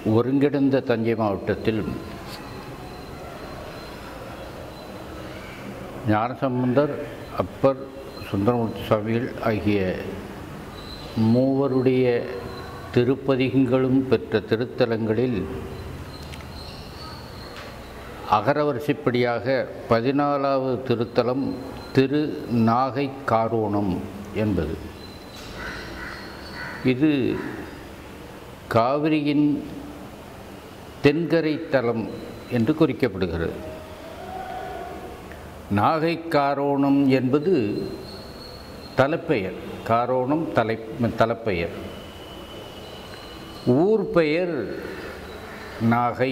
ஒருங்கிணைந்த தஞ்சை மாவட்டத்தில் ஞானசம்பந்தர் அப்பர் சுந்தரமூர்த்தி சுவாமிகள் ஆகிய மூவருடைய திருப்பதிகங்களும் பெற்ற திருத்தலங்களில் அகரவரிசைப்படியாக பதினாலாவது திருத்தலம் திரு நாகை காரோணம் என்பது இது காவிரியின் தென்கரை தலம் என்று குறிக்கப்படுகிறது நாகை காரோணம் என்பது தலைப்பெயர் காரோணம் தலை தலைப்பெயர் ஊர் பெயர் நாகை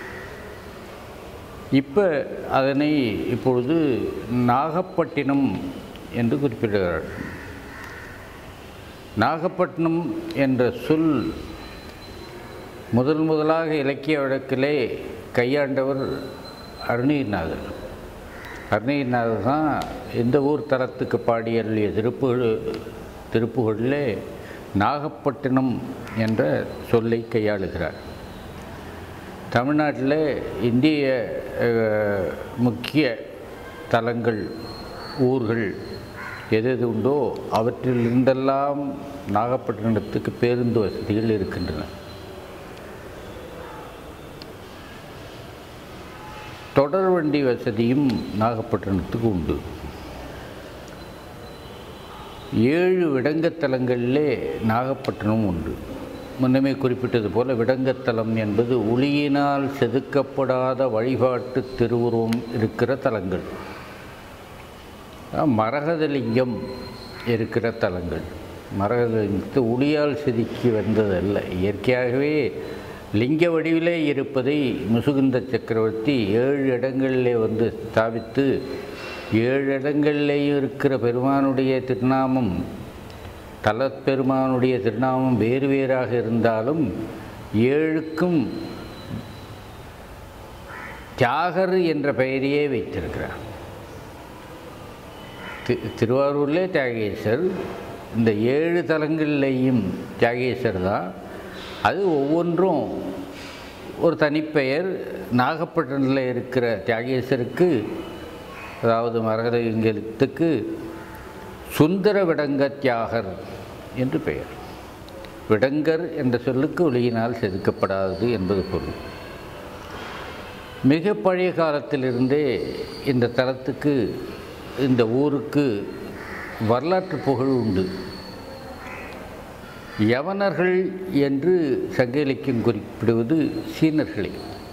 இப்போ அதனை இப்பொழுது நாகப்பட்டினம் என்று குறிப்பிடுகிறார் நாகப்பட்டினம் என்ற சொல் முதல் முதலாக இலக்கிய வழக்கிலே கையாண்டவர் அருணகிரிநாதர் அருணகிரிநாதர் தான் இந்த ஊர் தலத்துக்கு பாடி அருளிய திருப்புகள் திருப்புகளிலே நாகப்பட்டினம் என்ற சொல்லை கையாளுகிறார் தமிழ்நாட்டில் இந்திய அஹ், முக்கிய தலங்கள் ஊர்கள் எது எது உண்டோ அவற்றில் இருந்தெல்லாம் நாகப்பட்டினத்துக்கு பேருந்து வசதிகள் இருக்கின்றன தொடர் வண்டி வசதியும் நாகப்பட்டினத்துக்கு உண்டு ஏழு விடங்கத்தலங்களிலே நாகப்பட்டினம் உண்டு முன்னமே குறிப்பிட்டது போல விடங்கத்தலம் என்பது ஒளியினால் செதுக்கப்படாத வழிபாட்டு திருவுருவம் இருக்கிற தலங்கள் அஹ் மரகதலிங்கம் இருக்கிற தலங்கள் மரகதலிங்கத்தை ஒளியால் செதுக்கி வந்ததல்ல இயற்கையாகவே லிங்க வடிவிலே இருப்பதை முசுகுந்த சக்கரவர்த்தி ஏழு இடங்களிலே வந்து ஸ்தாபித்து ஏழு இடங்களிலேயும் இருக்கிற பெருமானுடைய திருநாமம் தலப்பெருமானுடைய திருநாமம் வேறு வேறாக இருந்தாலும் ஏழுக்கும் தியாகர் என்ற பெயரையே வைத்திருக்கிறார் தி- திருவாரூரிலே தியாகேசர் இந்த ஏழு தலங்கள்லேயும் தியாகேசர் தான் அது ஒவ்வொன்றும் ஒரு தனிப்பெயர் நாகப்பட்டினத்தில் இருக்கிற தியாகேசருக்கு அதாவது மரகதலிங்கத்துக்கு சுந்தர விடங்க தியாகர் என்று பெயர் விடங்கர் என்ற சொல்லுக்கு ஒளியினால் செதுக்கப்படாதது என்பது பொருள் மிக பழைய காலத்திலிருந்தே இந்த தலத்துக்கு இந்த ஊருக்கு வரலாற்று புகழ் உண்டு யவனர்கள் என்று சங்க இலக்கியம் குறிப்பிடுவது சீனர்களை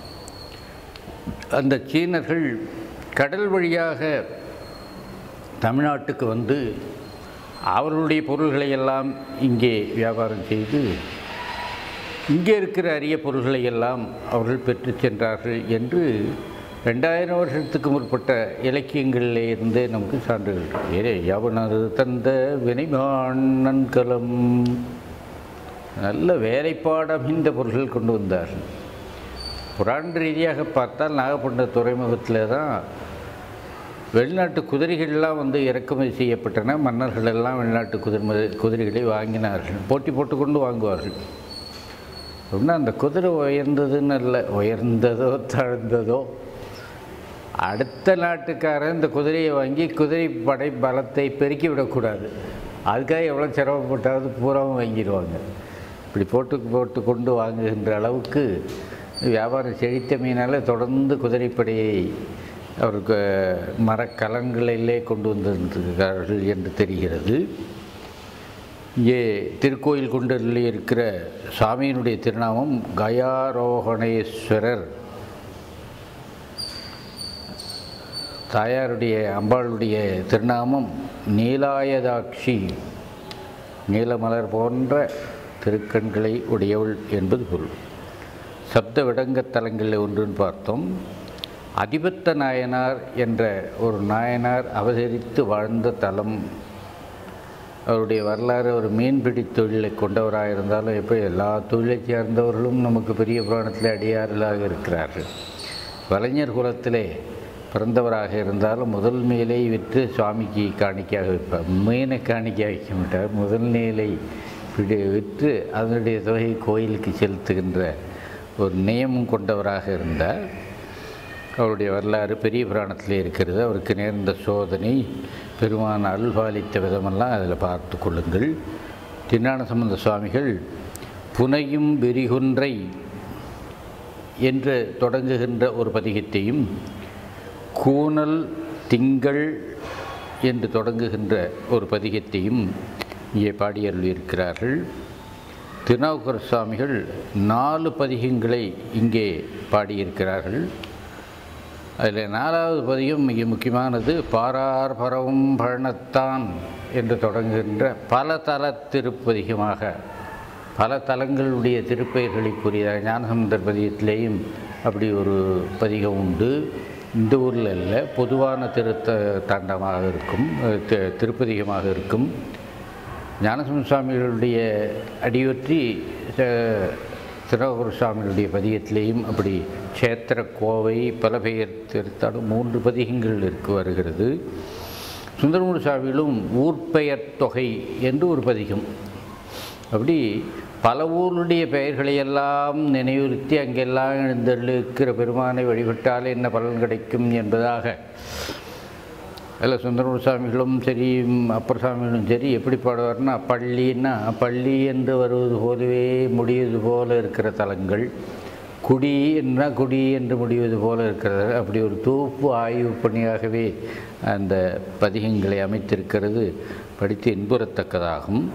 அந்த சீனர்கள் கடல் வழியாக தமிழ்நாட்டுக்கு வந்து அவர்களுடைய பொருள்களை எல்லாம் இங்கே வியாபாரம் செய்து இங்கே இருக்கிற அரிய பொருள்களை எல்லாம் அவர்கள் பெற்று சென்றார்கள் என்று ரெண்டாயிரம் வருஷத்துக்கு முற்பட்ட இலக்கியங்களிலே இருந்தே நமக்கு சான்றுகள் இருக்கு. ஏ யவனர் தந்த வினைமானன்கலம் நல்ல வேலைப்பாடம் இந்த பொருள்கள் கொண்டு வந்தார்கள் புராண ரீதியாக பார்த்தால் நாகப்பட்டினம் துறைமுகத்தில் தான் வெளிநாட்டு குதிரைகள்லாம் வந்து இறக்குமதி செய்யப்பட்டன மன்னர்கள் எல்லாம் வெளிநாட்டு குதிரை குதிரைகளை வாங்கினார்கள் போட்டி போட்டுக்கொண்டு வாங்குவார்கள் அப்படின்னா அந்த குதிரை உயர்ந்ததுன்னு இல்லை உயர்ந்ததோ தாழ்ந்ததோ அடுத்த நாட்டுக்காரன் இந்த குதிரையை வாங்கி குதிரை படை பலத்தை பெருக்கி விடக்கூடாது அதுக்காக எவ்வளோ சிரமப்பட்டாவது பூராவும் வாங்கிடுவாங்க இப்படி போட்டு போட்டு கொண்டு வாங்குகின்ற அளவுக்கு வியாபாரம் செழித்தமையினால தொடர்ந்து குதிரைப்படையை அவருக்கு மரக்கலன்களிலே கொண்டு வந்திருக்கிறார்கள் என்று தெரிகிறது இங்கே திருக்கோயில் கொண்டரில் இருக்கிற சாமியினுடைய திருநாமம் கயாரோகணேஸ்வரர் தாயாருடைய அம்பாளுடைய திருநாமம் நீலாயதாட்சி நீலமலர் போன்ற திருக்கண்களை உடையவள் என்பது பொருள் சப்த விடங்கத் தலங்களில் ஒன்றுன்னு பார்த்தோம் அதிபத்த நாயனார் என்ற ஒரு நாயனார் அவதரித்து வாழ்ந்த தலம் அவருடைய வரலாறு ஒரு மீன்பிடி தொழிலை கொண்டவராக இருந்தாலும் இப்போ எல்லா தொழிலை சேர்ந்தவர்களும் நமக்கு பெரிய புராணத்தில் அடியார்களாக இருக்கிறார்கள் வலைஞர் குலத்திலே பிறந்தவராக இருந்தாலும் முதல் மேலை விற்று சுவாமிக்கு காணிக்கையாக வைப்பார் மீனை காணிக்கை வைக்க மாட்டார் முதல் மேலை பிடி விற்று அதனுடைய தொகை கோயிலுக்கு செலுத்துகின்ற ஒரு நியமம் கொண்டவராக இருந்தார் அவருடைய வரலாறு பெரிய புராணத்திலே இருக்கிறது அவருக்கு நேர்ந்த சோதனை பெருமான அல்பாலித்த விதமெல்லாம் அதில் பார்த்து கொள்ளுங்கள் திருஞான சம்பந்த சுவாமிகள் புனையும் வெறிகுன்றை என்று தொடங்குகின்ற ஒரு பதிகத்தையும் கூனல் திங்கள் என்று தொடங்குகின்ற ஒரு பதிகத்தையும் இங்கே பாடியருளியிருக்கிறார்கள் திருநாவுக்கர் சுவாமிகள் நாலு பதிகங்களை இங்கே பாடியிருக்கிறார்கள் அதில் நாலாவது பதிகம் மிக முக்கியமானது பாரார் பரவும் பழனத்தான் என்று தொடங்குகின்ற பல தல திருப்பதிகமாக பல தலங்களுடைய திருப்பெயர்களுக்குரிய ஞானசமுந்தர் பதிகத்திலேயும் அப்படி ஒரு பதிகம் உண்டு இந்த ஊரில் இல்லை பொதுவான திருத்த தாண்டமாக இருக்கும் அஹ் தி- திருப்பதிகமாக இருக்கும் ஞானசமுந்த சுவாமிகளுடைய அடியொற்றி அஹ், திருவாகூர் சுவாமிகளுடைய பதிகத்திலேயும் அப்படி க்ஷேத்திர கோவை பல பெயர் திருத்தாடும் மூன்று பதிகங்கள் இருக்கு வருகிறது சுந்தரமூர் சுவாமிகளும் ஊர்பெயர் தொகை என்று ஒரு பதிகம் அப்படி பல ஊருடைய பெயர்களை எல்லாம் நினைவுறுத்தி அங்கெல்லாம் எழுந்தருளிருக்கிற பெருமானை வழிபட்டால் என்ன பலன் கிடைக்கும் என்பதாக அதில் சுந்தரமூர் சாமிகளும் சரி ம், அப்பர் சாமிகளும் சரி எப்படி பாடுவார்னா பள்ளின்னா பள்ளி என்று வருவது போலவே முடிவது போல இருக்கிற தலங்கள் குடி என்ன குடி என்று முடிவது போல இருக்கிறது அப்படி ஒரு தூப்பு ஆய்வு பணியாகவே அந்த பதிகங்களை அமைத்திருக்கிறது படித்து இன்புறத்தக்கதாகும்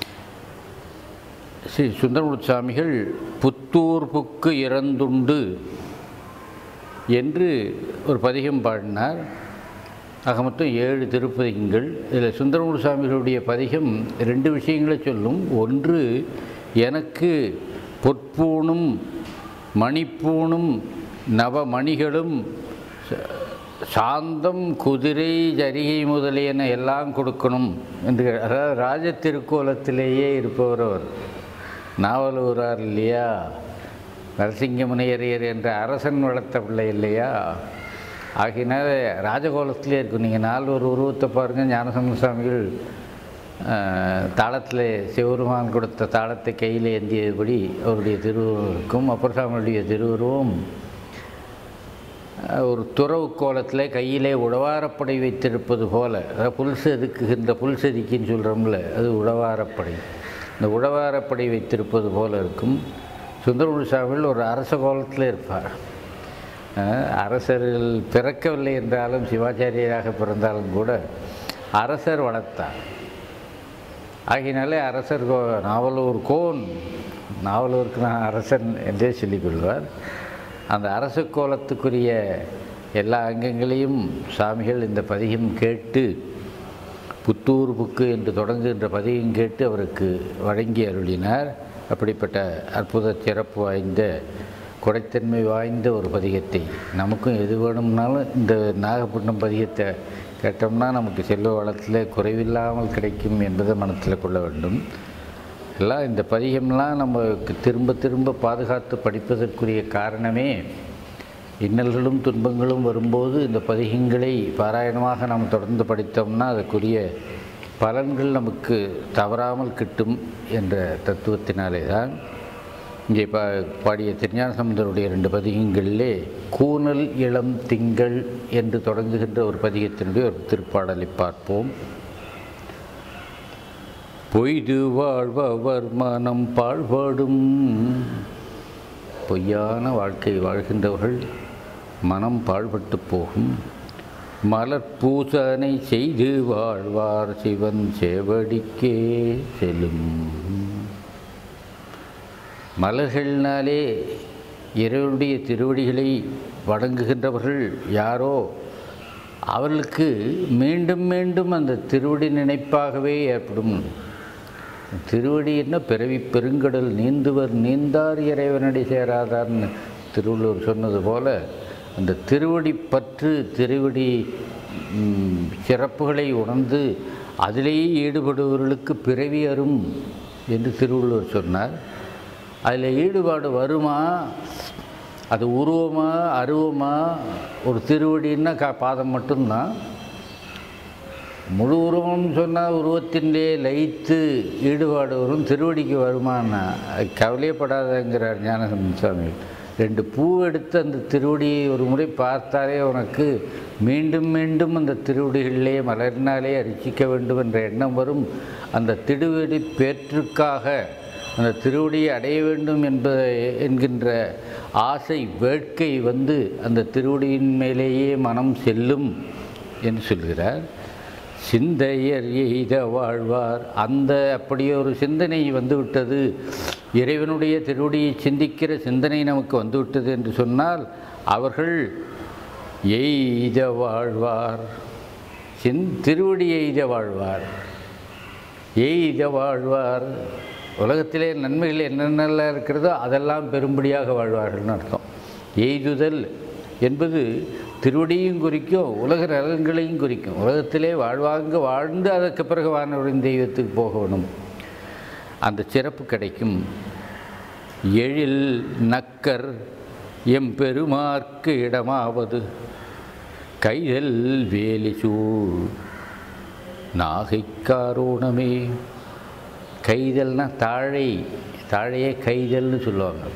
ஸ்ரீ சுந்தரமூர்த்தி சுவாமிகள் புத்தூர் புக்கு இறந்துண்டு என்று ஒரு பதிகம் பாடினார் ஆக மொத்தம் ஏழு திருப்பதிகங்கள் இதில் சுந்தரமூர்த்தி சுவாமிகளுடைய பதிகம் ரெண்டு விஷயங்களை சொல்லும் ஒன்று எனக்கு பொற்பூணும் மணிப்பூணும் நவமணிகளும் ச- சாந்தம் குதிரை ஜரிகை முதலியன எல்லாம் கொடுக்கணும் என்று அதாவது ராஜ திருக்கோலத்திலேயே இருப்பவர் அவர் நாவலூரார் இல்லையா நரசிங்கமுனையரையர் என்ற அரசன் வளர்த்த பிள்ளை இல்லையா ஆகையினால ராஜகோலத்திலே இருக்கும் நீங்கள் நாலு ஒரு உருவத்தை பாருங்கள் ஞானசம்பந்த சுவாமிகள் தாளத்தில் சிவருமான் கொடுத்த தாளத்தை கையில் ஏந்தியபடி அவருடைய திருவுருவம் இருக்கும் அப்பர் சாமியுடைய திருவுருவம் அஹ், ஒரு துறவு கோலத்தில் கையிலே உழவாரப்படை வைத்திருப்பது போல அதாவது புல் செதுக்குகின்ற புல் செதுக்கின்னு சொல்கிறோம்ல அது உழவாரப்படை இந்த உழவாரப்படை வைத்திருப்பது போல இருக்கும் சுந்தரமூர்த்தி சாமிகள் ஒரு அரச கோலத்தில் இருப்பார் அஹ், அரசர்கள் பிறக்கவில்லை என்றாலும் சிவாச்சாரியராக பிறந்தாலும் கூட அரசர் வளர்த்தார் ஆகையினாலே அரசர் கோ நாவலூர் கோன் நாவலூருக்கு நான் அரசன் என்றே சொல்லிக் கொள்வார் அந்த அரச கோலத்துக்குரிய எல்லா அங்கங்களையும் சாமிகள் இந்த பதிகம் கேட்டு புத்தூர் புக்கு என்று தொடங்குகின்ற பதிகம் கேட்டு அவருக்கு வழங்கி அருளினார் அப்படிப்பட்ட அற்புத சிறப்பு வாய்ந்த கொடைத்தன்மை வாய்ந்த ஒரு பதிகத்தை நமக்கும் எது வேணும்னாலும் இந்த நாகப்பட்டினம் பதிகத்தை கேட்டோம்னா நமக்கு செல்வ வளத்தில் குறைவில்லாமல் கிடைக்கும் என்பதை மனத்தில் கொள்ள வேண்டும் எல்லாம் இந்த பதிகம்லாம் நமக்கு திரும்ப திரும்ப பாதுகாத்து படிப்பதற்குரிய காரணமே இன்னல்களும் துன்பங்களும் வரும்போது இந்த பதிகங்களை பாராயணமாக நாம் தொடர்ந்து படித்தோம்னா அதற்குரிய பலன்கள் நமக்கு தவறாமல் கிட்டும் என்ற தத்துவத்தினாலே தான் இங்கே பா பாடிய திருஞான சம்பந்தருடைய ரெண்டு பதிகங்களிலே கூனல் இளம் திங்கள் என்று தொடங்குகின்ற ஒரு பதிகத்தினுடைய ஒரு திருப்பாடலை பார்ப்போம் பொய்து வாழ்பவர் மனம் பாழ்படும் பொய்யான வாழ்க்கை வாழ்கின்றவர்கள் மனம் பாழ்பட்டு போகும் மலர் பூசனை செய்து வாழ்வார் சிவன் சேவடிக்கே செல்லும் மலர்கள்னாலே இறைவனுடைய திருவடிகளை வணங்குகின்றவர்கள் யாரோ அவர்களுக்கு மீண்டும் மீண்டும் அந்த திருவடி நினைப்பாகவே ஏற்படும் திருவடி என்ன பிறவி பெருங்கடல் நீந்துவர் நீந்தார் இறைவனடி சேராதார்னு திருவள்ளுவர் சொன்னது போல அந்த திருவடி பற்று திருவடி ம், சிறப்புகளை உணர்ந்து அதிலேயே ஈடுபடுபவர்களுக்கு பிறவி அரும் என்று திருவள்ளுவர் சொன்னார் அதில் ஈடுபாடு வருமா அது உருவமா அருவமா ஒரு திருவடின்னா கா பாதம் மட்டும்தான் முழு உருவம்னு சொன்னால் உருவத்திலே லயித்து ஈடுபாடு வரும் திருவடிக்கு வருமானா அது கவலையப்படாதங்கிறார் ஞானசம்பந்த சுவாமி ரெண்டு பூ எடுத்து அந்த திருவடியை ஒரு முறை பார்த்தாலே உனக்கு மீண்டும் மீண்டும் அந்த திருவடிகளிலே மலர்னாலே அரிசிக்க வேண்டும் என்ற எண்ணம் வரும் அந்த திருவடி பேற்றுக்காக அந்த திருவடியை அடைய வேண்டும் என்பதை என்கின்ற ஆசை வேட்கை வந்து அந்த திருவடியின் மேலேயே மனம் செல்லும் என்று சொல்கிறார் சிந்தையர் எய்த வாழ்வார் அந்த அப்படியே ஒரு சிந்தனை வந்துவிட்டது இறைவனுடைய திருவடியை சிந்திக்கிற சிந்தனை நமக்கு வந்துவிட்டது என்று சொன்னால் அவர்கள் எய்த வாழ்வார் சிந் திருவடி எய்த வாழ்வார் எய்த வாழ்வார் உலகத்திலே நன்மைகள் என்னென்னலாம் இருக்கிறதோ அதெல்லாம் பெரும்படியாக வாழ்வார்கள்னு அர்த்தம் எய்துதல் என்பது திருவடியும் குறிக்கும் உலக நலன்களையும் குறிக்கும் உலகத்திலே வாழ்வாங்க வாழ்ந்து அதற்கு பிறகு வானவரின் தெய்வத்துக்கு போகணும் அந்த சிறப்பு கிடைக்கும் எழில் நக்கர் எம்பெருமார்க்கு இடமாவது கைதல் வேலி சூழ் நாகைக்காரோணமே கைதல்னா தாழை தாழையே கைதல்னு சொல்லுவாங்க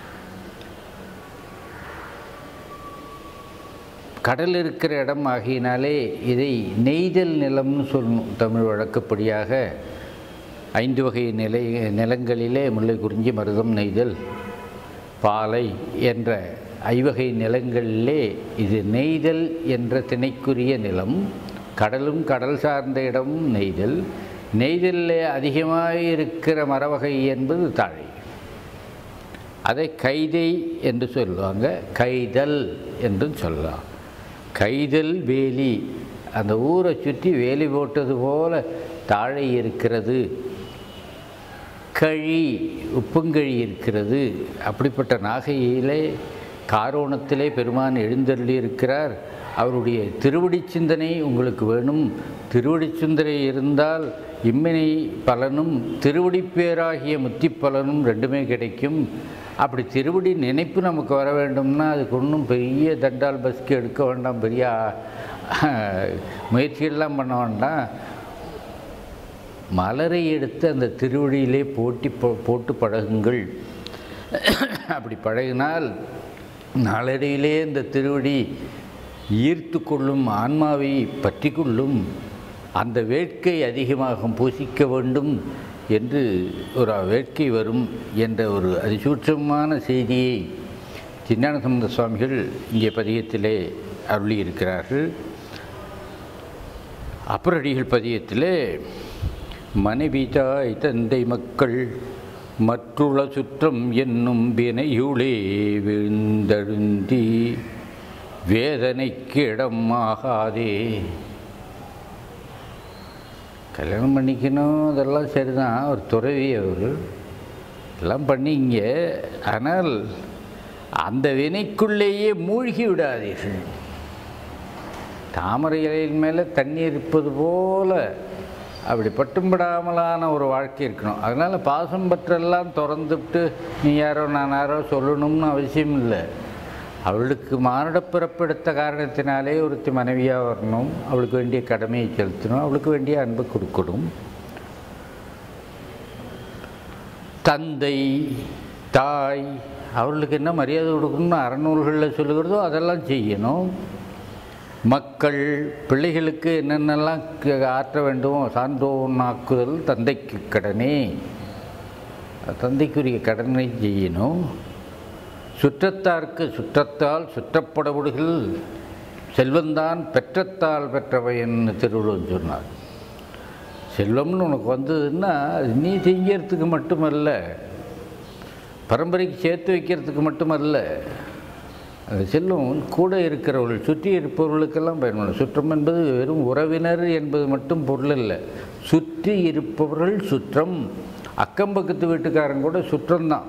கடல் இருக்கிற இடம் ஆகியினாலே இதை நெய்தல் நிலம்னு சொல்லணும் தமிழ் வழக்கப்படியாக ஐந்து வகை நிலை நிலங்களிலே முல்லை குறிஞ்சி மருதம் நெய்தல் பாலை என்ற ஐவகை நிலங்களிலே இது நெய்தல் என்ற திணைக்குரிய நிலம் கடலும் கடல் சார்ந்த இடமும் நெய்தல் நெய்தலில் அதிகமாக இருக்கிற மரவகை என்பது தாழை அதை கைதை என்று சொல்லுவாங்க கைதல் என்றும் சொல்லலாம் கைதல் வேலி அந்த ஊரை சுற்றி வேலி போட்டது போல தாழை இருக்கிறது கழி உப்புங்கழி இருக்கிறது அப்படிப்பட்ட நாகையிலே காரோணத்திலே பெருமான் எழுந்தருளி இருக்கிறார் அவருடைய திருவடி சிந்தனை உங்களுக்கு வேணும் திருவடி சிந்தனை இருந்தால் இம்மினை பலனும் திருவடி பேராகிய முத்தி பலனும் ரெண்டுமே கிடைக்கும் அப்படி திருவடி நினைப்பு நமக்கு வர வேண்டும்னா அதுக்கு ஒன்றும் பெரிய தண்டால் பஸ்க்கு எடுக்க வேண்டாம் பெரிய முயற்சியெல்லாம் பண்ண வேண்டாம் மலரை எடுத்து அந்த திருவடியிலே போட்டி போ- போட்டு பழகுங்கள் அப்படி பழகினால் நாளடைவிலே இந்த திருவடி ஈர்த்து கொள்ளும் ஆன்மாவை பற்றி கொள்ளும் அந்த வேட்கை அதிகமாக பூசிக்க வேண்டும் என்று ஒரு வேட்கை வரும் என்ற ஒரு அதிசூட்சமான செய்தியை சின்னான சம்பந்த சுவாமிகள் இங்கே பதிகத்திலே அருளியிருக்கிறார்கள் அப்புறடிகள் பதியத்திலே மனைவி தாய் தந்தை மக்கள் மற்றுள்ள சுற்றம் என்னும் வினையுளே விழுந்தழுந்தி வேதனைக்கு இடம் ஆகாதே கல்யாணம் பண்ணிக்கணும் அதெல்லாம் சரிதான் ஒரு துறவி அவர் எல்லாம் பண்ணிங்க ஆனால் அந்த வினைக்குள்ளேயே மூழ்கி விடாதீர்கள் தாமரை இலையின் மேலே தண்ணீர் இருப்பது போல அப்படி பட்டும்படாமலான ஒரு வாழ்க்கை இருக்கணும் அதனால் பாசம் பற்றெல்லாம் திறந்துவிட்டு நீ யாரோ நான் யாரோ சொல்லணும்னு அவசியம் இல்லை அவளுக்கு மானுட பிறப்பெடுத்த காரணத்தினாலே ஒருத்தி மனைவியாக வரணும் அவளுக்கு வேண்டிய கடமையை செலுத்தணும் அவளுக்கு வேண்டிய அன்பை கொடுக்கணும் தந்தை தாய் அவர்களுக்கு என்ன மரியாதை கொடுக்கணும்னு அறநூல்களில் சொல்லுகிறதோ அதெல்லாம் செய்யணும் மக்கள் பிள்ளைகளுக்கு என்னென்னலாம் க- ஆற்ற வேண்டுமோ சான்றோனாக்குதல் தந்தைக்கு கடனே தந்தைக்குரிய கடனை செய்யணும் சுற்றத்தார்க்கு சுற்றத்தால் சுற்றப்படவுடுகள் செல்வந்தான் பெற்றத்தால் பெற்றவைன்னு திருவள்ளுவர் சொன்னார் செல்வம்னு உனக்கு வந்ததுன்னா அது நீ செய்யறதுக்கு மட்டுமல்ல பரம்பரைக்கு சேர்த்து வைக்கிறதுக்கு மட்டுமல்ல அந்த செல்வம் கூட இருக்கிறவர்கள் சுற்றி இருப்பவர்களுக்கெல்லாம் பயன்படும் சுற்றம் என்பது வெறும் உறவினர் என்பது மட்டும் பொருள் இல்லை சுற்றி இருப்பவர்கள் சுற்றம் அக்கம் பக்கத்து வீட்டுக்காரன் கூட சுற்றம்தான்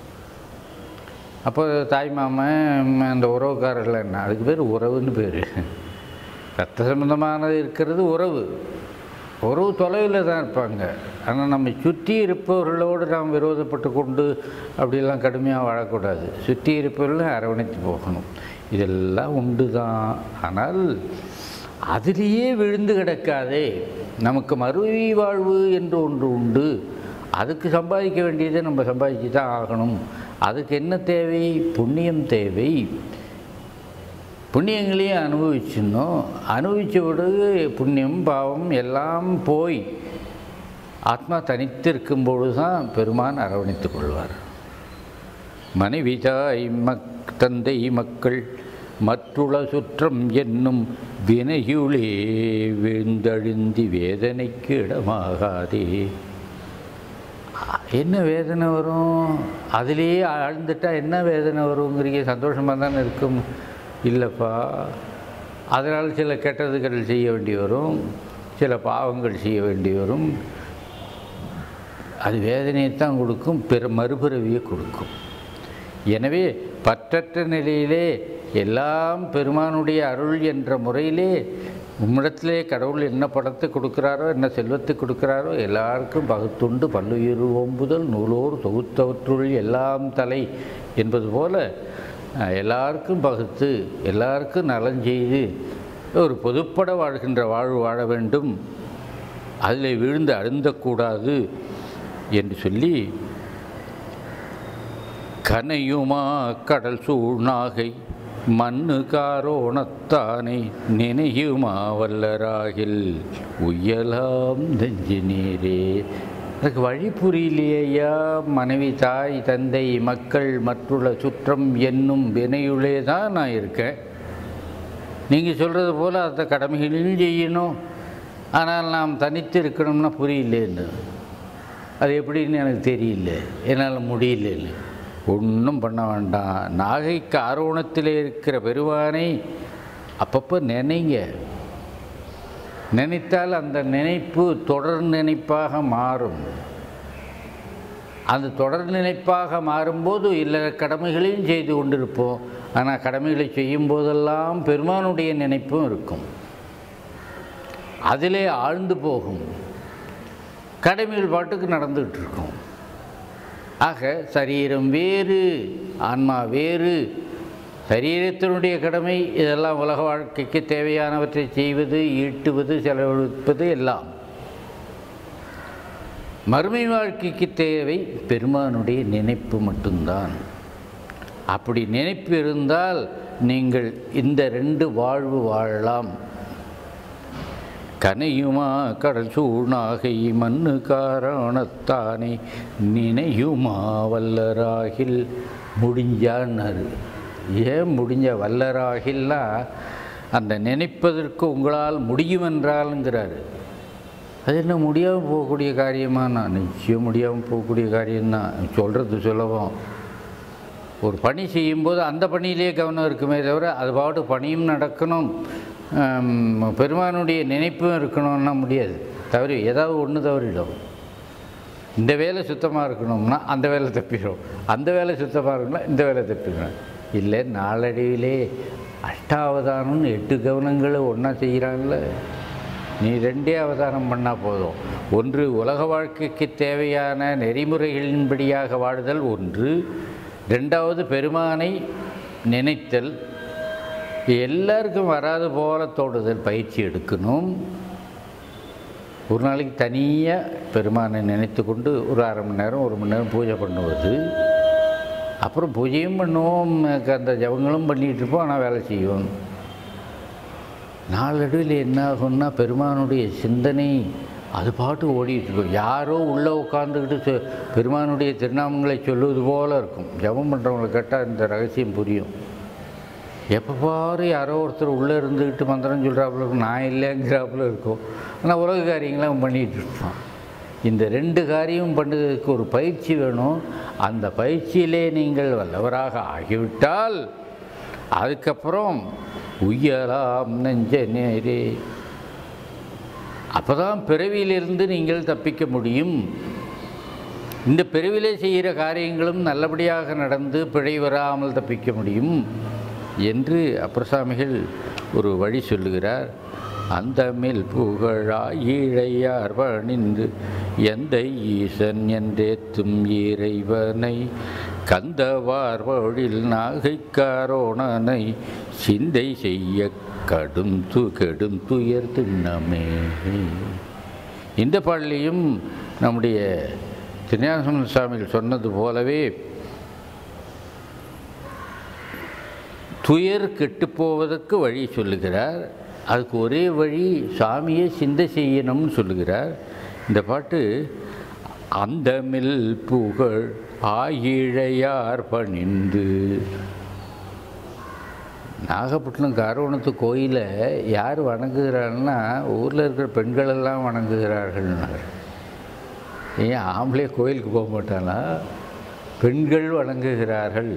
அப்போ தாய் மாமன் அந்த உறவுக்காரர்கள் என்ன அதுக்கு பேர் உறவுன்னு பேர் ரத்த சம்பந்தமானது இருக்கிறது உறவு உறவு தொலைவில் தான் இருப்பாங்க ஆனால் நம்ம சுற்றி இருப்பவர்களோடு நாம் விரோதப்பட்டு கொண்டு அப்படிலாம் கடுமையாக வாழக்கூடாது சுற்றி இருப்பவர்களை அரவணைத்து போகணும் இதெல்லாம் உண்டு தான் ஆனால் அதிலேயே விழுந்து கிடக்காதே நமக்கு மறுவி வாழ்வு என்று ஒன்று உண்டு அதுக்கு சம்பாதிக்க வேண்டியதை நம்ம சம்பாதிச்சு தான் ஆகணும் அதுக்கு என்ன தேவை புண்ணியம் தேவை புண்ணியங்களையும் அனுபவிச்சிடணும் அனுபவித்த பிறகு புண்ணியம் பாவம் எல்லாம் போய் ஆத்மா தனித்து இருக்கும் பொழுது தான் பெருமான் அரவணைத்துக் கொள்வார் மனைவி தாய் மக் தந்தை மக்கள் மற்றுள சுற்றம் என்னும் வினையுளே விழுந்தழிந்தி வேதனைக்கு இடமாகாதே என்ன வேதனை வரும் அதிலேயே ஆழ்ந்துட்டா என்ன வேதனை வருங்கிறீங்க சந்தோஷமாக தானே இருக்கும் இல்லைப்பா அதனால் சில கெட்டதுகள் செய்ய வேண்டி வரும் சில பாவங்கள் செய்ய வேண்டி வரும் அது வேதனையை தான் கொடுக்கும் பிற மறுபிறவியை கொடுக்கும் எனவே பற்றற்ற நிலையிலே எல்லாம் பெருமானுடைய அருள் என்ற முறையிலே உம்மிடத்திலே கடவுள் என்ன படத்தை கொடுக்குறாரோ என்ன செல்வத்தை கொடுக்குறாரோ எல்லாருக்கும் பகுத்துண்டு பல்லுயிர் ஓம்புதல் நூலோர் தொகுத்தவற்றுள் எல்லாம் தலை என்பது போல அஹ், எல்லாருக்கும் பகுத்து எல்லாருக்கும் நலஞ்செய்து ஒரு பொதுப்பட வாழ்கின்ற வாழ்வு வாழ வேண்டும் அதில் விழுந்து அழுந்தக்கூடாது என்று சொல்லி கனையுமா கடல் சூழ்நாகை மண்ணு காரோணத்தானை நினையுமா வல்லராகில் உய்யலாம் நெஞ்சு நீரே எனக்கு வழி புரியலையா மனைவி தாய் தந்தை மக்கள் மற்றுள்ள சுற்றம் என்னும் வினையுள்ளே தான் நான் இருக்கேன் நீங்கள் சொல்கிறது போல் அந்த கடமைகளையும் செய்யணும் ஆனால் நாம் தனித்து இருக்கணும்னா புரியலேன்னு அது எப்படின்னு எனக்கு தெரியல என்னால் முடியலன்னு ஒன்றும் பண்ண வேண்டாம் நாகைக்கு ஆரோணத்தில் இருக்கிற பெருவானை அப்பப்போ நினைங்க நினைத்தால் அந்த நினைப்பு தொடர் நினைப்பாக மாறும் அந்த தொடர் நினைப்பாக மாறும்போது எல்லா கடமைகளையும் செய்து கொண்டிருப்போம் ஆனால் கடமைகளை செய்யும் போதெல்லாம் பெருமானுடைய நினைப்பும் இருக்கும் அதிலே ஆழ்ந்து போகும் கடமைகள் பாட்டுக்கு நடந்துகிட்டு இருக்கும் ஆக சரீரம் வேறு ஆன்மா வேறு சரீரத்தினுடைய கடமை இதெல்லாம் உலக வாழ்க்கைக்கு தேவையானவற்றை செய்வது ஈட்டுவது செலவழிப்பது எல்லாம் மறுமை வாழ்க்கைக்கு தேவை பெருமானுடைய நினைப்பு மட்டும்தான் அப்படி நினைப்பு இருந்தால் நீங்கள் இந்த ரெண்டு வாழ்வு வாழலாம் கனையுமா கடல் சூழ்நாகை மண்ணு காரணத்தானே நினையுமா வல்லராகில் முடிஞ்சான்னாரு ஏன் முடிஞ்ச வல்லராகில்னா அந்த நினைப்பதற்கு உங்களால் முடியுமென்றாலுங்கிறாரு அது என்ன முடியாமல் போகக்கூடிய காரியமா நான் நிச்சயம் முடியாமல் போகக்கூடிய காரியம்தான் சொல்கிறது சுலபம் ஒரு பணி செய்யும்போது அந்த பணியிலே கவனம் இருக்குமே தவிர அது பாட்டு பணியும் நடக்கணும் ஆம், பெருமானுடைய நினைப்பும் இருக்கணும்னா முடியாது தவறி ஏதாவது ஒன்று தவறிடும் இந்த வேலை சுத்தமாக இருக்கணும்னா அந்த வேலை தப்பிடும் அந்த வேலை சுத்தமாக இருக்கணும்னா இந்த வேலை தப்பிடும் இல்லை நாளடைவிலே அஷ்டாவதானம்னு எட்டு கவனங்களை ஒன்றா செய்கிறான்ல நீ ரெண்டே அவதானம் பண்ணால் போதும் ஒன்று உலக வாழ்க்கைக்கு தேவையான நெறிமுறைகளின்படியாக வாழுதல் ஒன்று ரெண்டாவது பெருமானை நினைத்தல் எல்லாருக்கும் வராது போல தோடுதல் பயிற்சி எடுக்கணும் ஒரு நாளைக்கு தனியாக பெருமானை நினைத்து கொண்டு ஒரு அரை மணி நேரம் ஒரு மணி நேரம் பூஜை பண்ணுவது அப்புறம் பூஜையும் பண்ணுவோம் அந்த ஜபங்களும் பண்ணிகிட்டு இருப்போம் ஆனால் வேலை செய்வோம் நாளடைவில் என்ன ஆகும்னா பெருமானுடைய சிந்தனை அது பாட்டு ஓடிட்டு இருக்கும் யாரோ உள்ளே உட்காந்துக்கிட்டு சொ- பெருமானுடைய திருநாமங்களை சொல்லுவது போல இருக்கும் ஜபம் பண்ணுறவங்களை கேட்டால் இந்த ரகசியம் புரியும் எப்போ பாரு யாரோ ஒருத்தர் உள்ளே இருந்துக்கிட்டு மந்திரம் சொல்கிறாப்புல இருக்கும் நான் இல்லைங்கிறாப்புல இருக்கும் ஆனால் உலக காரியங்களாம் பண்ணிகிட்டு இருப்பான் இந்த ரெண்டு காரியம் பண்ணுறதுக்கு ஒரு பயிற்சி வேணும் அந்த பயிற்சியிலே நீங்கள் வல்லவராக ஆகிவிட்டால் அதுக்கப்புறம் உய்யலாம் நெஞ்ச நேரே அப்போ தான் பிறவியிலிருந்து நீங்கள் தப்பிக்க முடியும் இந்த பிறவிலே செய்கிற காரியங்களும் நல்லபடியாக நடந்து பிழை வராமல் தப்பிக்க முடியும் என்று அப்பரசாமிகள் ஒரு வழி சொல்லுகிறார் அந்த மேல் புகழாய் ஈழையார் பணிந்து எந்த ஈசன் என்றேத்தும் இறைவனை கந்தவார்வழில் நாகைக்காரோணனை சிந்தை செய்ய கடும் து கெடும் துயர் திண்ணமே இந்த பாடலையும் நம்முடைய திருஞான சுவாமிகள் சொன்னது போலவே துயர் கெட்டுப்போவதற்கு வழி சொல்லுகிறார் அதுக்கு ஒரே வழி சாமியை சிந்தை செய்யணும்னு சொல்லுகிறார் இந்த பாட்டு அந்தமில் புகழ் ஆயிழையார் பணிந்து நாகப்பட்டினம் காரவணத்து கோயிலை யார் வணங்குகிறாள்னா ஊரில் இருக்கிற பெண்களெல்லாம் வணங்குகிறார்கள்னார் ஏன் ஆம்பளே கோயிலுக்கு போக மாட்டானா பெண்கள் வணங்குகிறார்கள்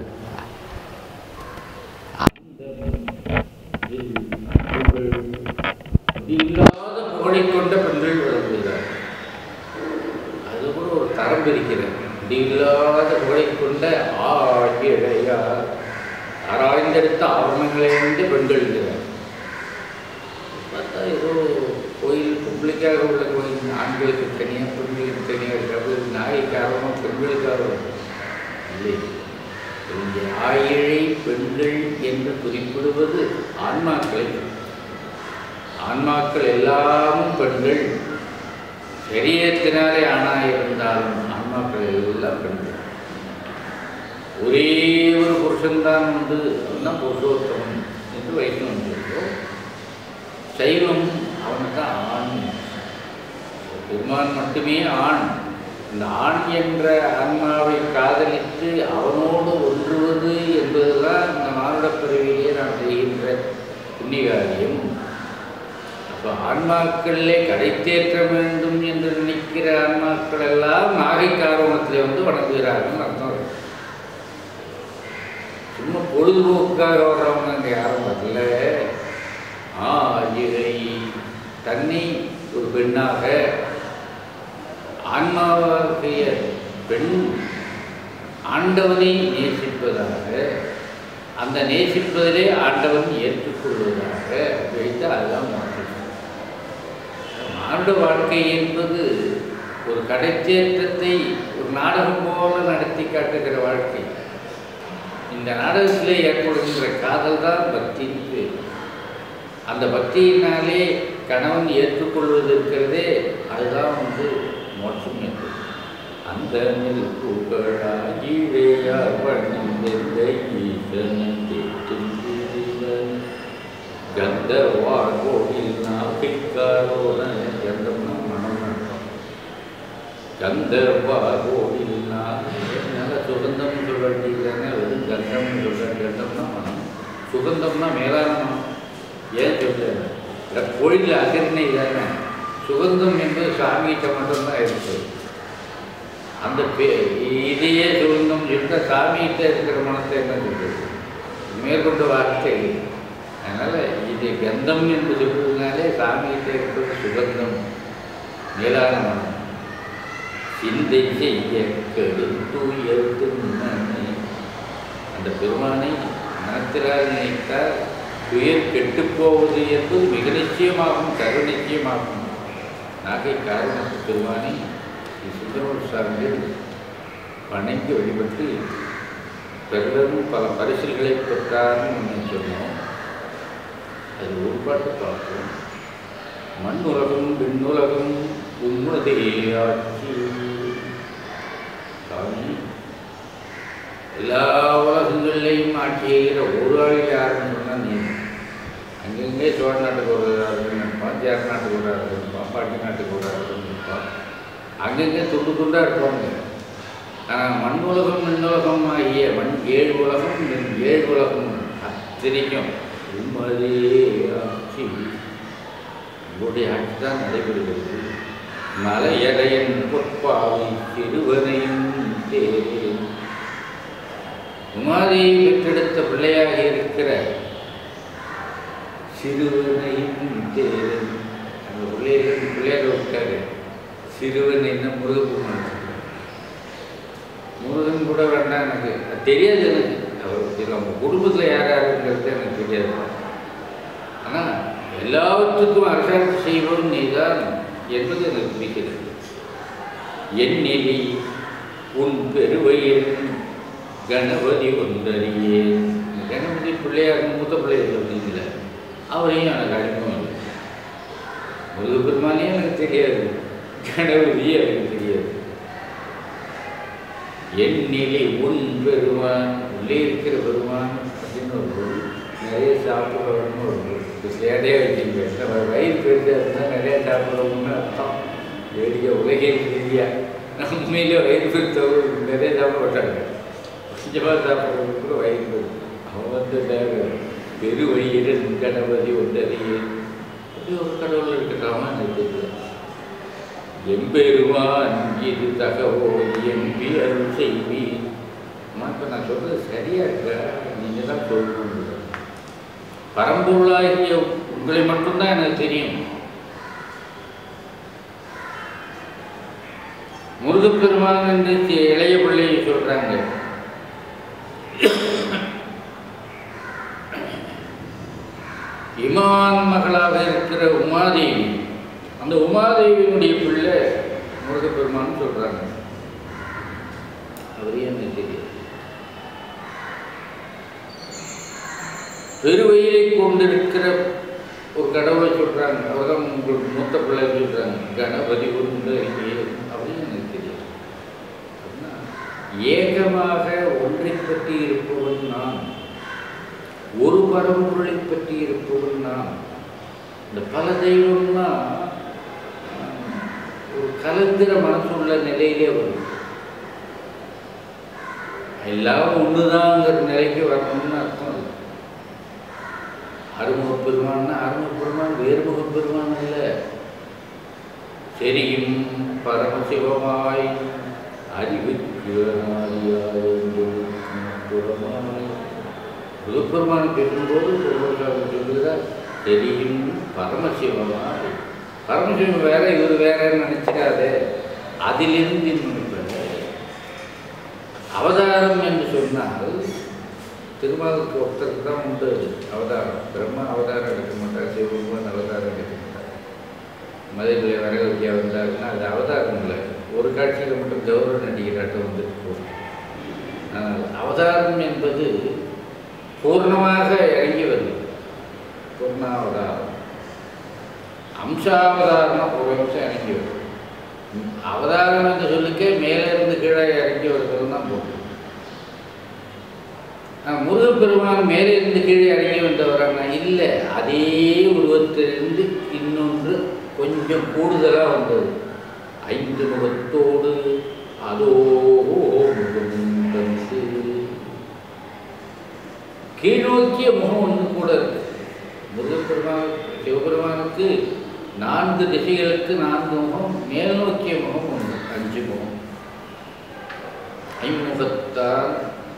இல்லாத புகழை கொண்ட பெண்கள் வழங்குகிறார் அது கூட ஒரு தரம் பிரிக்கிறது இல்லாத புகழை கொண்ட ஆகிழையார் ஆராய்ந்தெடுத்த ஆவணங்களேந்து பெண்கள் இருக்கிறார் பார்த்தா ஏதோ கோயில் பப்ளிக்காக உள்ள கோயில் ஆண்களுக்கு தனியாக பெண்களுக்கு தனியாக இருக்கிறது நாய்க்காரமாக பெண்களுக்காக இல்லை இங்கே ஆயிழை பெண்கள் என்று குறிப்பிடுவது ஆன்மாக்களை ஆன்மாக்கள் எல்லாமும் பெண்கள் சரீரத்தினாலே ஆணாக இருந்தாலும் ஆன்மாக்கள் எல்லாம் பெண்கள் ஒரே ஒரு புருஷன்தான் வந்து அவன்தான் புருஷோத்தமன் என்று வைஷ்ணவன் சொல்கிறோம் சைவம் அவனுக்கு தான் ஆண் பெருமான் மட்டுமே ஆண் இந்த ஆண் என்ற ஆன்மாவை காதலித்து அவனோடு ஒன்றுவது என்பதுதான் இந்த மானுடப் பிறவியிலே நாம் செய்கின்ற புண்ணிய காரியம் அப்போ ஆன்மாக்களிலே கடை தேற்ற வேண்டும் என்று நினைக்கிற ஆன்மாக்கள் எல்லாம் நாகை காரணத்திலே வந்து வணங்குகிறார்கள் அர்த்தம் இருக்கு. சும்மா பொழுதுபோக்காக வர்றவங்க அங்கே யாரும் வரல ஆயிரை தன்னை ஒரு பெண்ணாக ஆன்மாவாகிய பெண் ஆண்டவனை நேசிப்பதாக அந்த நேசிப்பதிலே ஆண்டவன் ஏற்றுக்கொள்வதாக வைத்து அதுதான் மாற்றம் மானுட வாழ்க்கை என்பது ஒரு கடைத்தேற்றத்தை ஒரு நாடகம் போல நடத்தி காட்டுகிற வாழ்க்கை இந்த நாடகத்திலே ஏற்படுகின்ற காதல் தான் பக்தியின் பேர் அந்த பக்தியினாலே கணவன் ஏற்றுக்கொள்வது இருக்கிறதே அதுதான் வந்து மோட்சம் என்பது அந்த நெல் புகழாகிழையார் பணிந்த ஈசனன் தேற்றும் புரிவன். கந்த வாழ்வோடில் நாகைக்காரோன கந்தம்னா மனம் அர்த்தம் கந்த வாழ்வோடில் நல்ல சுகந்தம்னு சொல்ல வேண்டியதுதானே வெறும் கந்தம்னு சொல்ற கந்தம்னா மனம் சுகந்தம்னா மேலான மனம் ஏன் சொல்றேன் இந்த கோயிலில் அகர்ணை தானே சுகந்தம் என்பது சாமிகிட்ட மட்டும்தான் இருக்குது அந்த பே இதையே சுகந்தம் சொல்லிட்டு சாமிகிட்ட இருக்கிற மனத்தை என்ன சொல்றது மேற்கொண்ட வார்த்தை அதனால் இது கந்தம் என்று சொல்வதனாலே சாமிகிட்ட இருக்கிறது சுகந்தம் மேலான மனம் சிந்தை செய்ய கெடுத்துயர்த்தும் அந்த பெருமானை மனத்திலால் நினைத்தால் துயர் கெட்டுப்போவது என்பது மிக நிச்சயமாகும் கரு நிச்சயமாகும் நாகை காரணத்து பெருமானை ஸ்ரீ சுந்தரமூர் சுவாமிகள் வணங்கி வழிபட்டு பெருளும் பல பரிசுகளை பெற்றார்னு ஒன்று சொன்னோம் அது ஒரு பாட்டு பார்ப்போம் மண் உலகம் விண்ணுலகம் உம்மதே ஆட்சி சாமி எல்லா உலகங்கள்லையும் ஆட்சி செய்கிற ஒரு ஆள் யாருன்னு சொன்னால் நீ அங்கங்கே சோழ நாட்டுக்கு ஒரு இருப்பான் சேர நாட்டுக்கு ஒரு இருப்பான் பாட்டி நாட்டுக்கு ஒரு இருப்பான் அங்கங்கே துண்டு துண்டாக இருப்பாங்க ஆனால் மண் உலகம் மின்னுலகம் ஆகிய மண் ஏழு உலகம் மின் ஏழு உலகம் அத்தனைக்கும் உம்மதே ஆட்சி உங்களுடைய ஆட்சி தான் நடைபெறுகிறது மலையடையன் பொற்பாவை சிறுவனையும் தேரேன் உமாதியை பெற்றெடுத்த பிள்ளையாக இருக்கிற சிறுவனையும் தேரன் அந்த பிள்ளைகளுக்கு பிள்ளையாக விட்டாரு சிறுவன் என்ன முருகப்பெருமான் முருகன் கூட வேண்டாம் எனக்கு அது தெரியாது எனக்கு அவர் அவங்க குடும்பத்தில் யார் யாருங்கிறது எனக்கு தெரியாது ஆனால் எல்லாவற்றுக்கும் அரசாட்சி செய்வதும் நீதான் என்பது எனக்கு பிடிக்கிறது என் நிலை உன் பெருவையின் கணபதி ஒன்றறியே கணபதி பிள்ளையார் மூத்த பிள்ளையார் சொல்றீங்களே அவரையும் எனக்கு அறிமுகம் இல்லை முருகப்பெருமானே எனக்கு தெரியாது கணபதியே எனக்கு தெரியாது எண்ணிலே உன் பெருமான் உள்ளே இருக்கிற பெருமான் அப்படின்னு ஒரு பொருள் நிறைய சாப்பிடணும்னு ஒரு பொருள் இப்போ சேடையாக வச்சுருக்கேன் நம்ம வயிறு பெருசாக இருந்தால் நிறைய சாப்பிடணும்னு அர்த்தம் வேடிக்கை உலகே ரீதியா நம்ம உண்மையிலே வயிறு பெருத்தவங்க நிறைய சாப்பிட மாட்டாங்க கொஞ்சமாக சாப்பிட்றவங்க கூட வயிறு பெரும் அவன் வந்துட்டாங்க பெரு வயிறு கணபதி ஒன்றறியே அப்படி ஒரு கடவுள் இருக்கட்டாமா எனக்கு தெரியல எம்பெருமான் இது தகவோ எம்பி அருள் செய்வி அம்மா இப்போ நான் சொல்கிறது சரியா இருக்கா நீங்கள் தான் சொல்லணும் பரம்பொருளாகிய உங்களை மட்டும்தான் எனக்கு தெரியும் முருகப்பெருமான் என்று சி- இளைய பிள்ளையை சொல்கிறாங்க இமான் மகளாக இருக்கிற உமாதேவி அந்த உமாதேவியினுடைய பிள்ளை முருகப்பெருமான் சொல்றாங்க அவரே எனக்கு தெரியாது பெருவயிலை கொண்டிருக்கிற ஒரு கடவுளை சொல்றாங்க அவர்தான் உங்களுக்கு மூத்த பிள்ளை சொல்றாங்க கணபதி உண்டு அப்படின்னு எனக்கு தெரியாது அப்படின்னா, ஏகமாக ஒன்றை பற்றி இருப்பவன் நான் ஒரு பரம்பொருளை பற்றி இருப்பவன் நான் இந்த பல தெய்வம்னா ஆஹ், ஒரு கலந்திர மனசுள்ள நிலையிலே வரும் எல்லாம் ஒண்ணுதாங்கிற நிலைக்கு வரணும்னு அர்த்தம் இல்லை அறுமுக பெருமான்னா அறுமுக பெருமான் வேறுமுக பெருமான் அல்ல தெரியும் பரமசிவமாய் அறிவுக்கு புறமாய் முருகப்பெருமான் பேசும்போது சொல்லுகிறார் சொல்லுகிறார் தெரியும் பரமசிவமாய் பரமசிவம் வேற இவர் வேறன்னு நினைச்சிடாதே அதிலிருந்து இன்னும் வேற. அவதாரம் என்று சொன்னால் திருமாலுக்கு ஒருத்தருக்கு தான் உண்டு அவதாரம் பிரம்மா அவதாரம் எடுக்க மாட்டார் சிவபெருமான் அவதாரம் எடுக்க மாட்டார் மதுரையில் வர வைக்க வந்தாருன்னா அது அவதாரம் இல்லை ஒரு காட்சியில் மட்டும் கௌரவ நடிகராட்டம் வந்துட்டு போகும் ஆனால் அவதாரம் என்பது பூர்ணமாக இறங்கி வருது பூர்ணாவதாரம் அம்சாவதாரம்னா ஒரு அம்சம் இறங்கி வரும் ம், அவதாரம் என்று சொல்லிக்க மேலே இருந்து கீழே இறங்கி வருகிறது தான் போகும் ஆஹ் முருகப்பெருமான் மேலே இருந்து கீழே இறங்கி வந்தவரானா இல்லை அதே உருவத்திலிருந்து இன்னொன்று கொஞ்சம் கூடுதலாக வந்தது ஐந்து முகத்தோடு அதோ முகம் தந்து கீழ்நோக்கிய முகம் ஒன்று கூட இருக்கு முருகப்பெருமான் சிவபெருமானுக்கு நான்கு திசைகளுக்கு நான்கு முகம் மேல் நோக்கிய முகம் ஒன்று அஞ்சு முகம் ஐமுகத்தான்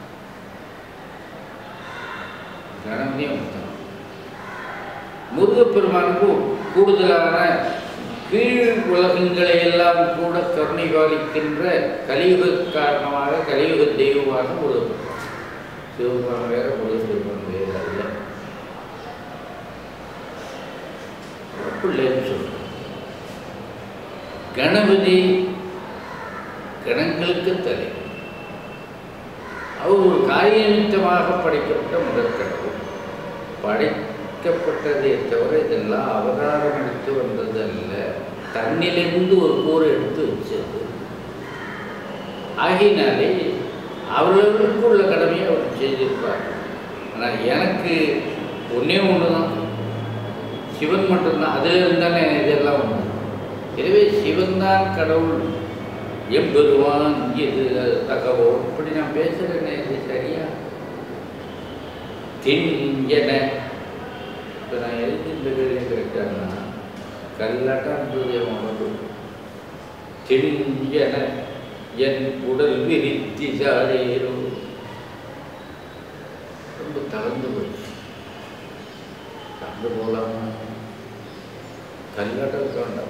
கணமே முத்தம் முருகப்பெருமானுக்கு கூடுதலான கீழ் உலகங்களை எல்லாம் கூட கருணை பாலிக்கின்ற கலியுக காரணமாக கலியுக தெய்வமாக முருகப்பெருமான் சிவபெருமான் வேற முருகப்பெருமான் வேற அல்ல பிள்ளைன்னு சொல்றோம் கணபதி கணங்களுக்கு தலைவர் அவர் ஒரு காரியநிமித்தமாக படைக்கப்பட்ட முதற்கடவுள் படைக்கப்பட்டதே தவிர இதெல்லாம் அவதாரம் எடுத்து வந்தது அல்ல தன்னிலிருந்து ஒரு கூரை எடுத்து வச்சது ஆகையினாலே அவர்களுக்கு உள்ள கடமையை அவர் செய்திருப்பார் ஆனால் எனக்கு ஒன்றே ஒன்று தான் சிவன் மட்டும்தான் அதில் இருந்தானே இதெல்லாம் ஒன்று எனவே சிவன் தான் கடவுள் எம்பெருவான் இது தகவோ இப்படி நான் பேசுகிறேனே இது சரியா தின் என இப்போ நான் எழுதி இந்த கேள்வி கரெக்டானா கல்லாட்டம் இருந்தது என் உடம்பு தின் என என் உடல் விரித்தி சாரேரோ ரொம்ப தளர்ந்து போயிடுச்சு தளர்ந்து போகலாமா கல்லாட்டம் வேண்டாம்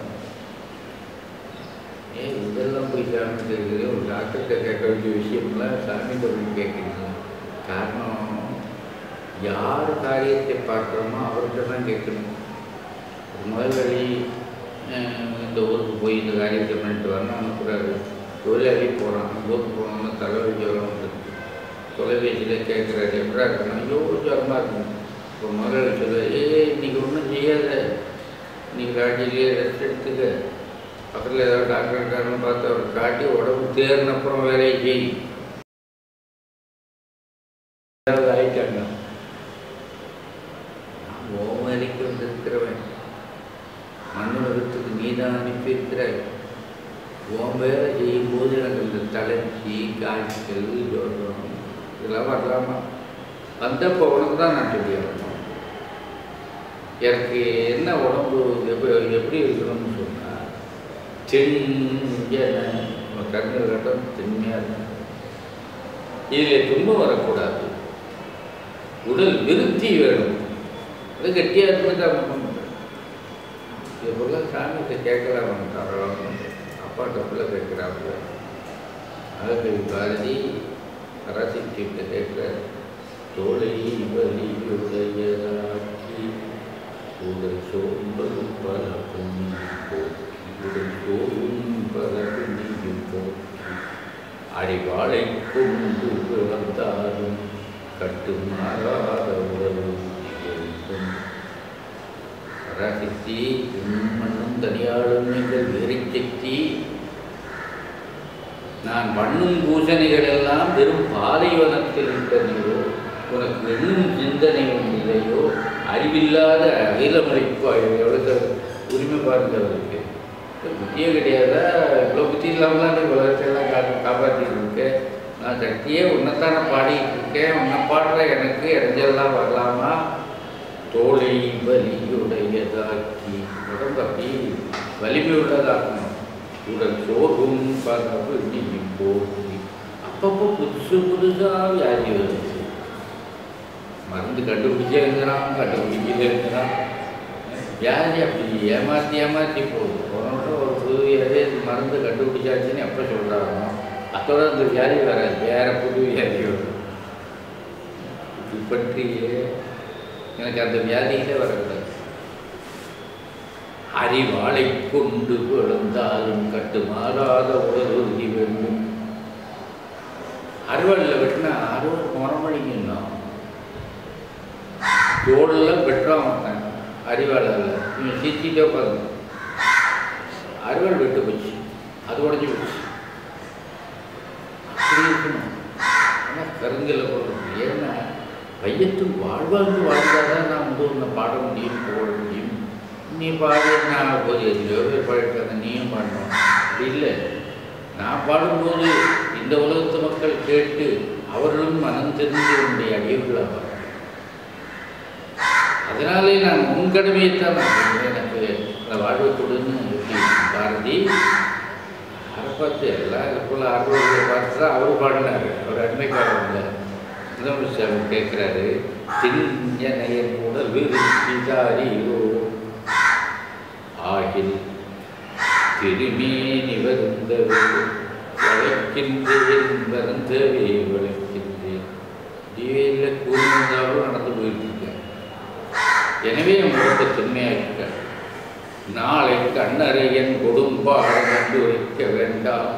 ஏன் இதெல்லாம் போய் சாமி தெரியுது ஒரு டாக்டர்கிட்ட கேட்க வேண்டிய விஷயம்லாம் சாமிகிட்ட போய் கேட்குறீங்க காரணம் யார் காரியத்தை பார்க்குறோமோ அவர்கிட்ட தான் கேட்கணும் ஒரு முதலாளி அஹ், இந்த ஊருக்கு போய் இந்த காரியத்தை பண்ணிட்டு வரணும் அனுப்புகிறாரு தொழிலாளி போகிறான் அந்த ஊருக்கு போனோம்னா தலைவலி ஜுரம் வந்துருக்கு தொலைபேசியில் கேட்குறாரு எப்படா இருக்கணும் ஐயோ ஜுரமாக இருக்கும் இப்போ முதல்ல சொல்லுவார் ஏ இன்னைக்கு ஒன்றும் செய்யாத இன்னைக்கு காட்டிலேயே ரெஸ்ட் எடுத்துக்க பக்கத்தில் ஏதாவது டாக்டர் இருக்காருன்னு பார்த்து அவர் காட்டி உடம்பு தேர்ன அப்புறம் வேலையை செய் ஏதாவது ஆயிட்டாங்க நான் உன் வேலைக்கு வந்திருக்கிறவன் மண்ணுலகத்துக்கு நீ தான் அனுப்பியிருக்கிறாய் உன் வேலை செய்யும்போது எனக்கு இந்த தளர்ச்சி காய்ச்சல் ஜோரம் இதெல்லாம் வரலாமா வந்தப்போ உனக்கு தான் நான் சொல்லி ஆகணும் எனக்கு என்ன உடம்பு எப்படி எப்படி இருக்கணும்னு சொன்னால் செஞ்ச கண்ணு கட்டம் திண்மையாக இருக்கணும் இதில் துன்பம் வரக்கூடாது உடல் விருத்தி வேணும் அது கட்டியாக இருந்துட்டு அவன் இதுபோல் சாமிகிட்ட கேட்கலாம் தாராளம் அப்பாட்ட பிள்ளை கேட்குறாங்க அழகவி பாரதி பராசக்திகிட்ட கேட்குற தோழை வலி உடையதாக்கி உடல் சோம்பல் பல புண்ணியம் போக்கி உடல் சோறும் பல புண்ணியம் போக்கி அறிவாளை கொண்டு பிறந்தாலும் கட்டுமாறாத உறவு இருக்கும் பராசக்தி மண்ணும் தனியாளும் எங்கள் வெறிச்சக்தி நான் பண்ணும் பூஜனைகள் எல்லாம் வெறும் பாலைவனத்தில் இருந்தனையோ உனக்கு இன்னும் சிந்தனையும் இல்லையோ அறிவில்லாத அகிலமளிப்பு எவ்வளோ உரிமை பாருங்க அவருக்கு புத்தியே கிடையாதா இவ்வளோ புத்தி இல்லாமல் தான் நீ உலகத்தையெல்லாம் கா காப்பாற்றிட்டு இருக்கேன் நான் சக்தியே உன்னைத்தானே பாடிட்டு இருக்கேன் உன்னை பாடுற எனக்கு இடைஞ்சல்லாம் வரலாமா தோலை வலியுடையதாக்கி உடம்பு அப்படி வலிமை உள்ளதாக்கணும் உடல் சோர்வும் பார்க்கப்போ இன்னைக்கு போகி அப்பப்போ புதுசு புதுசாக வியாதி வருது மருந்து கண்டுபிடிச்சே இருக்கிறான் கண்டுபிடிக்கல இருக்கிறான் வியாதி அப்படி ஏமாற்றி ஏமாற்றி போகுது போன வருஷம் ஒரு புது வியாதி அது மருந்து கண்டுபிடிச்சாச்சுன்னு எப்போ சொல்கிறாங்க அதோட அந்த வியாதி வராது வேற புது வியாதி வரும் இது பற்றியே எனக்கு அந்த வியாதியிலே வரக்கூடாது அறிவாளை கொண்டு விழுந்தாலும் கட்டுமாறாத உடல் உறுதி வேண்டும் அறுவலில் வெட்டினா அறுவல் முறமொழிங்கன்னா தோடெல்லாம் வெட்டுறான் அவன் அறிவாளில் இவன் சிரிச்சிட்டே உட்காந்து அறுவல் வெட்டு போச்சு அது உடஞ்சி போச்சு அப்படி இருக்கணும் ஆனால் கருங்கல்ல போடுறது ஏன்னா வையத்தில் வாழ்வாங்கு வாழ்ந்தாதான் நான் வந்து உன்னை பாட முடியும் போட முடியும் நீ பாடு நான் போது எதிரோ பேர் பாடிட்டாங்க நீயும் பாடணும் அப்படி இல்லை நான் பாடும்போது இந்த உலகத்து மக்கள் கேட்டு அவர்களும் மனம் தெரிந்து என்னுடைய அடியவர்களாக அதனாலே நான் உன் கடமையைத்தான் நான் சொல்றேன். எனக்கு அந்த வாழ்வை கொடுன்னு எப்படி பாரதி யாரை பார்த்து எல்லாம் இது போல் ஆர்வத்தை பார்த்து தான் அவர் பாடினார் அவர் அடிமைக்காரர் இல்லை முதலமைச்சர் சாமி கேட்குறாரு திஞ்சனையன் உடல் விருத்திதாரியோ ஆகில் திருமேனி வருந்தவே வளைக்கின்றேன் வருந்தவே வளைக்கின்றேன் ஜீவியில் கூர்ந்தாலும் நடந்து போயிட்டு இருக்கேன் எனவே என் உடம்பை திண்மையாக்கிட்டார் நாளை கண்ணறையன் கொடும்பாடம் கண்டு வைக்க வேண்டாம்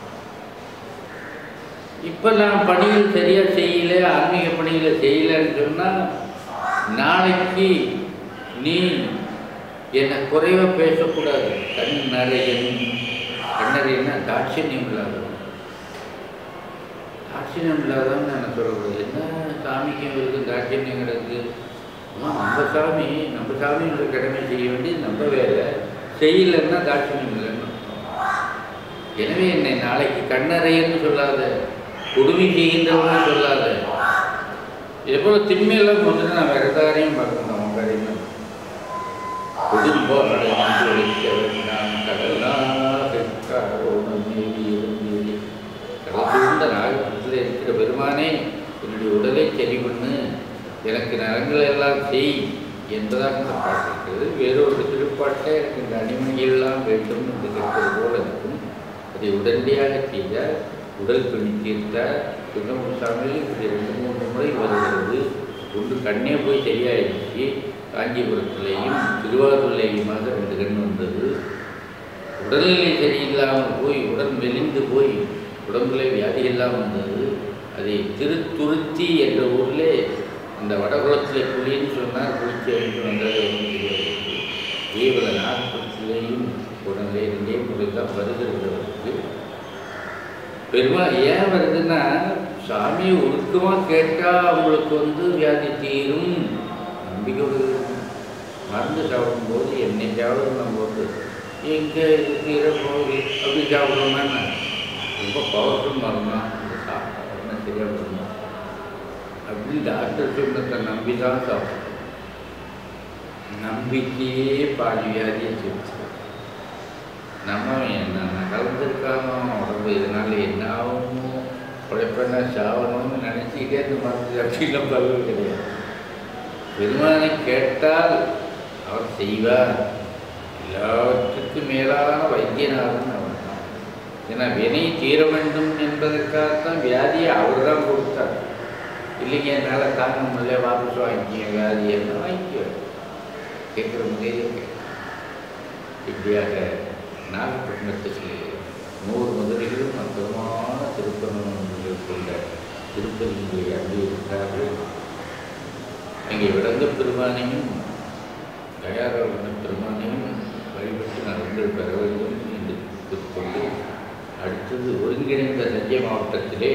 இப்போ நான் பணிகள் சரியாக செய்யல ஆன்மீக பணிகளை செய்யலைன்னு சொன்னால் நாளைக்கு நீ என்னை குறைவாக பேசக்கூடாது கண்ணறையன் கண்ணறையன்னா தாட்சியம் இல்லாதவன் தாட்சியம் இல்லாதவன் நான் சொல்லக்கூடாது என்ன சாமிக்கு இவருக்கு தாட்சியம் கிடக்கு ஆ, நம்ம சாமி நம்ம சாமியோட கடமை செய்ய வேண்டியது நம்ம வேலை செய்யலைன்னா தாட்சியம் இல்லைன்னு எனவே என்னை நாளைக்கு கண்ணறையன்னு சொல்லாத கொடுமை செய்கின்றவன்னு சொல்லாத இதே போல திண்மையெல்லாம் கொண்டு நான் வேற காரியம் பார்க்கணும் அவன் காரியம் குடும்பம் அடைந்து வைக்க வேண்டாம் கடலாக காரோணம் மீறி இருந்தீரி கடல் சூழ்ந்த நாகத்தில் இருக்கிற பெருமானே என்னுடைய உடலை சரி பண்ணு எனக்கு நலங்களை எல்லாம் செய் என்பதாக இந்த பாட்டு இருக்கிறது வேறொரு திருப்பாட்டை எனக்கு இந்த அணிமணியெல்லாம் வேண்டும் என்று கேட்பது போல இருக்கும் அதை உடனடியாக செய்தார் உடல் துணி தீர்த்தார் சுந்தரமுசாமி இப்படி ரெண்டு மூன்று முறை வருகிறது ஒன்று கண்ணே போய் சரியாயிடுச்சு காஞ்சிபுரத்திலேயும் திருவாரூர்லேயுமாக ரெண்டு கண் வந்தது உடல்நிலை சரியில்லாமல் போய் உடல் மெலிந்து போய் உடம்புல வியாதி எல்லாம் வந்தது அதை திருத்துருத்தி என்ற ஊரில் அந்த வடகுளத்தில் புலின்னு சொன்னார் குளிச்சு எழுந்து வந்தது ஒன்றும் தெரியாது தீவிர நாற்பத்திலேயும் உடனே ரெண்டே முறை தான் வருகிறது அவருக்கு பெருமாள் ஏன் வருதுன்னா சாமியை உருக்கமாக கேட்டால் அவங்களுக்கு வந்து வியாதி தீரும் நம்பிக்கை வருது. மருந்து சாப்பிடும்போது என்னைக்காவது நம்ம வந்து எங்கே இது தீர போகுது அப்படி சாப்பிடுவோம்னா ரொம்ப பவர்ஃபுல் மருந்தா இந்த சாப்பிட்டா என்ன சரியாக வருமா அப்படின்னு டாக்டர் சொன்னதை நம்பி தான் சாப்பிடணும் நம்பிக்கையே பாதி வியாதியை சொல்லிச்சு நம்ம என்ன கலந்துருக்கானோ உடம்பு இதனால என்ன ஆகுமோ உழைப்பெண்ணா சாவணும்னு நினச்சிக்கிட்டே இந்த மருந்து அப்படிலாம் பருவம் கிடையாது பெருமானை கேட்டால் அவர் செய்வார் எல்லாவற்றுக்கும் மேலான வைத்தியநாதன் அவர் தான் ஏன்னா வினை தீர வேண்டும் என்பதற்காகத்தான் வியாதியை அவர் தான் கொடுத்தார் இல்லைங்க என்னால் தாங்க முடியல வாபஸ் வாங்கிக்க வியாதி என்ன வாங்கிக்க கேட்குற முறையே இப்படியாக நாகப்பட்டினத்துக்கு நூறு மதுரைகளும் அற்புதமான திருப்பணங்கள் கொண்ட திருப்பதிகளை அங்கே இருக்கிறார்கள் அங்கே விளங்க பெருமானையும் தயாரான பெருமானையும் வழிபட்டு நலன்கள் பெற வேண்டும் என்று கொண்டு அடுத்தது ஒருங்கிணைந்த தஞ்சை மாவட்டத்திலே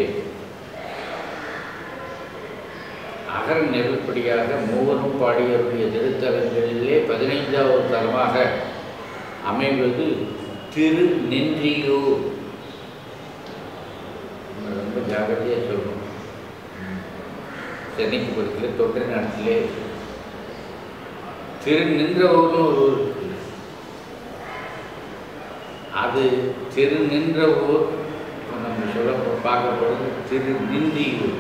அகர நெருப்படியாக மூவரும் பாடியவருடைய திருத்தலங்களிலே பதினைந்தாவது தலமாக அமைவது திரு நென்றியூர் நம்ம ரொம்ப ஜாகிரதையாக சொல்லணும் சென்னைக்கு பக்கத்தில் தொண்டை நாட்டிலே திரு நின்றவூர்னு ஒரு ஊர் இருக்கு அது திரு நின்ற ஊர் இப்ப நம்ம சொல்ல பார்க்க போகிறது திரு நின்றியூர்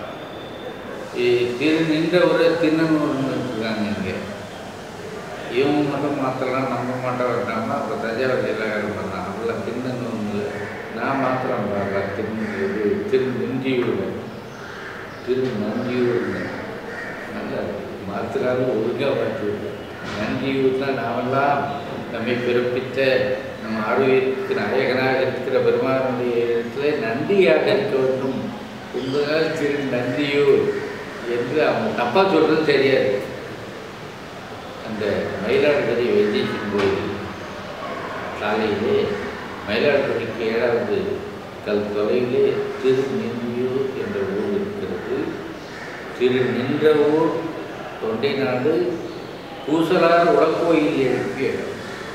இ- திரு நின்ற ஊரை தின்னனூர்னு இருக்காங்க இங்கே இவங்க மட்டும் மாற்றலாம் நம்ம மட்டும் வேண்டாமா அப்போ தஞ்சாவூர் ஜில்லாக்காரர் பண்ணலாம் அப்படிலாம் தின்னனூர்னு நான் மாத்திரம் பார்க்கலாம் திரு இது திரு நின்றியூர் திரு நந்தியூர்னு நல்லா மாத்திராலும் ஒழுங்காக மாற்றி நந்தியூர் தான் நாமெல்லாம் நம்மை பிறப்பித்த நம்ம ஆரோக்கியத்துக்கு நாயகனாக இருக்கிற பெருமானுடைய இடத்துல நன்றியாக இருக்க வேண்டும் என்பதால் திரு நந்தியூர் என்று அவங்க தப்பாக சொல்கிறது தெரியாது அந்த மயிலாடுதுறை வைத்தீஸ்வரன் கோயில் சாலையிலே மயிலாடுதுறைக்கு ஏழாவது கல் தொலைவிலே திருநெல்லியூர் என்ற ஊர் இருக்கிறது திரு நின்ற ஊர் தொண்டை நாடு பூசலார் உடற்கோயில் எழுப்பிய இடம்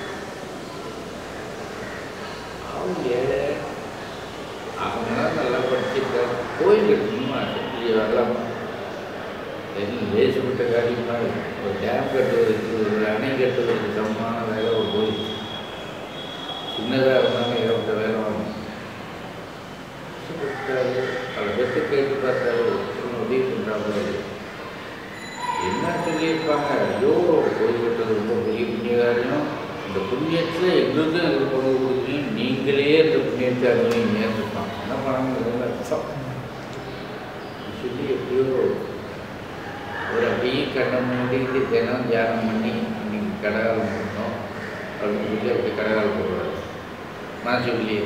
அவங்க அவங்களாம் நல்லா படிச்சிருக்காங்க கோயில் கட்டணுமா இப்படி வரலாமா என்ன லேசுப்பட்ட காரியமா ஒரு டேம் கட்டுவதற்கு ஒரு அணை கட்டுவதற்கு சமமான வேலை ஒரு கோயில் சின்னதாக இருந்தாலும் ஏகப்பட்ட வேலை வாங்கணும் கஷ்டப்பட்டாரு பல பேர்த்து கேட்டு பார்த்தாரு ஒருத்தரும் உதவி பண்ணுறாங்க என்ன சொல்லியிருப்பாங்க ஐயோ கோயில் கட்டுறது ரொம்ப பெரிய புண்ணிய காரியம் இந்த புண்ணியத்தில் எங்களுக்கும் எங்களுக்கு கொண்டு கொடுக்குறீங்க நீங்களே இந்த புண்ணியத்தை அனுபவிங்க இருப்பான் என்ன பண்ணாங்க அர்த்தம் சொல்லி எப்படியோ அவர் அப்படியே கண்ணை மூடிட்டு தினம் தியானம் பண்ணி இன்னைக்கு கடகாலம் பண்ணோம் அப்படின்னு சொல்லி அப்படி கடகாலம் போடுவார் மனசுக்குள்ளேயே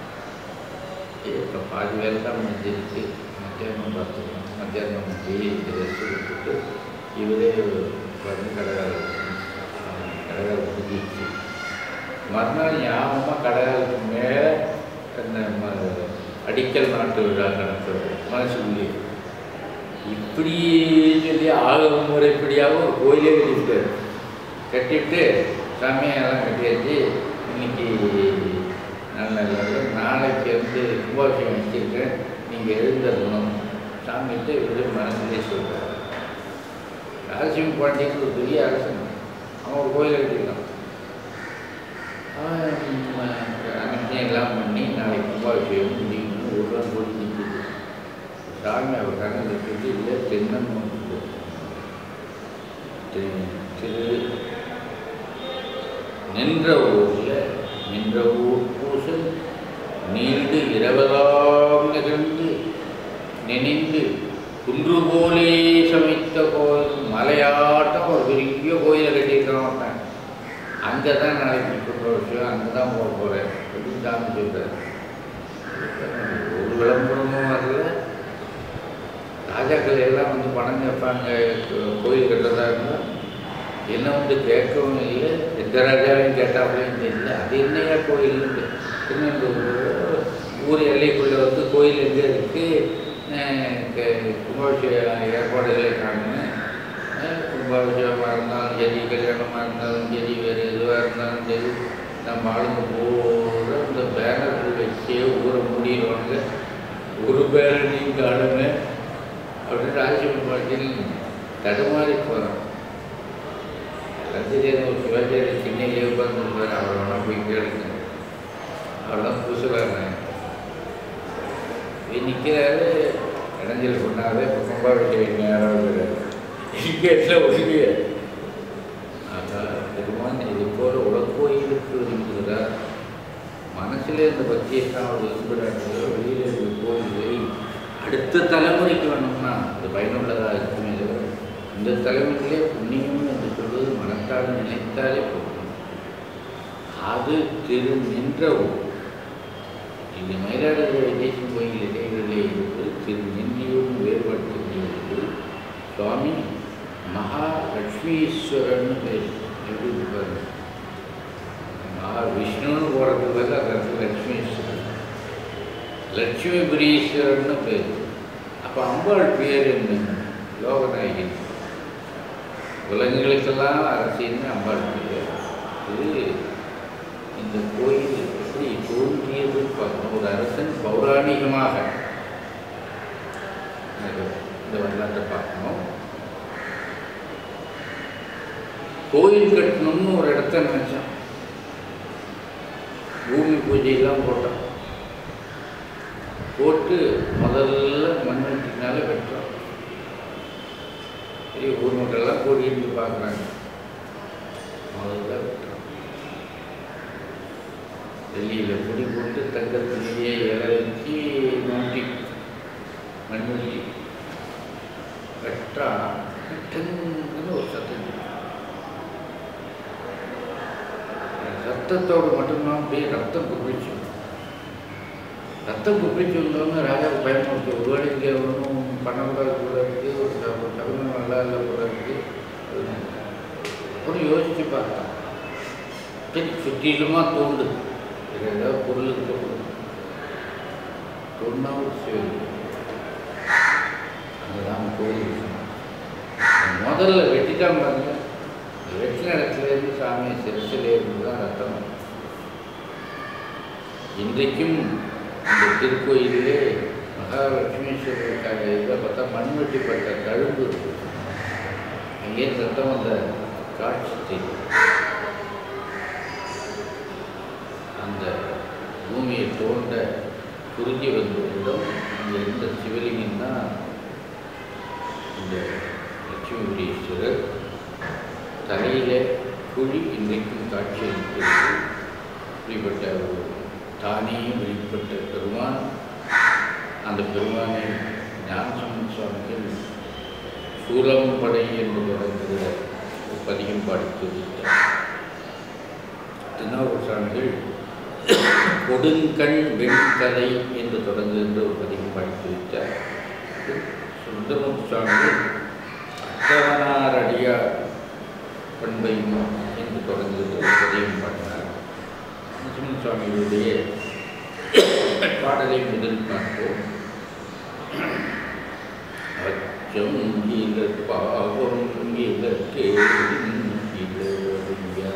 இப்போ பாதி வேலை தான் முடிஞ்சிருச்சு மத்தியானம் பார்த்துக்கலாம் மத்தியானம் போய் ரெஸ்ட் கொடுத்துட்டு இவரே வந்து கடகாலம் கடகாலம் முடிஞ்சிருச்சு மறுநாள் ஞாபகமாக கடகாலத்துக்கு மேலே அந்த ம- அடிக்கல் நாட்டு விழா நடத்துறது மனசுக்குள்ளேயே இப்படி சொல்லி ஆகம முறைப்படியாக ஒரு கோயிலே கட்டிவிட்டார் கட்டிவிட்டு சாமியெல்லாம் கட்டியாச்சு இன்னைக்கு நல்ல நல்ல நாளைக்கு வந்து கும்பாபிஷேகம் வச்சுருக்கேன் நீங்கள் எழுந்தரணும் சாமிகிட்ட இவர் மனசுலேயே சொல்கிறார் ராஜசிம்ம பாண்டியன் ஒரு பெரிய அரசன் அவன் ஒரு கோயிலை கட்டிருக்கான் அவன் அன்னைக்கு எல்லாம் பண்ணி நாளைக்கு கும்பாபிஷேகம் முடியும்னு ஒரு நாள் போய் நிற்குது சாமி அவர் கண்ணில் சொல்லி இல்லை தென்னன் திரு நின்ற ஊரில் நின்ற ஊர் பூசல் நீடு இரவதாம் நிகழ்ந்து நினைந்து குன்று போலே சமைத்த கோயில் மலையாட்டம் ஒரு பெரிய கோயிலை கட்டியிருக்கான் ஒருத்தன் அங்கே தான் நாளைக்கு சொல்கிற விஷயம் அங்கே தான் போக போகிறேன் அப்படின்னு சாமி சொல்கிறார் ஒரு விளம்பரமும் வரல ராஜாக்கள் எல்லாம் வந்து பணம் கேட்பாங்க கோ- கோயில் கட்டுறதா இருந்தால் என்ன வந்து கேட்கவும் இல்லை எந்த ராஜாவையும் கேட்டாப்புலையும் தெரியல அது என்னையா கோயில்னு திருநெல்வேலூர் ஊர் எல்லைக்குள்ளே வந்து கோயில் எங்கே இருக்குது கும்பாபிஷேக ஏற்பாடுகளை காணுங்க கும்பாபிஷேகமாக இருந்தாலும் சரி கல்யாணமாக இருந்தாலும் சரி வேறு எதுவாக இருந்தாலும் சரி நம்ம ஆளுங்க பூரா இந்த பேனர்கள் வச்சே ஊரை மூடிடுவாங்க ஒரு பேரனையும் காணுங்க அப்படின்னு ராஜ்யம் பாட்டில் தடுமாறி போகிறோம் எல்லாம் தெரியாது ஒரு சிவாச்சாரிய சின்னையிலே உட்காந்துருப்பார் அவர் வேணா போய் கேளுங்க அவர்தான் புதுசுலாங்க நிற்கிறாரு இடைஞ்சல் பண்ணாதே இப்போ கும்பாபிஷேகம் யாராவது கேட்டில் ஒதுங்கிய ஆகா பெருமான் இது போல உலகோயிலுக்கு விரும்புகிறார் மனசில் இந்த பக்தியை தான் அவர் விரும்புகிறார்களோ வெளியில் இருக்க கோயிலை அடுத்த தலைமுறைக்கு வேணும்னா அது பயனுள்ளதாக இருக்குமே தவிர இந்த தலைமுறையிலே புண்ணியம் என்று சொல்வது மனத்தால் நினைத்தாலே போதும் அது திரு நின்ற ஊர் இந்த மயிலாடுதுறை தேசிய கோயில் இடைகளிலே இருப்பது திரு நின்றியும் வேறுபடுத்தக்கூடியது சுவாமி மகாலட்சுமீஸ்வரன் பேர் எப்படி இருப்பார் மகா விஷ்ணுன்னு போகிறதுக்கு பதில் அந்த இடத்துல லட்சுமீஸ்வரன் லட்சுமிபுரீஸ்வரன் பேர் அப்போ அம்பாள் பேர் என்ன லோகநாயகி உலகங்களுக்கெல்லாம் அரசின்னு அம்பாள் பேர் இது இந்த கோயில் எப்படி தோன்றியது பார்க்கணும் ஒரு அரசன் பௌராணிகமாக இந்த- இந்த வரலாற்றை பார்க்கணும் கோயில் கட்டணும்னு ஒரு இடத்த நினைச்சான் பூமி பூஜையெல்லாம் போட்டான் போட்டு முதல்ல மண்வெட்டினால வெட்டுறான் பெரிய ஊர் மக்கள்லாம் கூடி இருந்து பார்க்குறாங்க முதல்ல வெட்டுறான் டெல்லியில் குடி போட்டு தங்கத்திலேயே இலை வச்சு நோட்டி மண்வெட்டி வெட்டா டங்குன்னு ஒரு சத்தம் கேட்டுச்சு. அந்த சத்தத்தோடு மட்டும்தான் அப்படியே ரத்தம் குப்பிச்சு ரத்தம் குப்பிச்சு வந்தவங்க ராஜாவுக்கு பயன்படுத்தி ஒருவேளை இங்கே ஒன்றும் பண்ணக்கூடாது போல இருக்கு ஒரு ச- ஒரு சகுனம் நல்லா இல்லை போல இருக்கு அப்புறம் யோசிச்சு பார்த்தான் சரி சுற்றிலுமாக தோண்டுது வேறு ஏதாவது பொருள் இருக்க போகுது தோண்டா ஒரு சிவலிங்கம் அதுதான் கோயில் முதல்ல வெட்டிட்டான் பாருங்க வெட்டின இடத்துல இருந்து சாமி சிரசிலே இருந்து தான் ரத்தம் வரும். இன்றைக்கும் இந்த திருக்கோயிலே மகாலட்சுமீஸ்வரருக்காக இதில் பார்த்தா மண்வெட்டிப்பட்ட கழும்பு இருக்கு அங்கே ரத்தம் வந்த காட்சி தெரியும் அந்த பூமியை தோண்ட குறிஞ்சி வந்தவரிடம் அங்கே இருந்த சிவலிங்கம் தான் இந்த லட்சுமிபுரீஸ்வரர் தலையிலே குழி இன்றைக்கும் காட்சி அளிக்கிறது இப்படிப்பட்ட ஒரு தானே வெளிப்பட்ட பெருமான் அந்த பெருமானை ஞானசம்பந்த சுவாமிகள் சூலம் படை என்று தொடங்குகிற ஒரு பதிகம் பாடி துதித்தார் திருநாவூர் சுவாமிகள் கொடுங்கண் வெண்கலை என்று தொடங்குகின்ற ஒரு பதிகம் பாடி துதித்தார் சுந்தரமுத்து சுவாமிகள் அத்தவனார் அடியார் பண்பையும் என்று தொடங்குகின்ற ஒரு பதிகம் பாடினார் நரசிம்ம சுவாமிகளுடைய பாடலை முதல் பார்ப்போம் அச்சம் இலர் பாவம் இலக்கேடும் இலறியா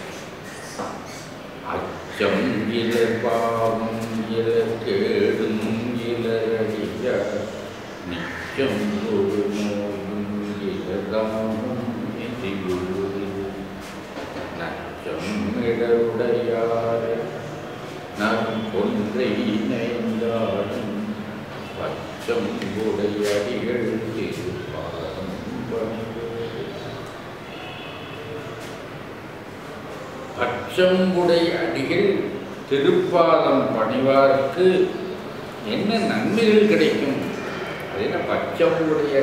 அச்சம் இலர் பாவம் இலக்கேடும் இலரடியா நிச்சம் ஒரு நோயும் இலதாமும் எதிரொரு நச்சம் இடருடையார் நான் கொன்றை இணைந்தாலும் பச்சம் உடையடிகள் திருப்பாதம் பணிவது. பச்சம் உடை அடிகள் திருப்பாதம் பணிவார்க்கு என்ன நன்மைகள் கிடைக்கும் அது என்ன பச்சம் உடைய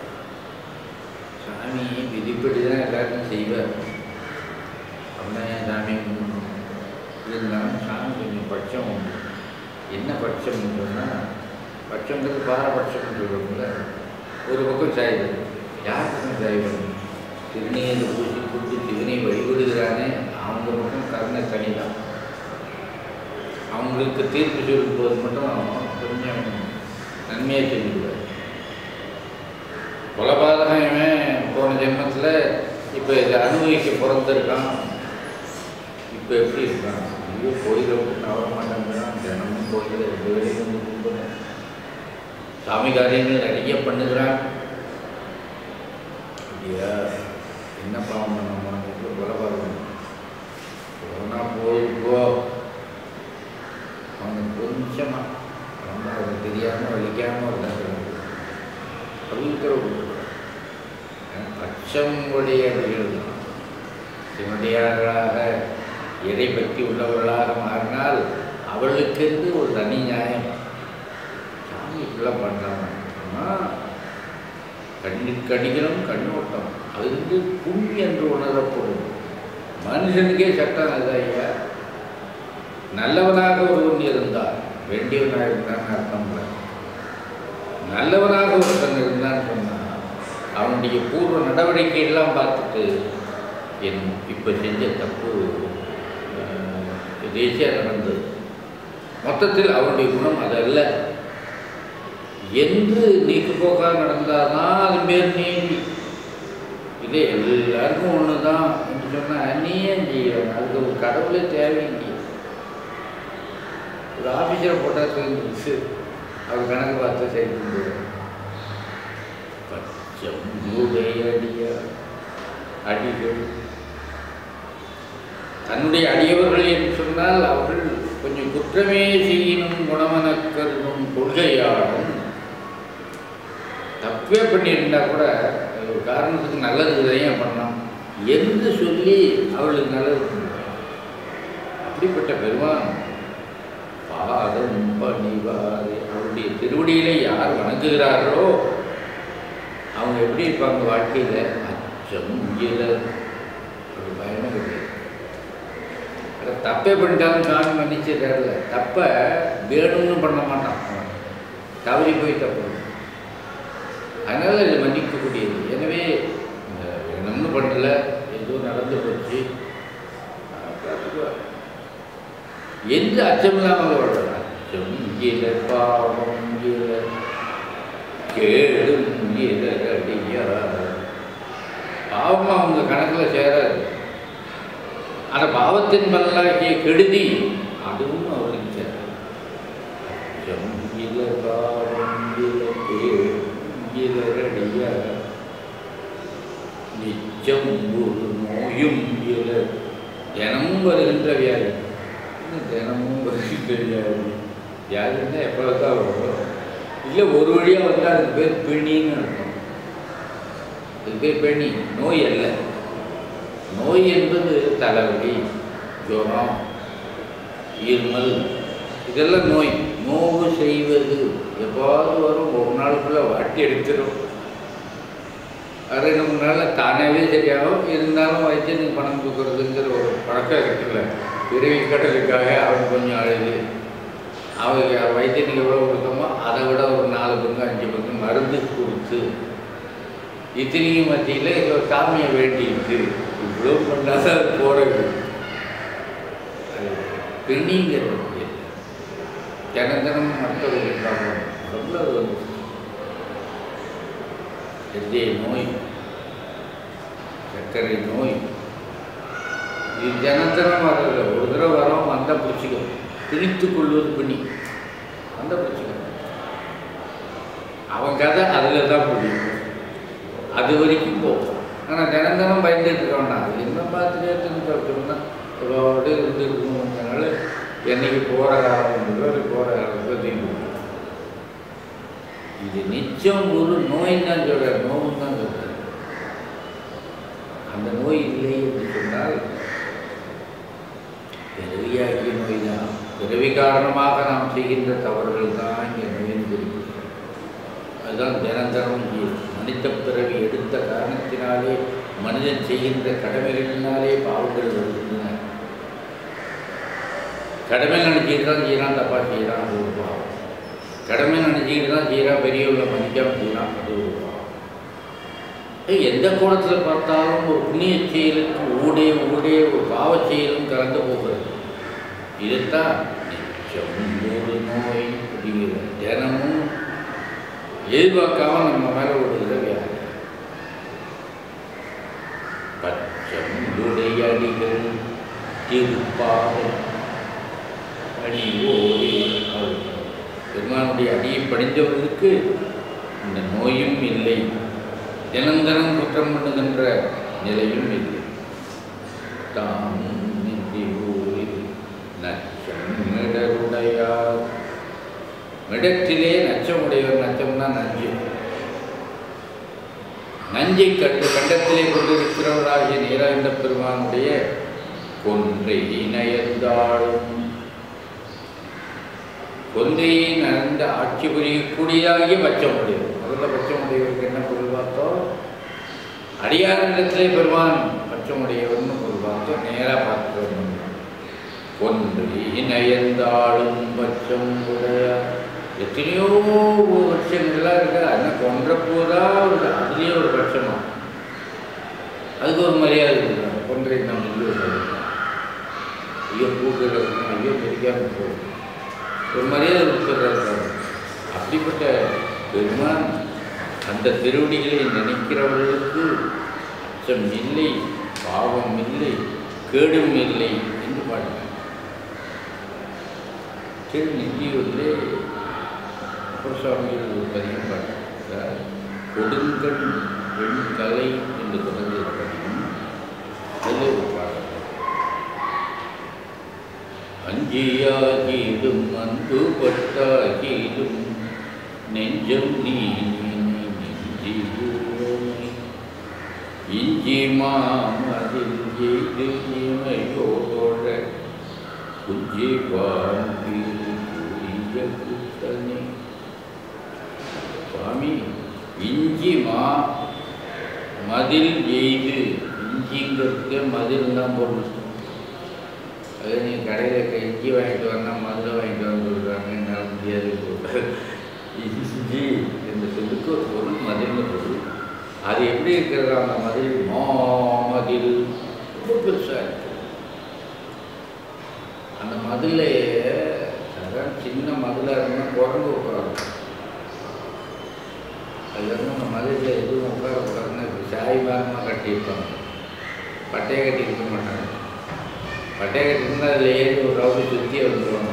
சாமி விதிப்படி தான் எல்லாருக்கும் செய்வார் அவனே சாமி கும்பிடணும். இருந்தாலும் சாமி கொஞ்சம் பட்சம் உண்டு என்ன பட்சம்னு சொன்னால் பட்சங்கிறது பாரபட்சம்னு சொல்லுவோம்ல ஒரு பக்கம் சாயுது யார் பக்கம் சாய்வது திருநீர் பூசி கொண்டு சிவனை வழிபடுகிறானே அவங்க மட்டும் கருணை தனிதான் அவங்களுக்கு தீர்ப்பு சொல்லும் போது மட்டும் கொஞ்சம் நன்மையாக செஞ்சுடுவார் கொலபாதகம் இவன் போன ஜென்மத்தில் இப்போ இதை அனுபவிக்க பிறந்திருக்கான் இப்போ எப்படி இருக்கான் ஐயோ கோயிலை விட்டு நவர மாட்டேங்கிறான் தினமும் கோயிலில் ரெண்டு வேலையும் வந்து கும்பிடுறேன் சாமி காரியங்கள் நிறைய பண்ணுகிறான் அப்படியா என்ன பாவம் பண்ண உனக்கு கொலபாதகம் போனா போது போ அவனுக்கு கொஞ்சமாக ரொம்ப அவனுக்கு தெரியாமல் வலிக்காமல் இருந்தாங்க பவித்திர அச்சம் உடையவர்கள் சிவனடியார்களாக இறை பக்தி உள்ளவர்களாக மாறினால் அவளுக்கென்று ஒரு தனி நியாயம் சாமி இப்படிலாம் பண்ணுறாங்க ஆனால் கண்ணுக்கு அடிக்கணும் கண்ணோட்டம் அது வந்து புண் என்று உணரப்படும் மனுஷனுக்கே சட்டம் அது ஐயா நல்லவனாக ஒருவன் இருந்தால் வேண்டியவனாக இருந்தான்னு அர்த்தம் இல்லை நல்லவனாக ஒருத்தன் இருந்தான்னு சொன்னால் அவனுடைய பூர்வ நடவடிக்கையெல்லாம் பார்த்துட்டு என் இப்போ செஞ்ச தப்பு தேசியாக நடந்தது மொத்தத்தில் அவனுடைய குணம் அதல்ல என்று நீக்கு போக்காக நடந்தாதான் அது பேர் நீதி இதே எல்லாருக்கும் ஒன்று தான் என்று சொன்னால் நீ ஏன் செய்யணும் அதுக்கு ஒரு கடவுளே தேவையில்லை ஒரு ஆஃபீஸரை போட்டால் தெரிஞ்சிச்சு அவர் கணக்கு பார்த்து சரி பண்ணுவார் பச்சம் அடிய அடிகள் தன்னுடைய அடியவர்கள் என்று சொன்னால் அவர்கள் கொஞ்சம் குற்றமே செய்யணும் குணமன கருதும் கொள்கையாலும் தப்பே பண்ணியிருந்தா கூட ஒரு காரணத்துக்கு நல்லது ஏன் பண்ணலாம் என்று சொல்லி அவளுக்கு நல்லது பண்ணுவார் அப்படிப்பட்ட பெருமான் பாதம் பணிவாரே அவருடைய திருவடியிலே யார் வணங்குகிறார்களோ அவங்க எப்படி இருப்பாங்க வாழ்க்கையில் அச்சம் இயலர் ஒரு பயமே கிடையாது அட தப்பே பண்ணிட்டாலும் சாமி மன்னிச்சிடல தப்பை வேணும்னு பண்ண மாட்டான் அவன். தவறி போய் தப்பு அதனால் இது மன்னிக்கக்கூடியது எனவே இந்த வேணும்னு பண்ணல ஏதோ நடந்து போச்சு அஹ் பார்த்துக்குவார். எந்த அச்சமில்லாமல் வாழ்வார் அச்சம் இயல பாவம் இயல கேடும் இயலடியார் பாவம் அவங்க கணக்கில் சேராது அந்த பாவத்தின் பல்லாகிய கெடுதி அதுவும் அவருக்கு சேராது அச்சம் இயல பாவம் இயல கேடும் இயலடியார் நிச்சம் ஒரு நோயும் இயல தினமும் வருகின்ற வியாதி என்ன தினமும் வருகின்ற வியாதி வியாதின்னா எப்போ தான் வரும் இல்லை ஒரு வழியாக வந்தால் அதுக்கு பேர் பிணின்னு அர்த்தம் அதுக்கு பேர் பிணி நோய் அல்ல நோய் என்பது தலைவலி ஜுரம் இருமல் இதெல்லாம் நோய் நோவு செய்வது எப்பாவது வரும் ஒரு நாளுக்குள்ளே வாட்டி எடுத்துடும் அது ரெண்டு மூணு நாளில் தானாகவே சரியாகும் இருந்தாலும் வைத்தியனுக்கு பணம் கொடுக்குறதுங்கிற ஒரு பழக்கம் இருக்குல்ல பிறவி கடலுக்காக அவன் கொஞ்சம் அழுது அவங்க வைத்தியனுக்கு எவ்வளோ கொடுத்தோமோ அதை விட ஒரு நாலு பங்கு அஞ்சு பங்கு மருந்து கொடுத்து இத்தனையும் மத்தியில் ஒரு சாமியை வேண்டிட்டு இவ்வளோ பண்ணாதான் அது போகிறது அது பெண்ணிங்கிறது தினம் தினம் மற்றவர்களுக்காக ரொம்ப ஒரு இதய நோய் சர்க்கரை நோய் இது ஜனத்தனம் வர்றது ஒரு தடவை வரோம் அந்த பிடிச்சிக்கும் திணித்து கொள்வது பண்ணி அந்த பிடிச்சிக்கும் அவன் கதை அதில் தான் முடியும் அது வரைக்கும் போகும் ஆனால் தினம் தினம் பயந்துட்டு இருக்க வேண்டாம் அது என்ன பார்த்துட்டே திரும்ப இதோடு இருந்து இருக்கணுங்கிறனால என்னைக்கு போகிற காலம் அது போகிற காலத்தில் தீர்ந்து இது நிச்சயம் ஒரு நோய் தான் சொல்கிறார் நோவும் தான் சொல்கிறார் அந்த நோய் இல்லை என்று சொன்னால் பிறவியாகிய நோய் தான் பிறவி காரணமாக நாம் செய்கின்ற தவறுகள் தான் இங்கே நோயின் குறிப்பிடுகிறது அதுதான் தினந்தரம் இங்கே மனித பிறவி எடுத்த காரணத்தினாலே மனிதன் செய்கின்ற கடமைகளினாலே பாவங்கள் வருகின்றன கடமை நினைச்சிட்டு தான் செய்யறான் தப்பா செய்யறான் அது ஒரு பாவம் கடமை நினைச்சிக்கிட்டு தான் செய்யறான் பெரியவங்களை மதிக்காம செய்யறான் அது ஒரு பாவம் எந்த கோணத்தில் பார்த்தாலும் ஒரு புண்ணிய செயலுக்கு ஊடே ஊடே ஒரு பாவச் செயலும் கலந்து போகிறது இதுதான் நிச்சம் ஒரு நோய் அப்படிங்கிற தினமும் எதிர்பார்க்காம நம்ம மேலே விடுகிற வியாதி பச்சம் உடைய அடிகள் திருப்பாவை அடி ஓடி பெருமானுடைய அடியை படிந்தவர்களுக்கு இந்த நோயும் இல்லை தினந்தனம் குற்றம் பண்ணுகின்ற நிலையும் இல்லை தாம் நின்றி ஊரில் நச்சம் மிடருடையார் மிடத்திலே நச்சமுடையவர் நச்சம்னா நஞ்சு நஞ்சை கண்டு கண்டத்திலே கொண்டிருக்கிறவராகிய நீராண்ட பெருமானுடைய கொன்றை நயந்தாளும் கொன்றையை நடந்த ஆட்சி புரியக்கூடியதாகிய பச்சமுடையவர் முதல்ல பச்சமுடையவருக்கு என்ன பொருள் பார்த்தோம் அடியாரிடத்திலே பெருமான் பச்சமுடையவர்னு பொருள் பார்த்தோம் நேராக பார்க்கிறோம் கொன்றை நயந்தாளும் பச்சம் உடையார் எத்தனையோ வருஷங்கள்லாம் இருக்கு என்ன கொன்றப்போதா ஒரு அதுலேயே ஒரு பட்சமா அதுக்கு ஒரு மரியாதை கொடுக்குறாங்க கொன்றை நம்ம சொல்லி ஐயோ கூட்டுறது ஐயோ தெரியாமல் போகும் ஒரு மரியாதை கொடுத்துட்றாரு அப்படிப்பட்ட பெருமான் அந்த திருவடிகளை நினைக்கிறவர்களுக்கு அச்சம் இல்லை பாவம் இல்லை கேடும் இல்லை என்று பாடினார் திரு நெஞ்சியூரிலே சுவாமிகள் ஒரு பதிகம் பாடுகிறார் கொடுங்கண் வெண்கலை என்று தொடங்கிய பதிகம் அதில் ஒரு பாடல் அஞ்சியாகிடும் அன்பு பட்டாகிடும் நெஞ்சம் நீ நெஞ்சி இஞ்சி மாமதில் எய்து இமையோட குஞ்சி வாழ்வில் புரிய குத்தனே சுவாமி இஞ்சி மா மதில் எய்து இஞ்சிங்கிறதுக்கு மதில் தான் பொருள் அது நீ கடையில் இஞ்சி வாங்கிட்டு வரணும் மதுரை வாங்கிட்டு வர சொல்கிறாங்க என்னால் முடியாது இஞ்சி என்ற சொல்லுக்கு ஒரு பொருள் மதில்னு பொருள் அது எப்படி இருக்கிறது அந்த மதில் மா மதில் ரொம்ப பெருசாக இருக்கு அந்த மதில் அதான் சின்ன மதிலாக இருந்தால் குரங்கு உட்காரும் அது வந்து அந்த மதிலில் எதுவும் உட்காரக்கூடாதுன்னு இப்போ சாய் பாகமாக கட்டியிருப்பாங்க பட்டையை கட்டி இருக்க மாட்டாங்க பட்டையை கட்டியிருந்தால் அதில் ஏறி ஒரு ரவுடி சுற்றி வந்துடுவாங்க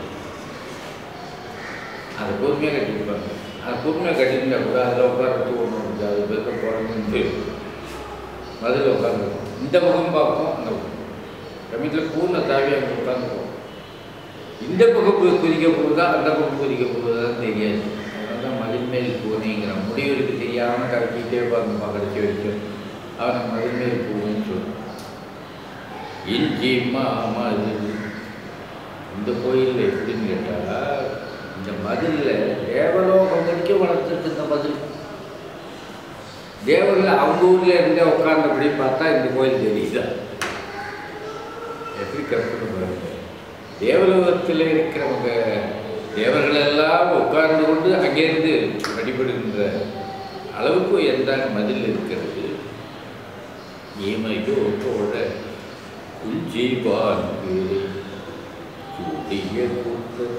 அதை பொறுமையாக கட்டியிருப்பாங்க அது பொறுமையாக கட்டியிருந்தா கூட அதில் உட்காரத்துக்கு ஒன்று இருக்குது அது பெருக்க குழந்தைன்னு மதில் உட்காந்துருக்கும் இந்த முகம் பார்ப்போம் அந்த முகம் சமயத்தில் பூர்ண தாவி அங்கே உட்காந்துருக்கும் இந்த பக்கம் போய் குதிக்க போகுதா அந்த பக்கம் குதிக்க போகுதான்னு தெரியாது அதனால தான் மதில் மேல் பூனைங்கிற முடிவுக்கு தெரியாமல் கரைச்சிக்கிட்டே இருப்பாங்கப்பா கடைசி வரைக்கும் அவனை மதில் மேல் பூனைன்னு சொல்லுவான் இஞ்சி மாமதில் இந்த கோயிலில் எப்படின்னு கேட்டால் இந்த மதிலில் தேவலோகம் வரைக்கும் வளர்த்துருக்கு இந்த மதில் தேவர்கள் அவங்க ஊரில் இருந்தே உட்கார்ந்தபடி பார்த்தா இந்த கோயில் தெரியுதா எப்படி கற்பனை பாருங்க தேவலோகத்தில் இருக்கிறவங்க தேவர்களெல்லாம் உட்கார்ந்து கொண்டு அங்கேருந்து வழிபடுகின்ற அளவுக்கு எந்த மதில் இருக்கிறது ஈமையோ போட குஞ்சிவான் பேரை சூடிய கூட்டது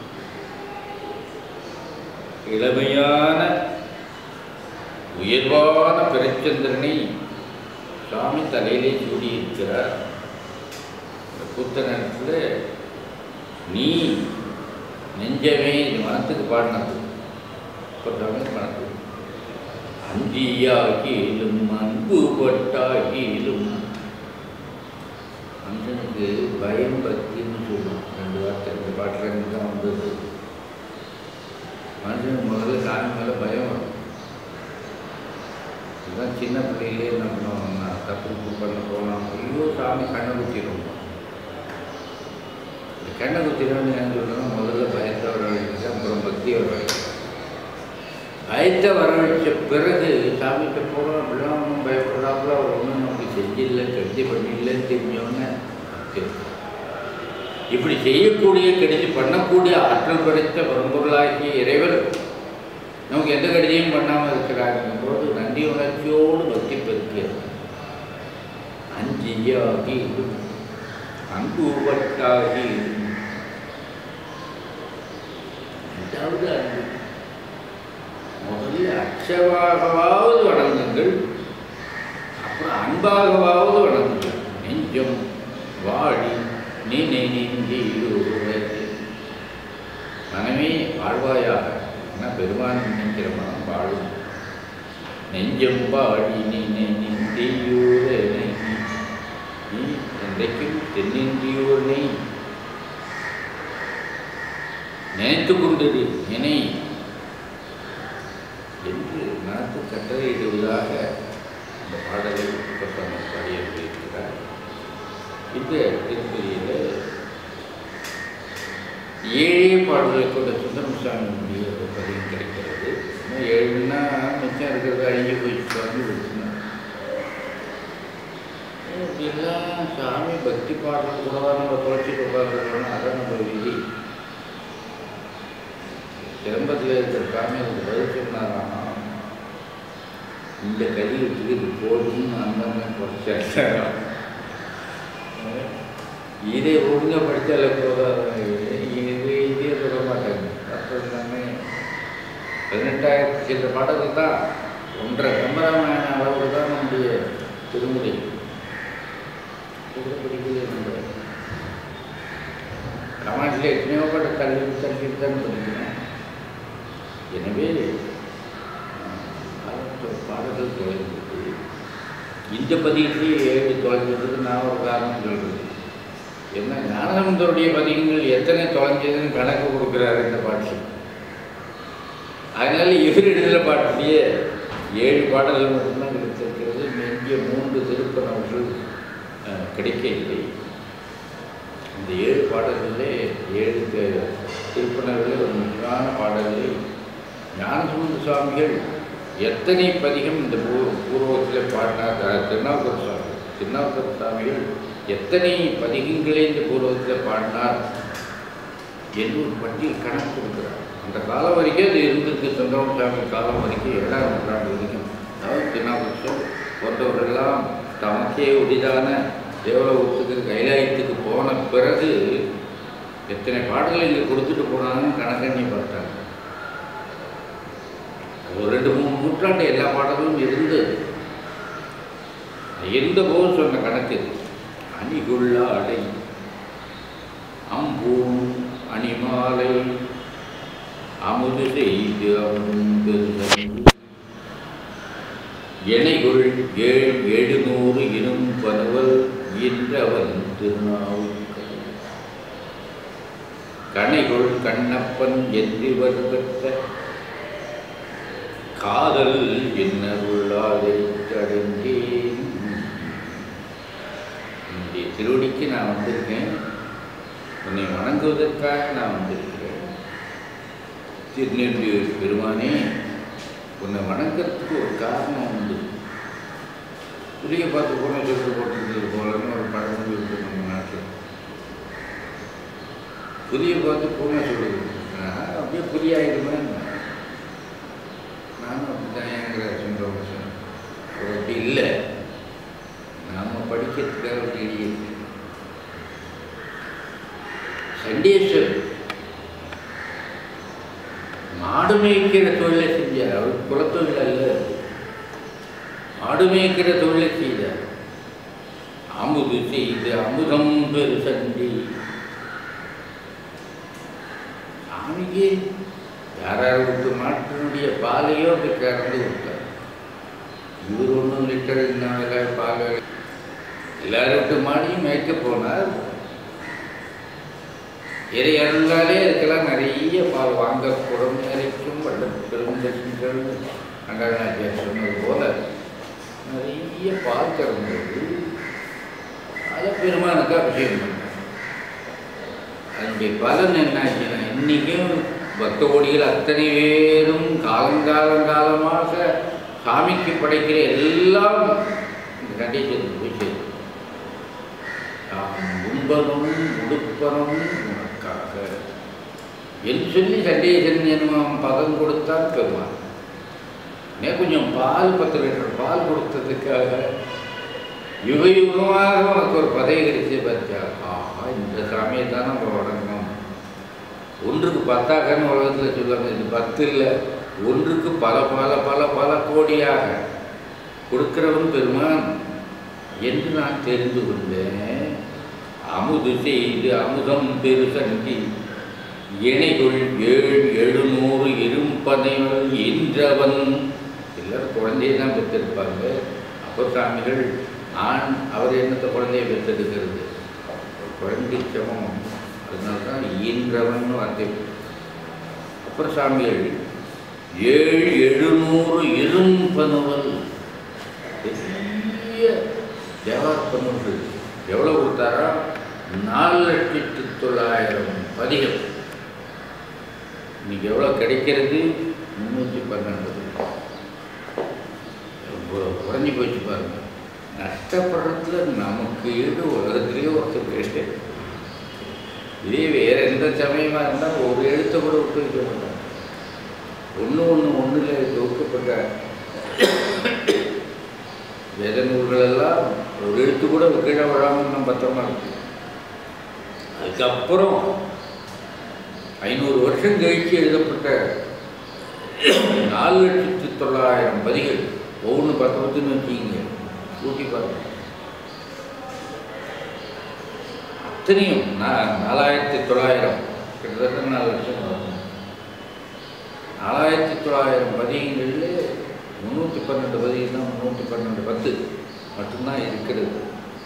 இளமையான உயர்வான பிரச்சந்திரனை சுவாமி தலையிலே சூடியிருக்கிறார் இந்த கூத்த நேரத்தில் நீ நெஞ்சமே இது மனத்துக்கு பாடினது இப்போ தமிழ் மனத்துக்கு அஞ்சியாகிலும் அன்பு பட்டாகிலும் மனுஷனுக்கு பயம் பக்தின்னு சொல்லுவோம் ரெண்டு வார்த்தை ரெண்டு பாட்டில் இருந்து தான் வந்தது மனுஷனுக்கு முதல்ல சாமி மேலே பயம் வரும் இதுதான் சின்ன பிள்ளையிலே என்ன பண்ணுவோம் நான் தப்பு பண்ண போகலாம் ஐயோ சாமி கண்ணை குத்திடும் இந்த கண்ணை குத்திடும் என்ன சொல்லணும் முதல்ல பயத்தை வரவழைச்சு அப்புறம் பக்தி வரவழைச்சு பயத்தை வரவழைச்ச பிறகு சாமிகிட்ட போகிறோம் அப்படிலாம் ஒன்றும் பயப்படுறாப்புல அவர் ஒன்றும் நமக்கு செஞ்சில்லை கெடுதி பண்ணிடலன்னு தெரிஞ்சோன்னே பக்தி வரும். இப்படி செய்யக்கூடிய கெடுதி பண்ணக்கூடிய ஆற்றல் படைத்த பரம்பொருளாகிய இறைவர் நமக்கு எந்த கடிதையும் பண்ணாமல் இருக்கிறாருங்கும் போது நன்றி உணர்ச்சியோடு பக்தி பெருக்கிறது அஞ்சியாகி அன்பு உபட்டாகி ரெண்டாவது அன்பு முதல்ல அச்சவாகவாவது வணங்குங்கள் அப்புறம் அன்பாகவாவது வணங்குங்கள் நெஞ்சம் வாடி நீ நெஞ்சி மனமே வாழ்வாயாக என்ன பெருமான் நினைக்கிற மனம் வாழும் நெஞ்சம் வாடி நீ நெஞ்சியூர நீ என்றைக்கும் தென்னிந்தியூரனை நினைத்து கொண்டது நினை என்று மனத்து கட்டளையிடுவதாக இந்த பாடலை புத்தகம் பாடியிருக்கிறார் இந்த திருப்பதியில் ஏழே பாடல்களை கொண்ட சுந்தரம் சாமியினுடைய ஒரு பதிவு கிடைக்கிறது இன்னும் ஏழுன்னா மிச்சம் இருக்கிறது அழிஞ்சு போயிடுச்சு வந்து விட்டுனா இப்படிலாம் சாமி பக்தி பாடல் கூடவா நம்ம தொலைச்சிட்டு உட்காந்துருக்கோம்னா அதான் நம்ம விதி சிலம்பத்தில் இருக்கிற சாமி அதுக்கு பதில் சொன்னாராம் இந்த கலியுக்கு இது போதும்னு அந்த குறைச்சாச்சாராம் இதை ஒழுங்காக படித்தாலே போதாது இது இதே சொல்ல மாட்டாங்க அப்புறம் எல்லாமே பதினெட்டாயிரத்தி சில பாடல்கள் தான் ஒன்றரை கம்பராமாயண அளவு தான் நம்முடைய திருமுறை கூட படிக்கிறது நம்ம ராமாயணத்தில் எத்தனையோ பாட்டு தள்ளி தள்ளி தான் படிக்கணும் எனவே அஹ், பாடல்கள் தொலைந்தது இந்த பதியத்திலே ஏழு தொலைஞ்சதுக்கு நான் ஒரு காரணம் சொல்கிறது என்ன ஞானசமுந்தருடைய பதிகங்கள் எத்தனை தொலைஞ்சதுன்னு கணக்கு கொடுக்குறாரு இந்த பாட்டு அதனால இவர் எழுதுகிற பாட்டிலேயே ஏழு பாடல்கள் மட்டும்தான் கிடைத்திருக்கிறது இங்கே மூன்று திருப்பணவர்கள் அஹ், கிடைக்கவில்லை இந்த ஏழு பாடல்களே ஏழு தி- திருப்பணர்களே ஒரு முக்கியமான பாடல்களை ஞானசுமந்த சுவாமிகள் எத்தனை பதிகம் இந்த பூ பூர்வத்தில் பாடினார் த- திருநாவுக்கர் சுவாமி திருநாவுக்கர் சுவாமிகள் எத்தனை பதிகங்களை இந்த பூர்வத்தில் பாடினார் என்று ஒரு பட்டியல் கணக்கு கொடுக்குறார் அந்த காலம் வரைக்கும் அது இருந்திருக்கு சுந்தரம் சுவாமி காலம் வரைக்கும் ஏழாம் நூற்றாண்டு வரைக்கும் அதாவது திருநாவுக்கர் போன்றவர்களெல்லாம் தமக்கே உரிதான தேவலோகத்துக்கு கைலாயத்துக்கு போன பிறகு எத்தனை பாடல்கள் இங்கே கொடுத்துட்டு போனாங்கன்னு கணக்கண்ணி பார்த்தாங்க ஒரு ரெண்டு மூணு நூற்றாண்டு எல்லா பாடலும் இருந்தது இருந்தபோது சொன்ன கணக்கு இது. அணிகுள்ள அடை அம்பூன் அணிமாலை அமுது செய்து அமுது எனைகுள் ஏழ் எழுநூறு இனும் பனுவல் இன்றவன் திருநாவுக்கரசர் கணைகுள் கண்ணப்பன் என்றிவர் பெற்ற காதல் என்ன உள்ளாதை அடைந்தேன் உன்னுடைய திருவடிக்கு நான் வந்திருக்கேன் உன்னை வணங்குவதற்காக நான் வந்திருக்கிறேன் திருநெல்வேலி பெருமானே உன்னை வணங்குறதுக்கு ஒரு காரணம் உண்டு புளிய பார்த்து போன சொல்லிட்டு போட்டுருந்தது போலன்னு ஒரு பழமொழி உண்டு நம்ம நாட்டில் புதிய பார்த்து பூனை சொல்லுது ஆஹ், அப்படியே புதிய ஆயிடுமே நானும் அப்படித்தாங்கிற சுந்தரம் ஒரு அப்படி இல்லை நாம் படிக்கிறதுக்காக அப்படி எழுதியிருக்கு சண்டேஸ்வர் மாடு மேய்க்கிற தொழிலை செஞ்சார் அவர் குலத்தொழில் அல்ல மாடு மேய்க்கிற தொழிலை செய்தார் அமுது செய்து அமுதம் பெரு சண்டி சாமிக்கு யாரார் விட்டு மாட்டினுடைய பாலையோ அப்படி கறந்து விட்டார் இவர் ஒன்றும் லிட்டர் என்ன பால் எல்லாரும் விட்டு மாடியும் மேய்க்க போனார் இறை அருளாலே அதுக்கெல்லாம் நிறைய பால் வாங்க குடம் நிறைக்கும் வள்ளல்களும் தரிசனங்கள் அங்கநாச்சியார் சொன்னது போல நிறைய பால் கறந்தது அதை பெருமானுக்கு அபிஷேகம் பண்ணார் அதனுடைய பலன் என்னாச்சுன்னா இன்றைக்கும் பக்த கோடிகள் அத்தனை பேரும் காலங்காலம் காலமாக சாமிக்கு படைக்கிற எல்லாம் இந்த கண்டீஷனுக்கு போய் சேரும் தாம் உண்பதும் உடுப்பதும் உனக்காக என்று சொல்லி சண்டேசன் என்னும் பதம் கொடுத்தான் பெருமான் இன்னும் கொஞ்சம் பால் பத்து லிட்டர் பால் கொடுத்ததுக்காக யுக யுகமாக உனக்கு ஒரு பதவி கிடைச்சி பார்த்தியா ஆஹா இந்த சாமியை தான் நம்ம வணங்கணும் ஒன்றுக்கு பத்தாக்கன்னு உலகத்தில் சொல்லுவாங்க இது பத்து இல்லை ஒன்றுக்கு பல பல பல பல கோடியாக கொடுக்கிறவன் பெருமான் என்று நான் தெரிந்து கொண்டேன் அமுது செய்து அமுதம் பெருசங்கி இணைகுள் ஏழு எழுநூறு இரும்பதைகள் ஈன்றவன் எல்லாரும் குழந்தையை தான் பெற்றிருப்பாங்க அப்போ சாமிகள் ஆண் அவர் என்னத்தை குழந்தையை பெற்றெடுக்கிறது குழந்தை சமம் அதனால தான் ஈன்றவன் வார்த்தை அப்புறம் சாமிகள் ஏழு எழுநூறு இரும்பனுவல் பெரிய தேவார்ப்பனர்கள் எவ்வளோ கொடுத்தாரா நாலு லட்சத்து தொள்ளாயிரம் பதிகம் இன்னைக்கு எவ்வளோ கிடைக்கிறது முந்நூற்றி பன்னெண்டு ரொம்ப குறைஞ்சி போச்சு பாருங்க நஷ்டப்படுறதுல நமக்கு ஈடு உலகத்திலேயே ஒருத்தர் பேச இதே வேற எந்த சமயமாக இருந்தால் ஒரு எழுத்தை கூட விட்டு வைக்க மாட்டாங்க ஒன்று ஒன்று ஒன்றில் தொகுக்கப்பட்ட வேத நூல்களெல்லாம் ஒரு எழுத்து கூட கீழே விழாமல் நம்ம பத்திரமா இருக்கு அதுக்கப்புறம் ஐநூறு வருஷம் கழிச்சு எழுதப்பட்ட நாலு லட்சத்தி தொள்ளாயிரம் பதிகள் ஒவ்வொன்று பத்து பத்துன்னு வச்சுக்கிங்க கூட்டி பாருங்க அத்தனையும் நான் நாலாயிரத்தி தொள்ளாயிரம் கிட்டத்தட்ட நாலு லட்சம் வரும் நாலாயிரத்தி தொள்ளாயிரம் பதிகங்களில் முந்நூற்றி பன்னெண்டு பதிகம் தான் முந்நூற்றி பன்னெண்டு பத்து மட்டும்தான் இருக்கிறது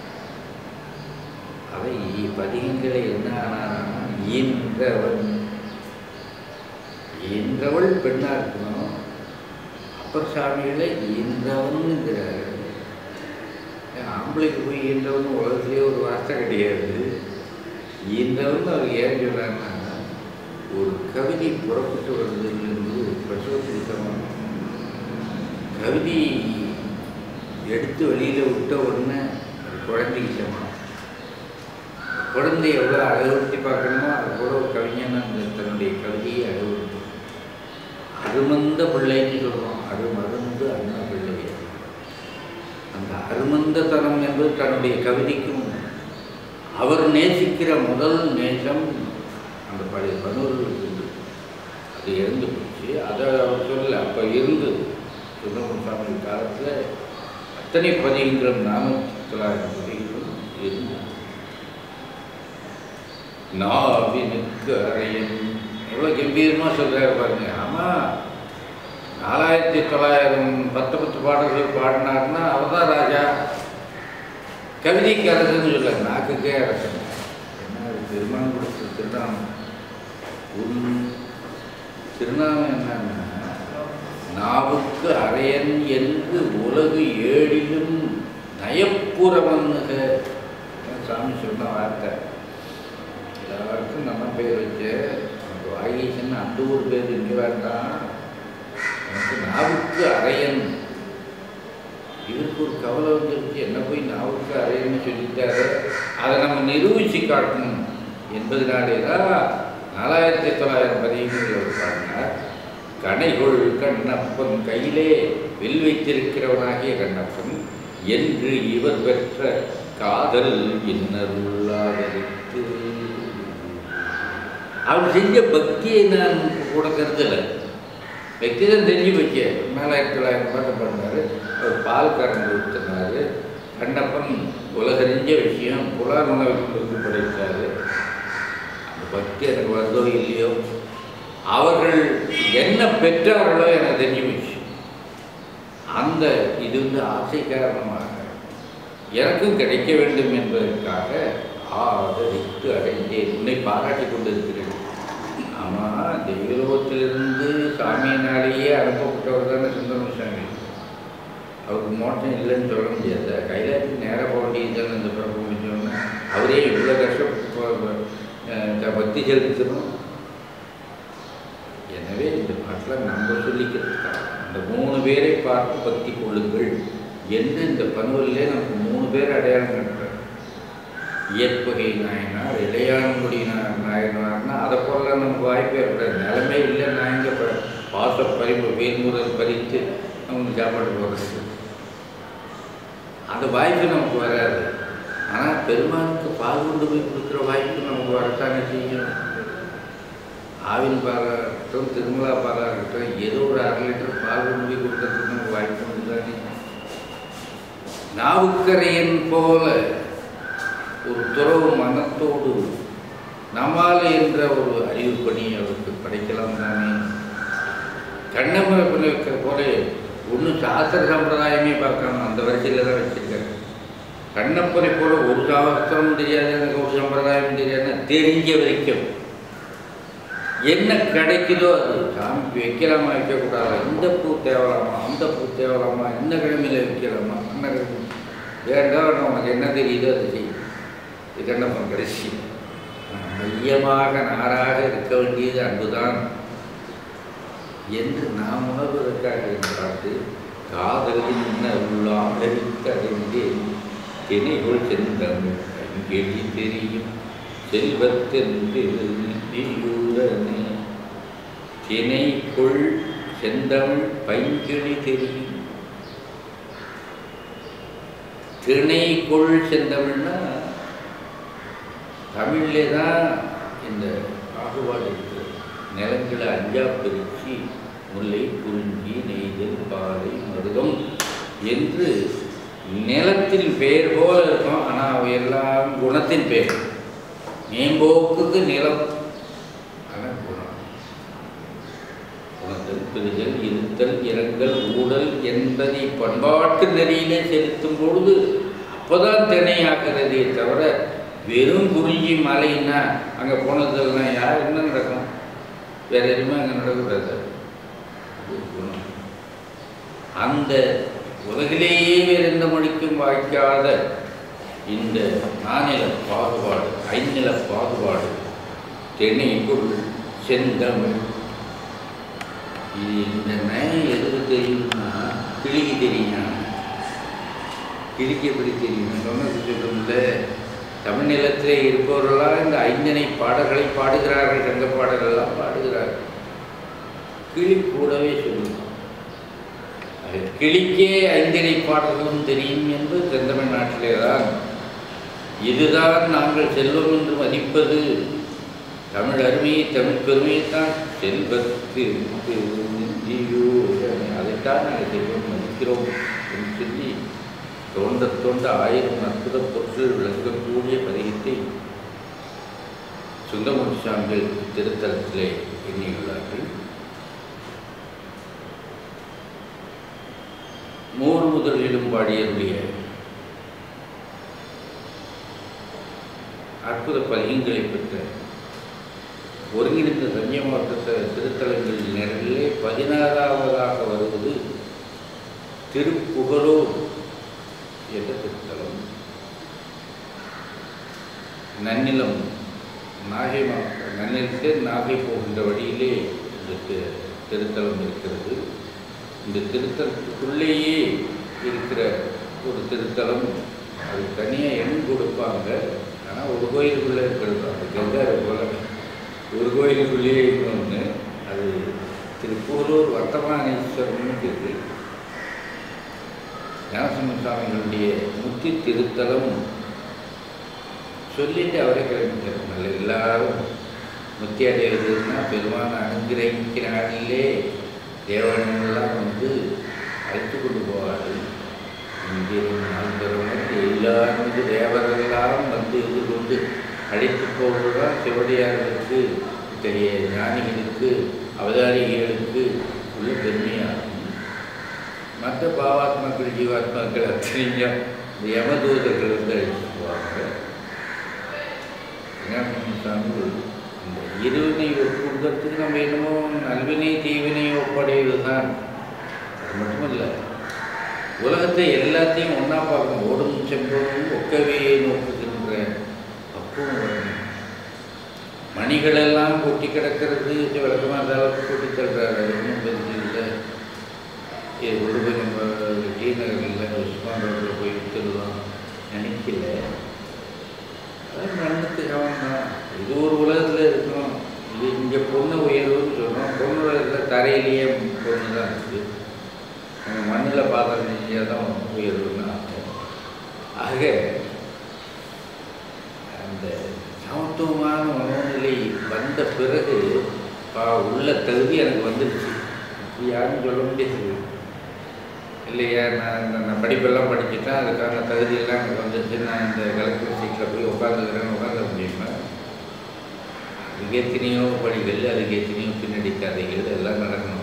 அவை பதிகங்களை என்ன ஆனானா ஈன்றவன் ஈன்றவள் பெண்ணாக இருக்கணும் அப்பர் சாமிகளை ஈன்றவன்ங்கிறார் ஆம்பளைக்கு போய் ஈன்றவன் உலகத்திலேயே ஒரு வார்த்தை கிடையாது ஈன்றவன் அவர் ஏன் சொல்கிறாங்கன்னா ஒரு கவிதை புறப்பட்டு வருதுங்கிறது ஒரு பிரசவத்துக்கு சமம் கவிதை எடுத்து வெளியில் விட்ட உடனே அது குழந்தைக்கு சமம் குழந்தை எவ்வளோ அழகுபடுத்தி பார்க்கணுமோ அது கூட ஒரு கவிஞன் அந்த தன்னுடைய கவிதையை அழகுபடுத்தும் அருமந்த பிள்ளைன்னு சொல்கிறோம் அருமருந்து அண்ணா பிள்ளை அந்த அருமந்தத்தனம் என்பது தன்னுடைய கவிதைக்கும் அவர் நேசிக்கிற முதல் நேசம் அந்த பழைய பனூர்களுக்கு உண்டு அது இறந்து போச்சு அதை அவர் சொல்லல அப்போ இருந்து சுந்தரமன் சாமி காலத்தில் அத்தனை பதிகளும் நானூற்றி தொள்ளாயிரம் பதிகளும் இருந்து நாவினுக்கு அறையன் எவ்வளோ கம்பீரமாக சொல்கிறாரு பாருங்க ஆமாம் நாலாயிரத்தி தொள்ளாயிரம் பத்து பத்து பாடல்கள் பாடினார்னா அவர் தான் ராஜா கவிதைக்கு அரசன்னு சொல்ல நாக்குக்கே அரசன் என்ன அது பெருமான் கொடுத்த திருநாமம் உன் திருநாமம் என்னன்னா நாவுக்கு அரையன் என்று உலகு ஏழிலும் நயப்புறவன்னுக சாமி சொன்ன வார்த்தை எல்லாருக்கும் நம்ம பேர் வச்சு நமக்கு வாகீசன் அந்த ஊர் பேர் இங்கே வேண்டாம் எனக்கு நாவுக்கு அரையன் இவருக்கு ஒரு கவலை வந்துருச்சு என்ன போய் நாவுக்கு அரையன்னு சொல்லிட்டாரு அதை நம்ம நிரூபித்து காட்டணும் என்பதனாலே தான் நாலாயிரத்தி தொள்ளாயிரம் பதிவுகளில் ஒரு பாடினார் கனைகொள் கண்ணப்பன் கையிலே வில் வைத்திருக்கிறவனாகிய கண்ணப்பன் என்று இவர் பெற்ற காதல் இன்னருள்ளாதரித்து அவர் செஞ்ச பக்தியை நான் கூட கருதலை பக்தி தான் தெரிஞ்சு வச்ச மேலாயிரத்தி தொள்ளாயிரம் பாட்டு பண்ணார் அவர் பால் கறந்து ஊற்றினார் கண்ணப்பன் உலகறிஞ்ச விஷயம் புலார் உணவுக்கு படைத்தார் அந்த பக்தி எனக்கு வருதோ இல்லையோ அவர்கள் என்ன பெற்றார்களோ எனக்கு தெரிஞ்சு போச்சு அந்த இது வந்து ஆசை காரணமாக எனக்கும் கிடைக்க வேண்டும் என்பதற்காக ஆதரித்து அடைந்தேன் உன்னை பாராட்டி கொண்டிருக்கிறேன் ஆமாம் தெய்வலோகத்திலிருந்து சாமியினாலேயே அனுப்பப்பட்டவர் தானே சுந்தரம் சாமி அவருக்கு மோட்சம் இல்லைன்னு சொல்ல முடியாது கைலாயத்துக்கு நேராக போக வேண்டியது தானே இந்த பிறப்பு முடிஞ்சோன்னா அவரே இவ்வளோ கஷ்டப்பட்டு பக்தி செலுத்தணும் எனவே இந்த பாட்டில் நம்ம சொல்லிக்கிறதுக்காக இந்த மூணு பேரை பார்த்து பக்தி கொள்ளுங்கள் என்று இந்த பனுவலிலே நமக்கு மூணு பேர் அடையாளம் கட்டுறார் இயற்பகை நாயனார் இளையான்குடி நாயனார்னா அதை போல நமக்கு வாய்ப்பு ஏற்படாது நிலைமை இல்லை நான் இங்கே பாச பறிப்பு வேல்முறை பறித்து அவங்களுக்கு சாப்பாடு போடுறது அந்த வாய்ப்பு நமக்கு வராது ஆனால் பெருமானுக்கு பால் கொண்டு போய் கொடுக்குற வாய்ப்பு நமக்கு வரத்தானே செய்யும் ஆவின் பாலாகட்டும் திருமலா பாலாகட்டும் ஏதோ ஒரு அரை லிட்டர் பால் கொண்டு போய் கொடுக்கறதுக்கு நமக்கு வாய்ப்பு உண்டு தானே நாவுக்கரையன் போல ஒரு துறவு மனத்தோடு நம்மால் என்ற ஒரு அறிவு பணி அவருக்கு படைக்கலாம் தானே கண்ணமரை பிள்ளைக்கிற போல ஒன்றும் சாஸ்திர சம்பிரதாயமே பார்க்காம அந்த வரிசையில் தான் வச்சிருக்காரு கண்ணப்பரை போல ஒரு சாஸ்திரமும் தெரியாது எனக்கு ஒரு சம்பிரதாயமும் தெரியாது தெரிஞ்ச வரைக்கும் என்ன கிடைக்குதோ அது சாமிக்கு வைக்கலாமா வைக்கக்கூடாதா இந்த பூ தேவலாமா அந்த பூ தேவலாமா இந்த கிழமையில் வைக்கலாமா அந்த கிழமை வேண்டாம் உனக்கு என்ன தெரியுதோ அதை செய் இது கண்ணப்பன் கடைசி மையமாக நாராக இருக்க வேண்டியது அன்புதான் என்று நாம் உணர்வதற்காக பார்த்து காதலின் உள்ளாம் அறிந்தேன் தினைகள் செந்தமிழ் அங்கெழி தெரியும் செல்வத்தென்று நிதியூரனே தினைக்குள் செந்தமிழ் பைங்கிழி தெரியும் திணைக்குள் செந்தமிழ்னா தமிழ்லே தான் இந்த பாகுபாடு இருக்குது நிலங்களை அஞ்சா பிரித்து முல்லை குறிஞ்சி நெய்தல் பாலை மருதம் என்று நிலத்தின் பெயர் போல இருக்கும் ஆனால் அவை எல்லாம் குணத்தின் பெயர் மேம்போக்குக்கு நிலம் ஆனால் குணம் குணத்தல் பிரிதல் இருத்தல் இரங்கல் ஊடல் என்பதை பண்பாட்டு நெறியிலே செலுத்தும் பொழுது அப்போதான் திணையாக்குறதே தவிர வெறும் குறிஞ்சி மலைன்னா அங்கே போனதெல்லாம் யார் என்ன நடக்கும் வேற எதுவுமே அங்கே நடக்கூடாது அது குணம். அந்த உலகிலேயே வேறு எந்த மொழிக்கும் வாய்க்காத இந்த நானில பாகுபாடு ஐநில பாகுபாடு தென்னைக்குள் செந்தமிழ் இது இந்த நயம் எதுக்கு தெரியும்னா கிளிக்கு தெரியும் கிளிக்கு எப்படி தெரியும் சொன்னது சொல்லும்ல தமிழ் நிலத்திலே இருப்பவர்களால் இந்த ஐந்தனை பாடல்களை பாடுகிறார்கள் சங்க பாடல்கள்லாம் பாடுகிறார்கள் கிளி கூடவே சொல்லும் அது கிளிக்கே ஐந்தினை பாடல்களும் தெரியும் என்பது தென்தமிழ் நாட்டிலே தான் இதுதான் நாங்கள் செல்வம் என்று மதிப்பது தமிழ் அருமையை தமிழ் பெருமையைத்தான் செல்வத்து அதைத்தான் நாங்கள் செல்வம் மதிக்கிறோம் என்று சொல்லி தோண்ட தோண்ட ஆயிரம் அற்புத பொருட்கள் விளங்கக்கூடிய பதிகத்தை சுந்தரமூர்த்தி சுவாமிகள் திருத்தலத்திலே எண்ணியுள்ளார்கள் மூர் முதலிலும் பாடியருடைய அற்புத பதிகங்களை பெற்ற ஒருங்கிணைந்த தஞ்சை மாவட்ட திருத்தலங்கள் நிறைய பதினாறாவதாக வருவது திருப்புகலூர் என்ற திருத்தலம் நன்னிலம் நாகை மாவட்ட நன்னிலத்தே நாகை போகின்ற வழியிலே இந்த தி- திருத்தலம் இருக்கிறது இந்த திருத்தலத்துக்குள்ளேயே இருக்கிற ஒரு திருத்தலம் அது தனியாக எண் கொடுப்பாங்க ஆனால் ஒரு கோயிலுக்குள்ளே இருக்கிறது அந்த கங்காரை போல ஒரு கோயிலுக்குள்ளேயே இன்னொன்று அது திருப்பூரூர் வர்த்தமானீஸ்வரம்னு இருக்குது ஞானசம்பந்த சுவாமிகளுடைய முத்தி திருத்தலம் சொல்லிட்டு அவரே கிளம்பிட்டார் நல்ல எல்லாரும் முத்தி அடைவதுன்னா பெருமான அனுகிரகிக்கிற நாளிலே தேவனெல்லாம் வந்து அழைத்து கொண்டு போவார்கள் இந்தியன் நால்வரும் எல்லாரும் வந்து தேவரெல்லாம் வந்து இது கொண்டு அழைத்து போவதுதான் சிவடியார்களுக்கு இத்தகைய ஞானிகளுக்கு அவதாரிகளுக்கு உள்ள பெருமையாகும் மற்ற பாவாத்மாக்கள் ஜீவாத்மாக்கள் அத்தனையும் இந்த யமதூதர்கள் வந்து அழைச்சிட்டு போவாங்க சாமி இந்த இருவினை ஒப்புக்கிறதுக்கு நம்ம என்னமோ நல்வினை தீவினை ஒப்படைவது தான் அது மட்டுமல்ல உலகத்தை எல்லாத்தையும் ஒன்றா பார்க்கணும் ஓடும் செம்போடும் ஒக்கவே நோக்குகின்ற பக்குவம் வரணும் மணிகளெல்லாம் கொட்டி கிடக்கிறது விளக்கமாக அந்த அளவுக்கு கொட்டி தள்ளுறாரு ஒன்றும் பெருசு இல்லை இது கொண்டு போய் நம்ம டி நகரில் உஸ்மான் ரோட்டில் போய் விற்றுடலாம் நினைக்கல அது மண்ணுக்கு சமம் தான் இது ஒரு உலகத்தில் இருக்கணும் இது இங்கே பொண்ணு உயர்வுன்னு சொல்கிறோம் பொண்ணு உலகத்தில் தரையிலேயே பொண்ணு தான் இருக்குது நம்ம மண்ணில் பாத்திரம் செஞ்சால் தான் உயர்வுன்னு அர்த்தம் ஆக அந்த சமத்துவமான மனோநிலை வந்த பிறகு பா உள்ள தகுதி எனக்கு வந்துடுச்சு இப்படி யாரும் சொல்ல முடியாது இல்லையா நான் இந்த- நான் படிப்பெல்லாம் படிச்சுட்டேன் அதுக்கான தகுதியெல்லாம் எனக்கு வந்துடுச்சு நான் இந்த கலெக்டர் சீட்டில் போய் உட்காந்துக்கிறேன்னு உட்காந்துக்க முடியுமா அதுக்கு எத்தனையோ படிகள் அதுக்கு எத்தனையோ பின்னாடி கதைகள் எல்லாம் நடக்கணும்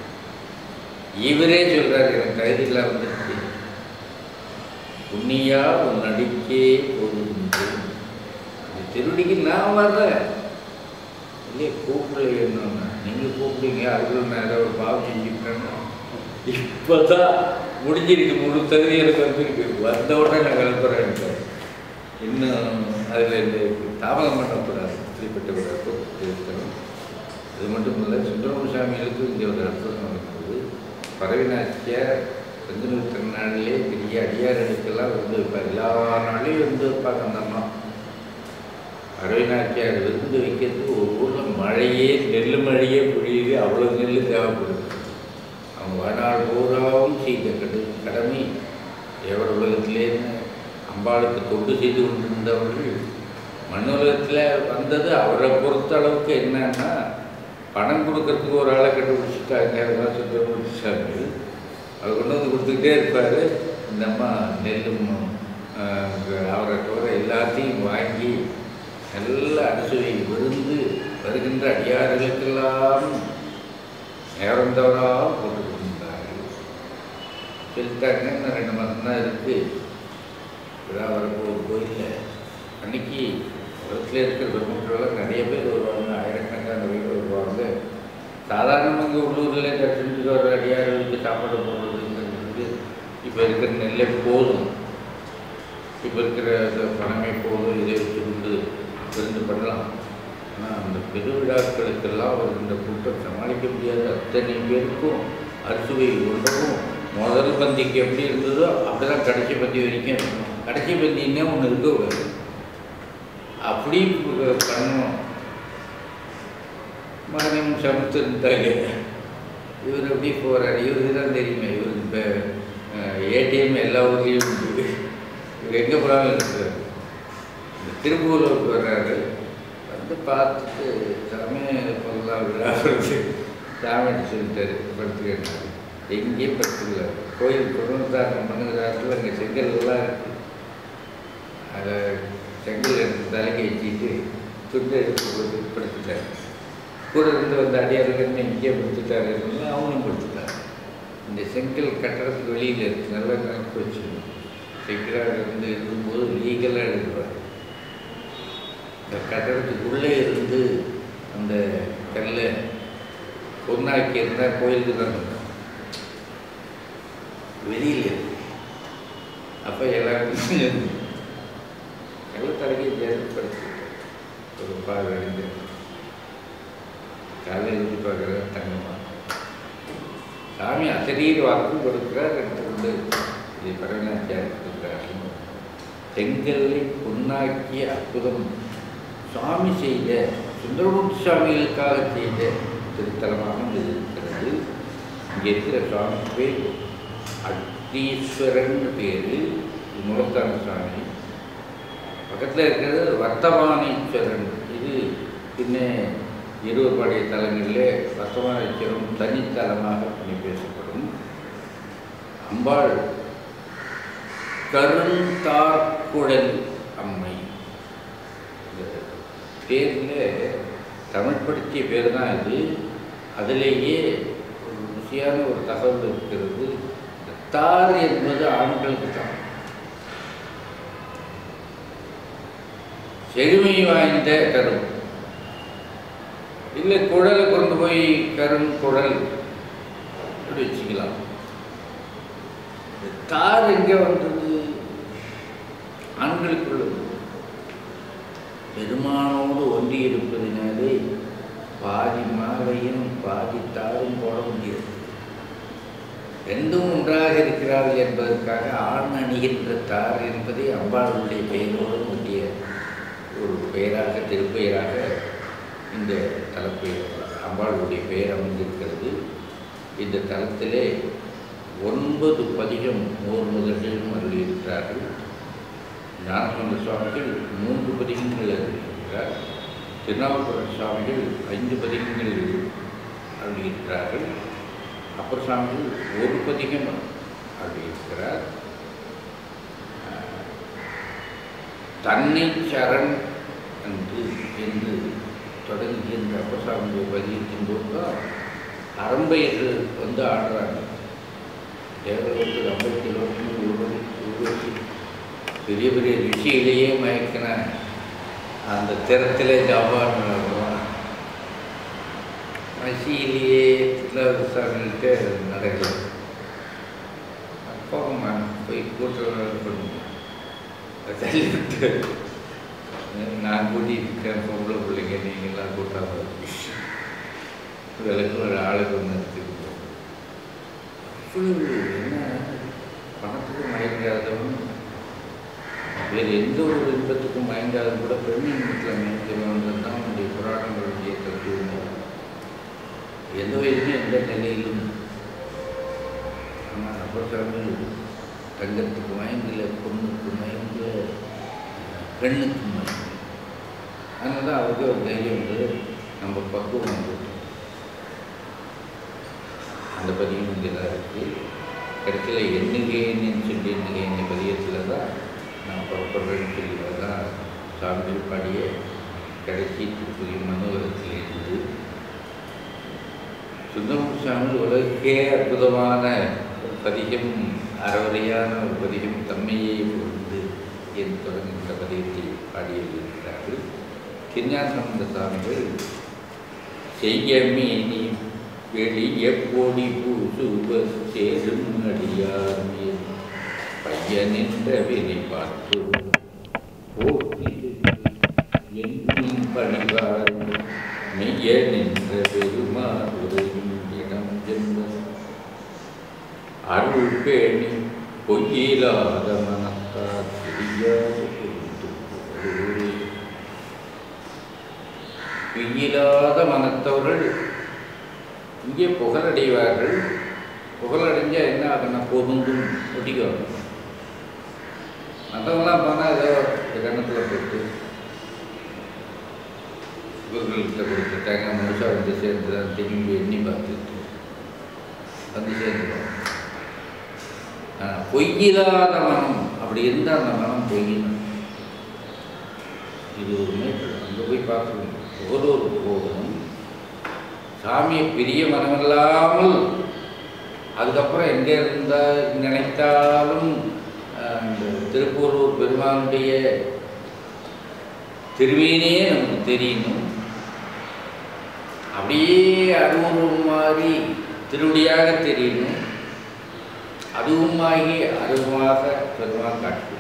இவரே சொல்றாரு எனக்கு தகுதியெல்லாம் வந்துடுச்சு புண்ணியா உன் நடிக்கே போதும் இந்த திருடிக்கு நான் வர்றேன் இல்லையே கூப்பிடல என்னன்னா நீங்கள் கூப்பிடுங்க அதுக்குள்ள நான் ஏதாவது ஒரு பாவம் செஞ்சுக்கிட்டேன்னா இப்போ தான் முடிஞ்சிருக்கு முழு தகுதி எனக்கு வந்துருக்கு வந்த உடனே நான் கிளம்புறேன் இன்னும் அதில் இந்த தாமதம் பண்ணக்கூடாது இப்படிப்பட்ட ஒரு அற்புதத்தை இருக்கணும் அது மட்டும் இல்லை சுந்தரம சாமிகளுக்கு இங்கே ஒரு அற்புதம் நடக்குது பறவைநாச்சியார் செந்தனூர் திருநாளிலே பெரிய அடியார்களுக்கெல்லாம் வந்து வைப்பார் எல்லா நாளையும் வந்து வைப்பாங்க அந்த அம்மா பறவைநாச்சியார் விருந்து வைக்கிறதுக்கு ஒரு ஊரில் மழையே நெல் மழையே பொழியுது அவ்வளோ நெல் தேவைப்படுது அவங்க வாழ்நாள் பூராவும் செய்த கடு கடமை எவர் உலகத்திலேன்னு அம்பாளுக்கு தொண்டு செய்து கொண்டிருந்தவர்கள் மண்ணுலகத்தில் வந்தது அவரை பொறுத்த அளவுக்கு என்னன்னா பணம் கொடுக்கறதுக்கு ஒரு ஆளை கண்டுபிடிச்சிட்டாங்க அதெல்லாம் சுந்தரமூர்த்தி சாமி அவர் கொண்டு வந்து கொடுத்துக்கிட்டே இருப்பார் இந்த அம்மா நெல்லும் ஆஹ், அவரை தவிர எல்லாத்தையும் வாங்கி நல்ல அறுசுவை விருந்து வருகின்ற அடியார்களுக்கெல்லாம் நேரம் தவறாக போட்டு கொடுத்தார்கள் சொல்லிட்டாங்க இன்னும் ரெண்டு மாதம் தான் இருக்குது விழா வரப்போகுது கோயிலில் அன்னைக்கு உலகத்தில் இருக்கிற பிரம்மர்களெல்லாம் நிறைய பேர் வருவாங்க ஆயிரக்கணக்கான பேர் வருவாங்க சாதாரணமாக இங்கே உள்ளூரில் தரிசனத்துக்கு வர அடியார்களுக்கு சாப்பாடு போடுறதுங்கிறது இப்போ இருக்கிற நெல்லே போதும் இப்போ இருக்கிற இந்த பணமே போதும் இதை வச்சுக்கொண்டு விருந்து பண்ணலாம் ஆனால் அந்த பெருவிழாக்களுக்கெல்லாம் வருகின்ற கூட்டம் சமாளிக்க முடியாத அத்தனை பேருக்கும் அறுசுவை உண்டவும் முதல் பந்திக்கு எப்படி இருந்ததோ அப்படி தான் கடைசி பந்தி வரைக்கும் இருக்கணும் கடைசி பந்தின்னே ஒன்று இருக்கக்கூடாது அப்படி பண்ணணும் மகனும் சமைத்திருந்தாங்க இவர் எப்படி போகிறார் இவருக்கு தான் தெரியுமே இவருக்கு இப்போ ஏடிஎம் எல்லா ஊர்லேயும் உண்டு இவர் எங்கே போனாலும் இருக்கிறார் இந்த திருப்பூருக்கு வர்றாரு வந்து பார்த்துட்டு சாமி பொருளாக விழா வருது சாமிட்டு சொல்லிட்டாரு படுத்துக்கிட்டாரு எங்கேயும் படுத்துக்கல கோயில் புனருத்தாரணம் பண்ணுகிறார்கள் அங்கே செங்கல் எல்லாம் இருக்குது அதை செங்கல் எடுத்து தலைக்கு வச்சுட்டு துண்டு எடுத்து போட்டு படுத்துட்டார் கூட இருந்து வந்த அடியார்கள் இங்கேயே படுத்துட்டாரு அவனும் படுத்துட்டார் இந்த செங்கல் கட்டடத்துக்கு வெளியில் இருக்கு நல்லா கணக்கு வச்சு செங்கலாக இருந்து இருக்கும்போது லீகலாக எழுதுவார் இந்த கட்டடத்துக்குள்ளே இருந்து அந்த கல்லை பொண்ணாக்கி இருந்தால் கோயிலுக்கு தான் இருக்கும் வெளியில் இருக்கு அப்போ எல்லாருக்கும் கள்ளத்தடக்கி ஏற்படுத்திட்டேன் ஒரு பால் அடைந்து காலையில் எழுதி பார்க்குற தங்கம்மா சாமி அசரீர் வாக்கு கொடுக்கிறார் எடுத்துக்கொண்டு இது பரவநாச்சியார் இருக்கிறார் செங்கல்லை பொன்னாக்கிய அற்புதம் சுவாமி செய்த சுந்தரமூர்த்தி சுவாமிகளுக்காக செய்த திருத்தலமாக இது இருக்கிறது இங்கே இருக்கிற சுவாமி பேர் அக்னீஸ்வரன் பேர் முகத்தான சுவாமி பக்கத்தில் இருக்கிறது வர்த்தமானீஸ்வரன் இது பின்ன இருவருடைய தலங்களிலே வர்த்தமானீஸ்வரம் தனித்தலமாக பண்ணி பேசப்படும் அம்பாள் கருந்தார்குழல் அம்மை இந்த பேரில் தமிழ்படுத்திய பேர் தான் இது அதிலேயே ஒரு ருசியான ஒரு தகவல் இருக்கிறது இந்த தார் என்பது ஆண்களுக்கு தான் செழுமை வாய்ந்த கரும் இல்லை குழலை கொண்டு போய் கரும் குழல் அப்படி வச்சுக்கலாம் இந்த தார் எங்கே வந்தது ஆண்களுக்குள்ளது பெருமானோடு ஒன்றி இருப்பதினாலே பாதி மாலையும் பாதி தாரும் போட முடியாது ரெண்டும் ஒன்றாக இருக்கிறார்கள் என்பதற்காக ஆண் அணிகின்ற தார் என்பதை அம்பாளுடைய பெயரோடு ஒட்டிய ஒரு பெயராக திருப்பெயராக இந்த தலப்பெயர் அம்பாளுடைய பெயர் அமைந்திருக்கிறது இந்த தலத்திலே ஒன்பது பதிகம் ஓர் முதலிலும் அருளியிருக்கிறார்கள் ஞானசம்பந்த சுவாமிகள் மூன்று பதிகங்கள் அருளியிருக்கிறார் திருநாவுக்கர சுவாமிகள் ஐந்து பதிகங்கள் அருளியிருக்கிறார்கள் அப்பர் சுவாமிகள் ஒரு பதிகம் அருளியிருக்கிறார் தன்னை சரண் என்று என்று தொடங்குகின்ற அப்பசாமியுடைய பதியத்தின் போது தான் அரம்பையர்கள் வந்து ஆடுறாங்க தேவலோகத்தில் ஐம்பத்தி லோகத்தில் உருவம் உருவச்சி பெரிய பெரிய ரிஷிகளையே மயக்கின அந்த திறத்திலே ஜாபான் ரிஷியிலேயே திருநாவுசாமிகிட்ட நடக்குது அப்பா போய் கூட்டம் பண்ணுங்க தள்ளிவிட்டு நான் கூட்டிகிட்டு இருக்கேன் பொம்பளை பிள்ளைங்க நீங்கள்லாம் கூட்டாம விளக்கு ஒரு ஆளுக்கு ஒன்று எடுத்துக்கிட்டோம் அவ்வளவு என்ன பணத்துக்கு மயங்காதவன் வேறு எந்த ஒரு இன்பத்துக்கும் மயங்காத கூட பெண்ணின் வீட்டில் மயங்கிறவன் தான் அவனுடைய புராணங்களுடைய தத்துவம் எந்த வயதிலும் எந்த நிலையிலும் ஆனால் அப்பசாமி தங்கத்துக்கு மயங்கல பொண்ணுக்கு மயங்கல பெண்ணுக்கு மயங்கல அதனால தான் அவருக்கு ஒரு தைரியம் வந்து நம்ம பக்குவம் வந்து அந்த பதியம் இங்கே தான் இருக்குது கடைசியில் எண்ணுகேன்னு சொல்லி எண்ணுகேன் பதியத்தில் தான் நான் புறப்படுறேன்னு சொல்லி தான் சாமிகள் பாடிய கடைசி திருப்பதி மனோகரத்தில் இருந்து சுந்தரமூர் சாமி உலகே அற்புதமான ஒரு பதிகம் அறவரையான ஒரு பதிகம் தம்மையே பொருந்து என்று தொடங்குகின்ற பதிகத்தை பாடியிருக்கிறார்கள் திருஞாசம்பந்த சாமிகள் செய்யமேனி வெளிய பொடி பூசுவர் சேரும் அடியார் மேல் பையனின்ற வினை பார்த்து என்னும் பணிவார் மெய்ய நின்ற பெருமார் உரையும் இடம் என்பது அருள் பேணி பொய்யிலாத மனத்தார் தெரியாது பொய்யிலாத மனத்தவர்கள் இங்கே புகழடைவார்கள் புகழடைஞ்சால் என்ன ஆகுனா பொருந்தும் ஒட்டிக்குவாங்க மற்றவங்களாம் போனால் ஏதோ கணத்தில் போட்டு இவர்கள்கிட்ட கொடுத்துட்டாங்க முழுசாக வந்து சேர்ந்து தான் திரும்பி எண்ணி பார்த்துட்டு வந்து சேர்ந்துடும் பொய்யில்லாத மனம் அப்படி இருந்தால் அந்த மனம் பொய்யினும் இது ஒரு மேற்கொள் அங்கே போய் பார்க்கணும் ஒவ்வொரு போகணும் சாமியை பிரிய மனமில்லாமல் அதுக்கப்புறம் எங்கே இருந்தால் நினைத்தாலும் அந்த திருப்பூரூர் பெருமானுடைய திருமீனே நமக்கு தெரியணும் அப்படியே அருவம் மாதிரி திருவடியாக தெரியணும் அதுவுமாகி அருவமாக பெருமாள் காட்சி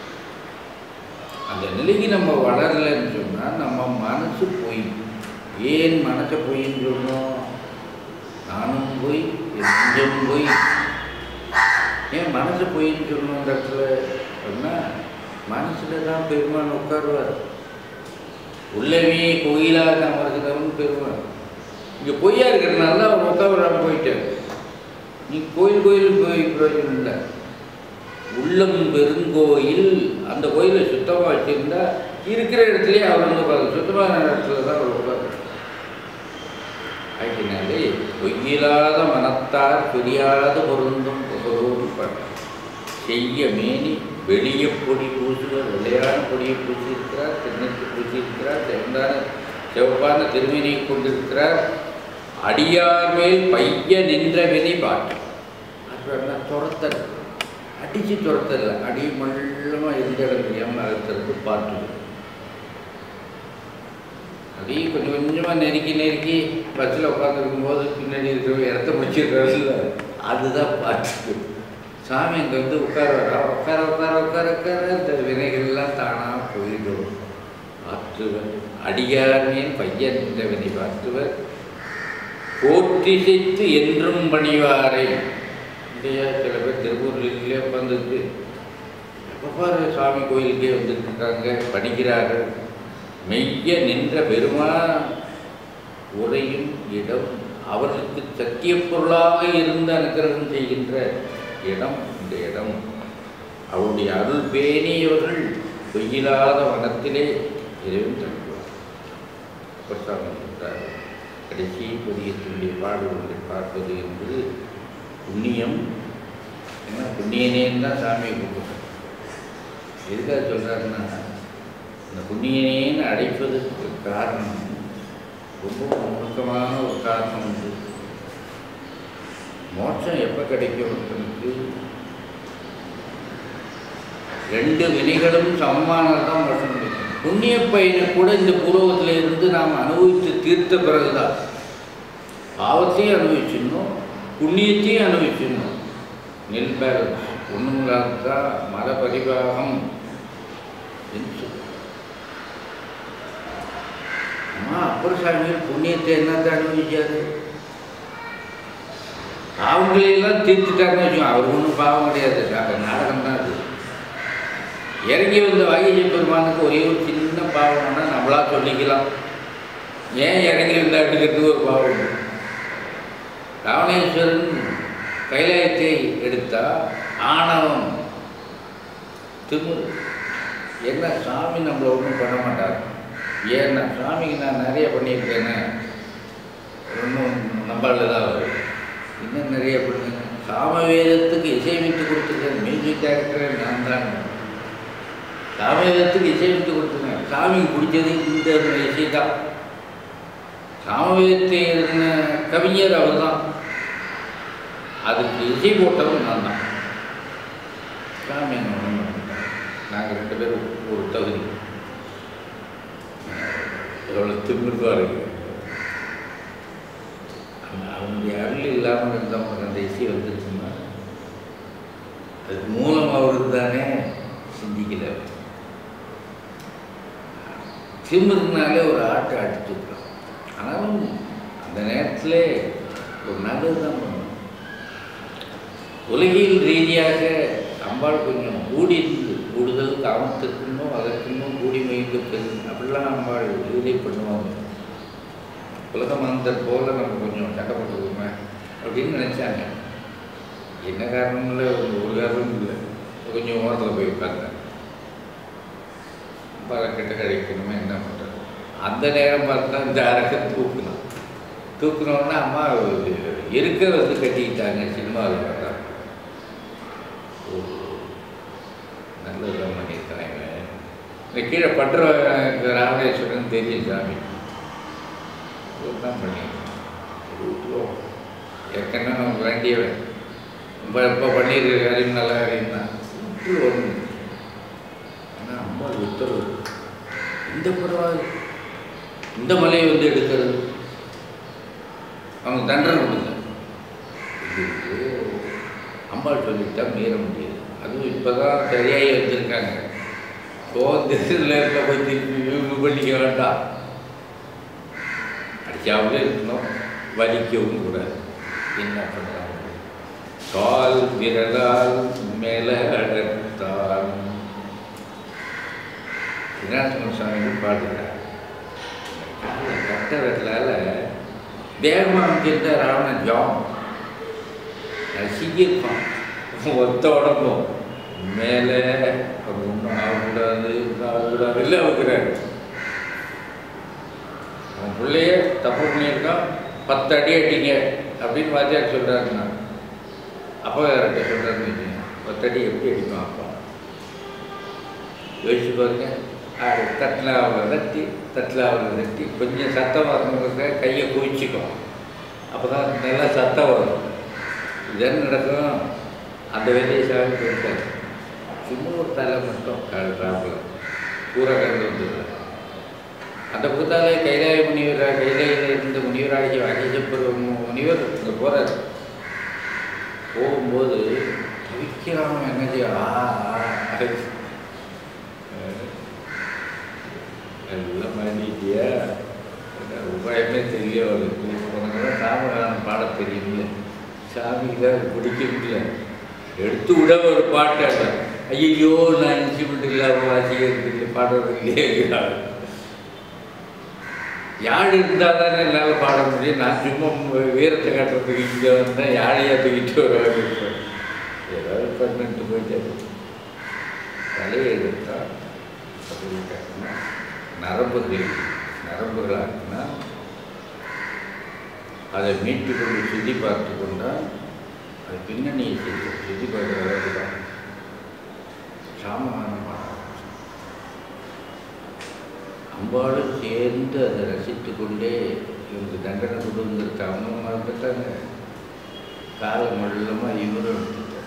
அந்த நிலைக்கு நம்ம வளரலைன்னு சொன்னால் நம்ம மனசு போய் ஏன் மனசை பொய்ன்னு சொன்னோம் நானும் போய் நெஞ்சம் போய் ஏன் மனசு பொய்ன்னு சொன்னோம் அந்த இடத்துல சொன்னால் மனசில் தான் பெருமான் உட்காருவார் உள்ளவே கோயிலாக அமர்கிறவன் பெருமான் இங்கே பொய்யா இருக்கிறதுனால அவர் உட்கார போயிட்டார் நீ கோயில் கோயில் போய் பிரயோஜனம் இல்லை உள்ளம் பெருங்கோயில் அந்த கோயிலை சுத்தமாக வச்சுருந்தா இருக்கிற இடத்துலயே அவர் வந்து உட்காரு சுத்தமான இடத்துல தான் அவர் உட்காரு ஆகினாலே பொய்யில்லாத மனத்தார் புரியாத பொருந்தும் புகழோடு பட செய்ய மேனி வெளிய பொடி பூசுவர் வெள்ளையான பொடியை பூசியிருக்கிறார் தென்னத்தை பூசியிருக்கிறார் சிறந்தான சிவப்பான திருமீனை கொண்டிருக்கிறார் அடியார் மேல் பைய நின்ற வினை பாட்டு அது துரத்தல் அடித்து துரத்தல அடி மல்லமாக இருந்த இடம் தெரியாமல் அழுத்துறது பாட்டு அப்படியே கொஞ்சம் கொஞ்சமாக நெருக்கி நெருக்கி பஸ்ஸில் உட்காந்துருக்கும்போது பின்னாடி இருக்கிற இடத்த முடிச்சிருக்கிறதுல அதுதான் பாட்டு சாமி அங்கே வந்து உட்கார வரா உட்கார உட்கார உட்கார உட்கார இந்த வினைகள்லாம் தானாக போயிடும் ஆற்றுவர் அடியார்மேன் பையன் என்ற வினை பார்த்துவர் போற்றிசைத்து என்றும் பணிவாரை இல்லையா சில பேர் திருப்பூர்லேயே உட்காந்துருக்கு எப்போ பாரு சாமி கோயிலுக்கே வந்துட்டு இருக்காங்க படிக்கிறார்கள் மெய்ய நின்ற பெருமா உரையும் இடம் அவர்களுக்கு சத்திய பொருளாக இருந்து அனுகிரகம் செய்கின்ற இடம் இந்த இடம் அவருடைய அருள் பேணியவர்கள் பொய்யில்லாத வனத்திலே இறைவன் தங்குவார் அப்பசாமி சொல்றார் கடைசி பதியத்தினுடைய பாடல்களை பார்ப்பது என்பது புண்ணியம் என்ன புண்ணியனேன்னு தான் சாமியை கூப்பிடுறார் எதுக்காக சொல்கிறாருன்னா இந்த புண்ணியனேன்னு அழைப்பதற்கு காரணம் ரொம்ப நுணுக்கமான ஒரு காரணம் உண்டு மோட்சம் எப்போ கிடைக்கும் ஒருத்தனுக்கு ரெண்டு வினைகளும் சமமானது தான் மோட்சம் கிடைக்கும் புண்ணிய பயனை கூட இந்த பூர்வத்தில் இருந்து நாம் அனுபவித்து தீர்த்த பிறகுதான் பாவத்தையும் அனுபவிச்சிடணும் புண்ணியத்தையும் அனுபவிச்சிடணும் நெல் பேலன்ஸ் ஒன்றும் இல்லாததா மத பரிபாகம் என்று சொல்லு. அம்மா அப்பர் சாமிகள் புண்ணியத்தை என்னத்தை அனுபவிச்சாரு அவங்களையெல்லாம் தீர்த்துட்டாருன்னு வச்சுக்கோங்க அவர் ஒன்றும் பாவம் கிடையாது அது நாடகம் தான் அது இறங்கி வந்த வாகிஜ பெருமானுக்கு ஒரே ஒரு சின்ன பாவம்னா நம்மளா சொல்லிக்கலாம் ஏன் இறங்கி வந்த அப்படிங்கிறது ஒரு பாவம் ராவணேஸ்வரன் கைலாயத்தை எடுத்தா ஆணவம் திமிரு என்ன சாமி நம்மளை ஒன்றும் பண்ண மாட்டார் ஏன்னா சாமிக்கு நான் நிறைய பண்ணியிருக்கேன்னு ஒன்றும் நம்பால தான் வரும் இன்னும் நிறைய பண்ணுங்க சாமவேதத்துக்கு இசையமைத்து கொடுத்துருக்கேன் மியூசிக் டைரக்டர் நான் தான் சாமவேதத்துக்கு இசையமைத்து கொடுத்துருக்கேன் சாமிக்கு பிடிச்சது இந்த இசை தான் சாமவேதத்தை எழுதின கவிஞர் அவர் தான் அதுக்கு இசை போட்டவன் நான் தான் சாமி என்ன ஒன்றும் பண்ண மாட்டார். நாங்கள் ரெண்டு பேரும் ஒரு தகுதி எவ்வளோ திமிர்தான் இருக்கு அந்த- அவனுடைய அருள் இல்லாமல் இருந்தவங்க அந்த இசை வந்துருச்சுன்னா அதுக்கு மூலம் அவருக்கு தானே சிந்திக்கல திமிருனாலே ஒரு ஆட்டை அடிச்சுக்கலாம் ஆனாலும் அந்த நேரத்தில் ஒரு நல்லது தான் பண்ணணும் உலகியல் ரீதியாக அம்பாள் கொஞ்சம் கூடி இருந்து கூடுதல் காமத்திற்குன்னும் அதற்குன்னும் கூடி மொழிந்து பெரும் அப்படிலாம் அம்பாள் லீலை பண்ணுவாங்க உலகமாந்தர் போல நம்ம கொஞ்சம் சட்டப்பட்டுருவோமே அப்படின்னு நினச்சாங்க என்ன காரணம் இல்லை ஒரு ஒரு காரணமும் இல்லை கொஞ்சம் ஓரத்தில் போய் உட்கார்ந்தேன் பறக்கிட்ட கிடைக்கணுமே என்ன பண்ணுறது அந்த நேரம் பார்த்தா இந்த அரக்கை தூக்கணும் தூக்கணுன்னா அம்மா இருக்க வந்து கட்டிக்கிட்டாங்க சினிமாவில் பார்த்தா ஓ நல்லதான் பண்ணியிருக்கான் இவன் இந்த கீழே பற்ற ராமேஸ்வரன் தெரியும் சாமி தான் பண்ணி விட்டுருவோம் ஏற்கனவே நமக்கு வேண்டியவன் இப்போ இப்போ பண்ணியிருக்க காரியம் நல்ல காரியம் தான் விட்டுருவோம் ஆனால் அம்மா உத்தரவு இந்த பரவாயில்ல இந்த மலையை வந்து எடுக்கிறது அவங்க தண்டனை கொடுங்க இதுக்கு அம்பாள் சொல்லிட்டா மீற முடியாது அதுவும் இப்போ தான் சரியாகி வச்சுருக்காங்க சோதனையில் இருக்க போய் திருப்பி இவங்க பண்ணிக்க வேண்டாம் அடிக்காமலே இருக்கணும் வலிக்கவும் கூடாது என்ன பண்ணுறாங்க கால் விரலால் மேலே அடர்த்தால் விநாயகர் சுவாமி பாடுறார் கட்ட விரலால் வேகமாக அமைச்சிருந்தா ராவணன் ஜாம் நசிக்கிருப்பான் ஒத்த உடம்பும் மேலே ஒன்றும் ஆகக்கூடாது ஆகக்கூடாது இல்லை வைக்கிறாரு அவன் பிள்ளைய தப்பு பண்ணியிருக்கான் பத்து அடி அடிங்க அப்படின்னு வாத்தியார் சொல்கிறாருன்னா அப்பா யார்கிட்ட சொல்கிறாருன்னு வச்சுக்கோங்க பத்து அடி எப்படி அடிப்பான் அப்பா யோசிச்சு பாருங்க ஆடு தட்டில் அவளை தட்டி தட்டில் அவளை தட்டி கொஞ்சம் சத்தம் வரணுங்கிறத கையை குவிச்சிக்கும் அப்போ தான் நல்லா சத்தம் வரும் இதென்ன நடக்கும் அந்த வேலையை சாமி போயிருக்காரு சும்மா ஒரு தலை மட்டும் காடுறாப்புல பூரா கண்டு வந்துடுறாரு அந்த புத்தாலே கைலாய முனிவர் கைலாயில் இருந்த முனிவராகிய வாகிஜப்பர் முனிவர் இங்கே போகிறார் போகும்போது தவிக்கிறான் என்ன செய்ய ஆ ஆ, ஆ. எல்லாம் பண்ணிட்டியா உபாயமே தெரியல அவளுக்கு உனக்கு சாமகானம் பாட தெரியும்ல சாமிக்கு தான் அது பிடிக்கும்ல எடுத்து விட ஒரு பாட்டு அல்ல ஐயோ நான் இன்ஸ்ட்ருமெண்ட் இல்லாமல் வாசிக்கிறது இல்லை பாடுறது இல்லையே யாழ் இருந்தால் தானே என்னால் பாட முடியும் நான் சும்மா வீரத்தை காட்டுறதுக்கு இங்கே வந்தேன் யாழையாக தூக்கிட்டு வருவாங்க இருப்பேன் ஏதாவது பண்ணிட்டு போயிட்டே தலையை எடுத்தா அப்படின்னா நரம்புகள் நரம்புகளாக்குனா அதை மீட்டு கொண்டு சுத்தி பார்த்து கொண்டால் அது பின்னணியை செய்யும் சுத்தி பார்க்குற அளவுக்கு தான் சாமகானமாக அம்பாளும் சேர்ந்து அதை ரசித்து கொண்டே இவருக்கு தண்டனை கொடுங்கிறது அவங்க மறந்துட்டாங்க காலம் மல்லமாக இவரும் எடுத்துட்டார்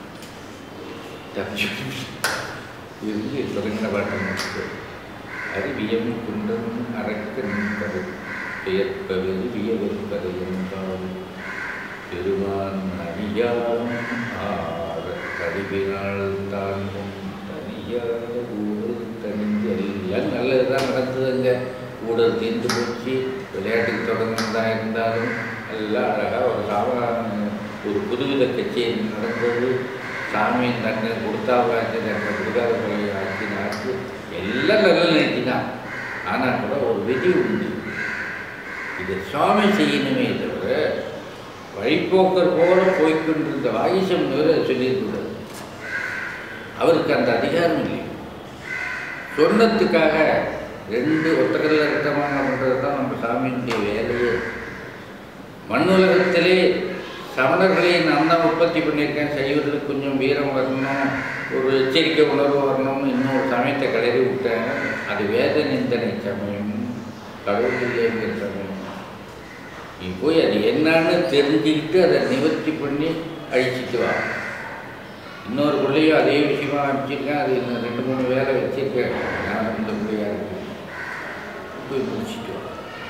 தப்பிச்சு இருந்து தொடங்கின பாட்டம் அறிவியம் குண்டம் அரக்கன் கரு பெயர்ப்பவது வியவெற்பது என்பால் பெருமான் அணியாம் ஆற கடிவினால் தாங்கும் தனியாத ஊழல் தனிந்து எல்லாம் நல்லது தான் நடந்ததுங்க ஊழல் தீர்ந்து போச்சு விளையாட்டுக்கு தொடங்கினதா இருந்தாலும் எல்லாம் அழகாக ஒரு சாதாரண ஒரு புதுவித கச்சேரி நடந்தது சாமி தண்டனை கொடுத்தாவாச்சு தண்டனை கொடுக்காத பிறகு ஆட்சி ஆச்சு எல்லாம் நல்ல நினைச்சு தான் ஆனால் கூட ஒரு விதி உண்டு இது சுவாமி செய்யணுமே தவிர வழிபோக்கர் போல போய்கொண்டிருந்த வாகிசம் தவிர சொல்லியிருக்கூடாது அவருக்கு அந்த அதிகாரம் இல்லை சொன்னதுக்காக ரெண்டு ஒத்தக்கல்ல ரத்தமாக பண்ணுறது தான் நம்ம சாமியினுடைய வேலையே மண்ணுலகத்திலே சமணர்களை நான் தான் உற்பத்தி பண்ணியிருக்கேன் செய்வதற்கு கொஞ்சம் வீரம் வரணும் ஒரு எச்சரிக்கை உணர்வு வரணும்னு இன்னொரு சமயத்தை கிளறி விட்டேன் அது வேத நிந்தனை சமயம் கடவுள் இல்லைங்கிற சமயம் நீ போய் அது என்னன்னு தெரிஞ்சுக்கிட்டு அதை நிவர்த்தி பண்ணி அழிச்சிட்டு வா இன்னொரு பிள்ளையும் அதே விஷயமா அனுப்பிச்சிருக்கேன் அது இன்னும் ரெண்டு மூணு வேலை வச்சிருக்கேன் நான் இந்த பிள்ளையா இருக்கு போய் முடிச்சுட்டு வா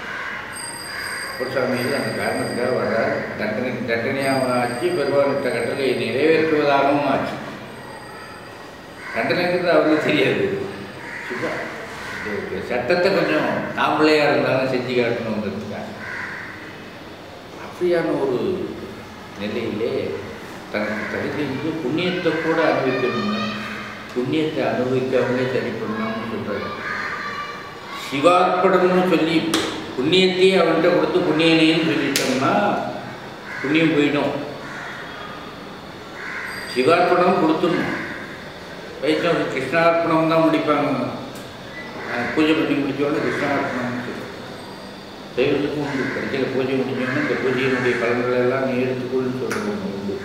குருசாமியில் அந்த காரணத்துக்காக வர தண்டனை தண்டனையாகவும் ஆச்சு பெருமானிட்ட கட்டளை நிறைவேற்றுவதாகவும் ஆச்சு தண்டனைங்கிறது அவருக்கு தெரியாது சும்மா இது சட்டத்தை கொஞ்சம் நாம்பளையாக இருந்தாலும் செஞ்சு காட்டணுங்கிறதுக்காக அப்படியான ஒரு நிலையிலே தனக்கு தகுதி புண்ணியத்தை கூட அனுபவிக்கணுங்க புண்ணியத்தை அனுபவிக்காமலே சரி பண்ணணும்னு சொல்கிறாரு சிவார்ப்பணம்னு சொல்லி புண்ணியத்தையே அவன்கிட்ட கொடுத்து புண்ணியனேன்னு சொல்லிட்டோம்னா புண்ணியம் போயிடும் சிவார்ப்பணம் கொடுத்துடணும் வைஷ்ணவ கிருஷ்ணார்ப்பணம் தான் முடிப்பாங்க அஹ் பூஜை பண்ணி முடிச்சோடனே கிருஷ்ணார்ப்பணம் தெய்வத்துக்கும் உண்டு கடைசியில் பூஜை முடிஞ்சோடனே இந்த பூஜையினுடைய பலன்கள் எல்லாம் நீ எடுத்துக்கொள்ளுன்னு சொல்கிறது உண்டு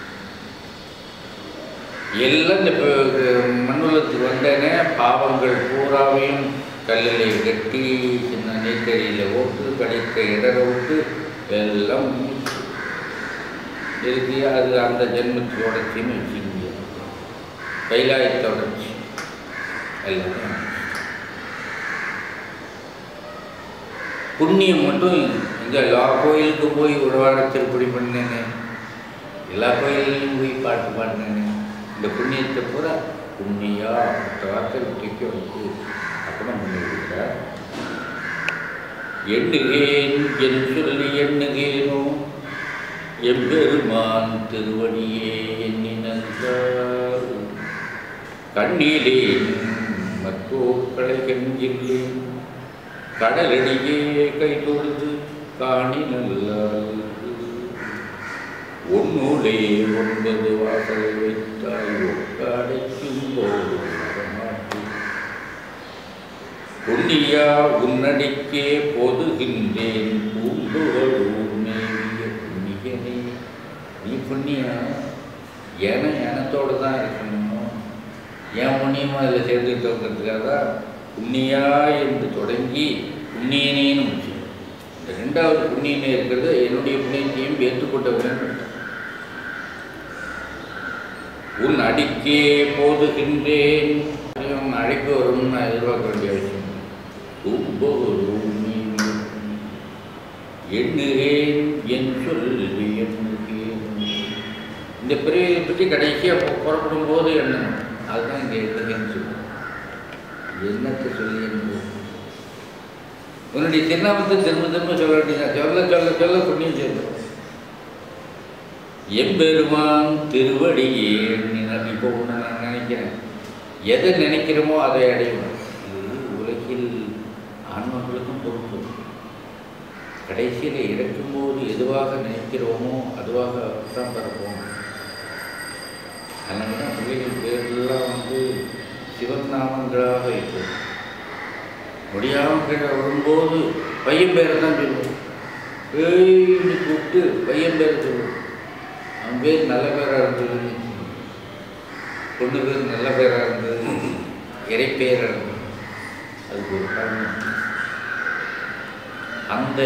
எல்லாம் இந்த ப- மண்ணுலகத்துக்கு வந்தேனே பாவங்கள் பூராவையும் கல்லில் கட்டி சின்ன நீர்க்கடியில் ஓட்டு கடைக்க இடற விட்டு எல்லாம் முடிஞ்சுச்சு. இருக்கு அது அந்த ஜென்மத்தோட தீமை வச்சுக்க முடியாது கைலாயத்தோட எல்லாமே புண்ணியம் மட்டும் இங்கே எல்லா கோயிலுக்கும் போய் உறவாட திருப்படி பண்ணேனே எல்லா கோயிலையும் போய் பாட்டு பாடினேனே இந்த புண்ணியத்தை பூரா புண்ணியா மற்ற வார்த்தை விட்டுக்க வந்து அப்படம் பண்ணி கொடுக்குறார் எண்ணுகேன் என் சொல்லி எண்ணுகேனோ எம்பெருமான் திருவடியே எண்ணினார் கண்ணிலேன் மற்றோர்களை கண்கில்லேன் கடலடியே கை தொழுது காணி நல்லால் உன்னுளே ஒன்பது வாசல் வைத்தாய் ஒக்கடைக்கும் போது வரமாட்டேன் புண்ணியா உன்னடிக்கே பொதுகின்றேன் பூண்டுகளூர் மேவிய புண்ணியனே நீ புண்ணியா என எனத்தோடு தான் இருக்கணும் என் புண்ணியமும் அதில் சேர்ந்துக்கிட்டோங்கிறதுக்காக தான் புண்ணியா என்று தொடங்கி புண்ணியனேன்னு முடிச்சு இந்த ரெண்டாவது புண்ணியனே இருக்கிறது என்னுடைய புண்ணியத்தையும் ஏற்றுக்கொண்டவன் உன் அடிக்கே போதுகின்றேன் உன் அழைப்பு வரும்னு நான் எதிர்பார்க்க வேண்டிய அவசியம் இல்லை. உம்போதும் எண்ணுகேன் என் சொல்லி எண்ணுகேன் இந்த பிரிவை பற்றி கடைசியாக புறப்படும் போது எண்ணணும் அதுதான் இங்கே எண்ணுகேன்னு சொல்லுவோம் என்னத்தை சொல்லி எண்ணுவோம் உன்னுடைய திருநாமத்தை திரும்ப திரும்ப சொல்ல வேண்டியதான் சொல்ல சொல்ல சொல்ல புண்ணியம் சேரும் எம்பெருமான் திருவடியே எண்ணினார் இப்போ ஒன்று நான் நினைக்கிறேன் எதை நினைக்கிறோமோ அதை அடைவோம் இது உலகில் ஆன்மர்களுக்கும் பொறுப்பு கடைசியில் இறக்கும்போது எதுவாக நினைக்கிறோமோ அதுவாக தான் பிறப்போம் அதனால தான் பிள்ளைகள் பேரெல்லாம் வந்து சிவன் நாமங்களாக இருக்கும் முடியாமல் கீழே வரும்போது பையன் பேரை தான் சொல்லுவோம் ஏய்னு கூப்பிட்டு பையன் பேரை சொல்லுவோம் அவன் பேர் நல்ல பேராக இருந்தது பொண்ணு பேர் நல்ல பேராக இருந்தது இறை பேராக இருந்தது அதுக்கு ஒரு காரணம் அந்த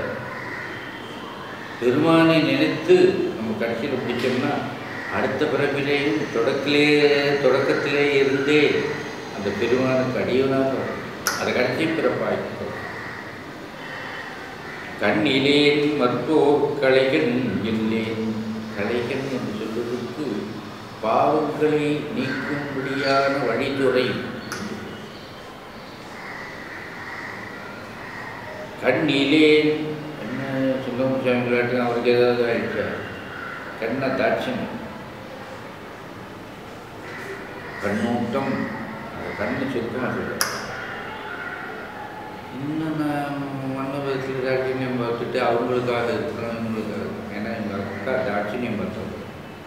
பெருமானை நினைத்து நம்ம கடைசியில் பிடிச்சோம்னா அடுத்த பிறப்பிலேயும் தொடக்கிலே தொடக்கத்திலே இருந்தே அந்த பெருமானுக்கு அடியவனாக வரும். அதை கடைசி பிறப்பாய்க்கும் கண்ணிலேன் மற்போர் கலைகன் இல்லேன் கலைகன் என்று சொல்வதற்கு பாவங்களை நீக்கும்படியான வழித்துறை கண்ணிலேன் என்ன சுந்தரமுசாமி விளையாட்டு அவருக்கு ஏதாவது ஆயிடுச்சா கண்ணை தாட்சியம் கண்ணூட்டம் அந்த கண்ணு சுத்தம் அது இன்னும் நான் மன்னபத்தில் தாட்சியம் பார்த்துட்டு அவங்களுக்காக இருக்கிறோம் இவங்களுக்காக இருக்கிறோம். ஏன்னா எங்கள் அக்கா தாட்சியம் பார்த்தவங்க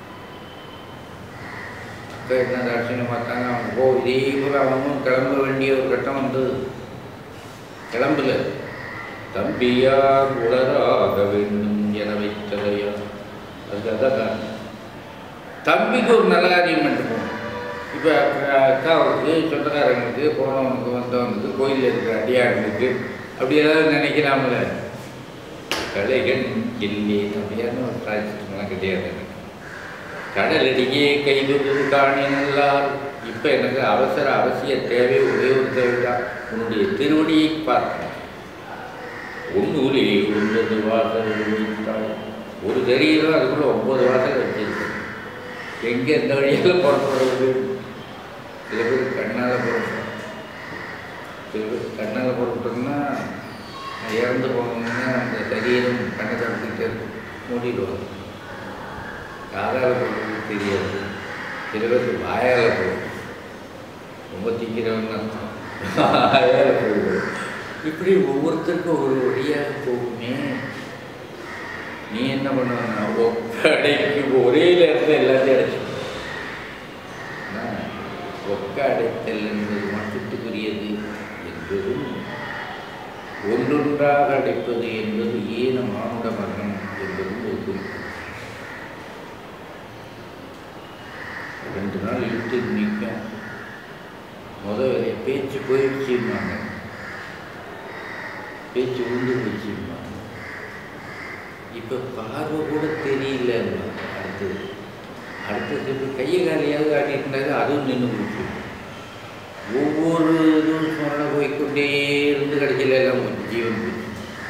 அக்கா என்ன தாட்சியம் பார்த்தாங்க அவங்க போ இதே போல அவங்களும் கிளம்ப வேண்டிய ஒரு கட்டம் வந்தது கிளம்பல தம்பியார் உளராக வேண்டும் என வைத்ததையா அதுக்கு அதான் காரணம். தம்பிக்கு ஒரு நல்ல காரியம் பண்ணிட்டு இப்போ அக்காவுக்கு சொந்தக்காரங்களுக்கு போனவனுக்கு வந்தவனுக்கு கோயிலில் இருக்கிற அடியார்களுக்கு அப்படி ஏதாவது நினைக்கலாம்ல கலைகள் இல்லை அப்படியான ஒரு பிராய்ச்சிட்டுலாம் கிடையாது எனக்கு கடலடியே கைவிடுவது காணி நல்லார் இப்போ எனக்கு அவசர அவசிய தேவை ஒரே ஒரு தேவைதான் உன்னுடைய திருவடியை பார்த்தேன் ஒன்னூலே ஒன்பது வாசல் வைத்தாய் ஒரு தெரியல அதுக்குள்ள ஒன்பது வாசல் வச்சிருக்கேன் எங்கே எந்த வழியால் புறப்படுறது சில பேர் கண்ணால் புறப்படும் சில பேர் கண்ணால் புறப்பட்டோம்னா இறந்து போனோம்னா அந்த சரீரம் கண்ணை தடுத்துக்கிட்டே இருக்கும் மூடிடுவாங்க காதால் போகிறது தெரியாது சில பேருக்கு வாயால் போகும் ரொம்ப திக்கிறவங்க அர்த்தம் வாயால் போயிடும் இப்படி ஒவ்வொருத்தருக்கும் ஒரு வழியாக போகுமே நீ என்ன பண்ணுவாங்க ஒக்கடைக்கு ஒரே நேரத்தில் எல்லாத்தையும் அடைச்சு ஒக்க அடைத்தல் என்பது மட்டுக்குரியது என்பதும் ஒன்றொன்றாக அடைப்பது என்பது ஏன மானுட மரணம் என்பதும் ஒரு குறிப்பு ரெண்டு நாள் இழுத்து நிற்கும் முதல்ல பேச்சு போயிடுச்சுன்னாங்க பேச்சு உண்டு போச்சுன்னாங்க இப்போ பார்வை கூட தெரியல அடுத்தது அடுத்தது இப்போ கையை காலையாவது ஆட்டிட்டு இருந்தாரு அதுவும் நின்று போச்சு ஒவ்வொரு இதுவும் ஸ்மரணை போய்க்கொண்டே இருந்து கடைசியில் எல்லாம் போச்சு ஜீவன் போச்சு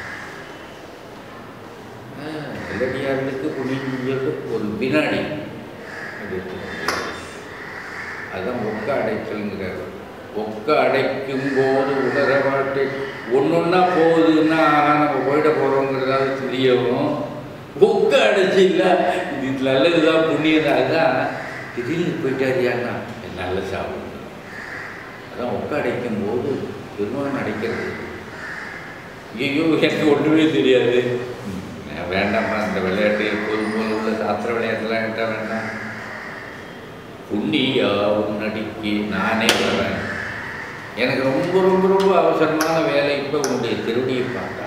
வெள்ளடியார்களுக்கு புனிஞ்சது ஒரு வினாடி அப்படி இருக்கு. அதுதான் ஒக்க அடைத்தல்ங்கிறார் ஒக்க அடைக்கும் போது உணர மாட்டு ஒன்றொன்னா போகுதுன்னா ஆஹா, நம்ம போயிட போகிறோங்கிறதாவது தெரியவும் ஒக்க அடைச்சி இல்லை இது நல்லதுதான் புண்ணியதான் அதுதான் திடீர்னு போயிட்டாரியான்னா நல்ல சாப்பிடும் அதான் ஒக்க அடைக்கும் போது பெருமான் அடைக்கிறது ஐயோ எனக்கு ஒன்றுமே தெரியாது ம், நான் வேண்டாம்மா இந்த விளையாட்டு எப்போதும் போல உள்ள சாஸ்திர விளையாட்டுலாம் என்கிட்ட வேண்டாம் புண்ணியா உன்னடிக்கு நானே வரேன் எனக்கு ரொம்ப ரொம்ப ரொம்ப அவசரமான வேலை இப்போ உன்னுடைய திருவடியை பார்த்தா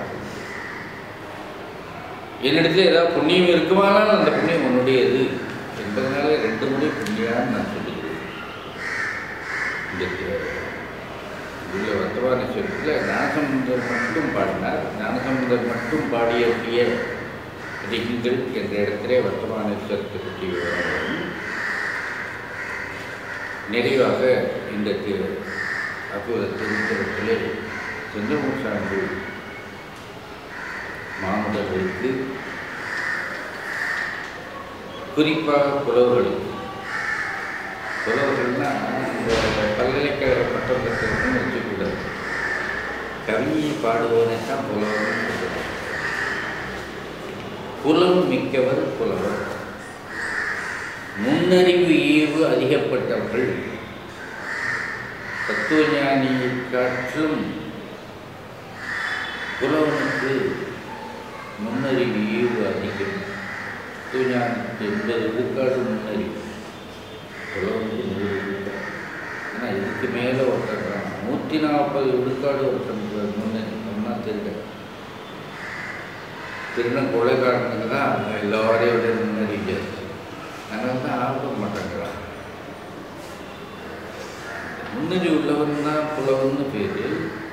என்னிடத்துல ஏதாவது புண்ணியம் இருக்குமானால் அந்த புண்ணியம் உன்னுடையது என்பதனால ரெண்டு முறை புண்ணியான்னு நான் சொல்லுகிறேன் இந்த உள்ள வர்த்தமானேஸ்வரத்தில் ஞானசமுந்தர் மட்டும் பாடினார் ஞானசமுந்தர் மட்டும் பாடியக்கூடிய ரிங்கள் என்ற இடத்திலே வர்த்தமானேஸ்வரத்தை பற்றி விவரம் வரும். நிறைவாக இந்த திரு அற்புத திருத்தலத்திலே சந்திரமுசாமி மாணவர்களுக்கு குறிப்பாக புலவர்களுக்கு புலவர்கள்னா இந்த பல்கலைக்கழக பட்டம் பெற்றவர்கள் வச்சுக்கூடாது கவியை பாடுவதை தான் புலவர்னு சொல்லுவாங்க புலம் மிக்கவர் புலவர் முன்னறிவு ஈவு அதிகப்பட்டவர்கள் தத்துவஞானியை காற்றும் புலவனுக்கு நுண்ணறிவு ஈவு அதிகம் தூஞானத்துக்கு எண்பது விழுக்காடு நுண்ணறிவு புலவனுக்கு நூறு விழுக்காடு ஆனால் இதுக்கு மேலே ஒருத்தர் நூற்றி நாற்பது விழுக்காடு ஒருத்தர் நுண்ணறிவு ஒன்றா தெரியல திருந கொலைக்காரனுக்கு தான் எல்லாரையும் விட நுண்ணறிவு ஜாஸ்தி அதனால தான் ஆக மாட்டேங்கிறான் முன்னறி உள்ளவன் தான் புலவன்னு பேரு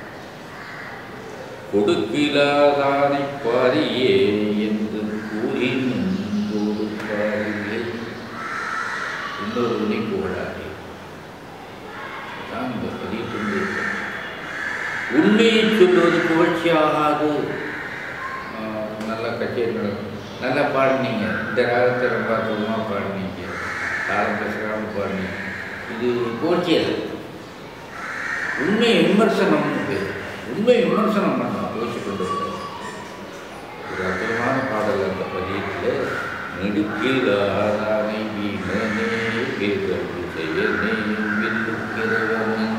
கொடுக்கிலாதானை பாரியே என்று கூறி கொடுப்பாரியே இன்னொரு உனி புகழாதே தான் இந்த பதிவு கொண்டிருக்கிறேன் உண்மையை சொல்வது புகழ்ச்சி ஆகாது ஆஹ் நல்லா கச்சேரி நடக்கும் நல்லா பாடினீங்க இந்த ராகத்தை ரொம்ப அற்புதமாக பாடினீங்க தாளம் பேசுகிறாமல் பாடினீங்க இது புகழ்ச்சி அது உண்மை விமர்சனம்னு பேர் உண்மை விமர்சனம் பண்ணலாம் யோசிச்சு கொண்டு இருக்காரு. ஒரு அற்புதமான பாடல் அந்த பதியத்தில் நெடுக்கிலாதானை வீணனே பேரவு செயனே வில்லுக்கிறவன்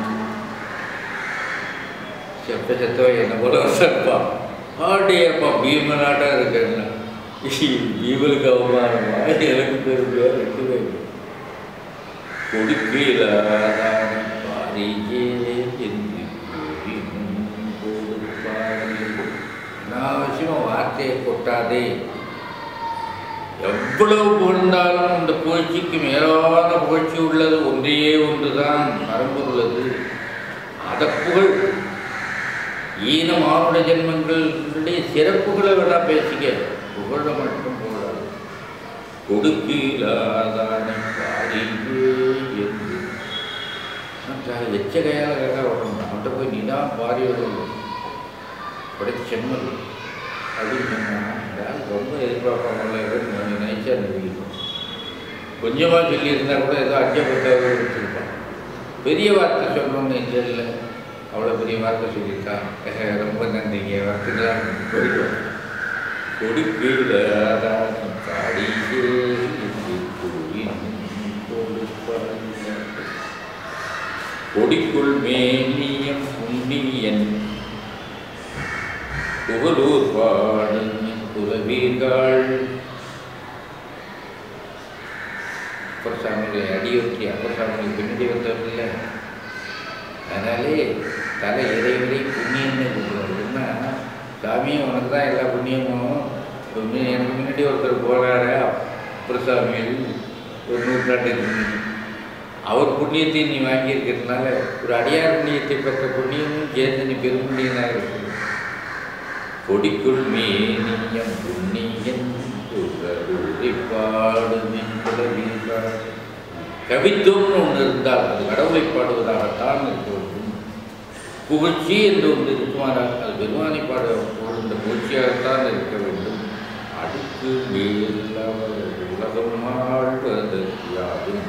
செப்ப செத்தோ என்ன போல சப்பா ஆடேப்பா பீமனாட்டா இருக்கேன்னா பீமலுக்கு அவமானமா எனக்கு பெருமையா ரெண்டு பேரும் கொடுக்கலாதானை பாரியே என்று கூறி முன் கொடுப்பாரே. அனாவசியமாக வார்த்தையை கொட்டாதே எவ்வளவு புகழ்ந்தாலும் இந்த புகழ்ச்சிக்கு மேலான புகழ்ச்சி உள்ளது ஒன்றையே ஒன்றுதான் மரபு உள்ளது அதை புகழ் ஈன மானுட ஜென்மங்களுடைய சிறப்புகளை வேணா பேசிக்க புகழ மட்டும் போடாது கொடுக்கலாதானை பாடியே என்று எச்ச கையால் கேட்க வரணும் அவன்கிட்ட போய் நீ தான் பாரி வரணும் படைத்த செம்மல் அப்படின்னு சொன்னான் யாரும் ரொம்ப எதிர்பார்ப்பாங்கல்ல நைச்சா நிறுவிக்கணும் கொஞ்சமாக சொல்லியிருந்தா கூட ஏதோ அச்சப்பட்டாவது வச்சுருப்பான் பெரிய வார்த்தை சொல்லணும்னு இல்லை இல்லை அவ்வளோ பெரிய வார்த்தை சொல்லியிருக்கான் அஹ், ரொம்ப நன்றிங்க வார்த்தைகளாம் போயிடும் கொடுக்கலாதான் பாடியே என்று கூறி கொடுப்பாங்க கொடிக்குள் மேனியம் புண்ணியன் புகழூர் பாடும் புலவீர்கள் அப்பர் சாமிகளை அடியொற்றி அப்பர் சாமிகள் பின்னாடி வந்தவர்கள் அதனாலே தலை இறைவரை புண்ணியம்னு கூப்பிடுறதுன்னா சாமி உனக்கு தான் எல்லா புண்ணியமும் புண்ணியம் எனக்கு முன்னாடி ஒருத்தர் போனாரு அப்பர் சாமிகள் ஒரு நூற்றாண்டுக்கு முன்னாடி அவர் புண்ணியத்தை நீ வாங்கியிருக்கிறதுனால ஒரு அடியார் புண்ணியத்தை பெற்ற புண்ணியமும் சேர்ந்து நீ பெரும்புண்ணியனாக இருக்கு கொடிக்குள் மேனியம் புண்ணியன் புகழூரை பாடுமின் புலவீர்கள். கவித்துவம்னு ஒன்று இருந்தால் அது கடவுளை பாடுவதாகத்தான் இருக்க வேண்டும் புகழ்ச்சி என்று ஒன்று இருக்குமானால் அது பெருமானை பாட புகழ்ந்த புகழ்ச்சியாகத்தான் இருக்க வேண்டும் அடுக்கு மேல் அவர் உலகம் ஆழ்வது யாரும்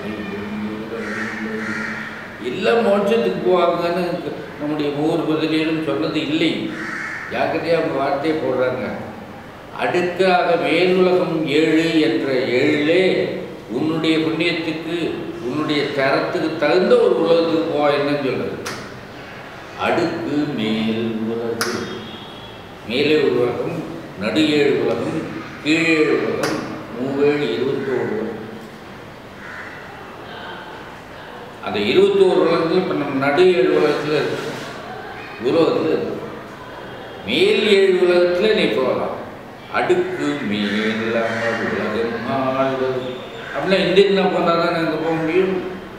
எல்லாம் மோட்சத்துக்கு போவாங்கன்னு நம்முடைய ஒவ்வொரு பதிலும் சொன்னது இல்லை ஜாக்கிரதையாக அவங்க வார்த்தையை போடுறாங்க அடுக்காக மேலுலகம் ஏழு என்ற ஏழிலே உன்னுடைய புண்ணியத்துக்கு உன்னுடைய தரத்துக்கு தகுந்த ஒரு உலகத்துக்கு போ என்னன்னு சொல்றது அடுக்கு மேல் உலகு மேலே ஒரு உலகம் நடு ஏழு உலகம் கீழேழு உலகம் மூவேழு இருபத்தோரு உலகம் அந்த இருபத்தோரு உலகத்தில் இப்போ நம்ம நடு ஏழு உலகத்தில் இருக்கோம் உலகத்தில் இருக்கோம் மேல் ஏழு உலகத்தில் நீ போகலாம் அடுக்கு மேல் அமர் உலகம் ஆழ்வது அப்படின்னா இந்தியன்னா போனால் தானே அங்கே போக முடியும்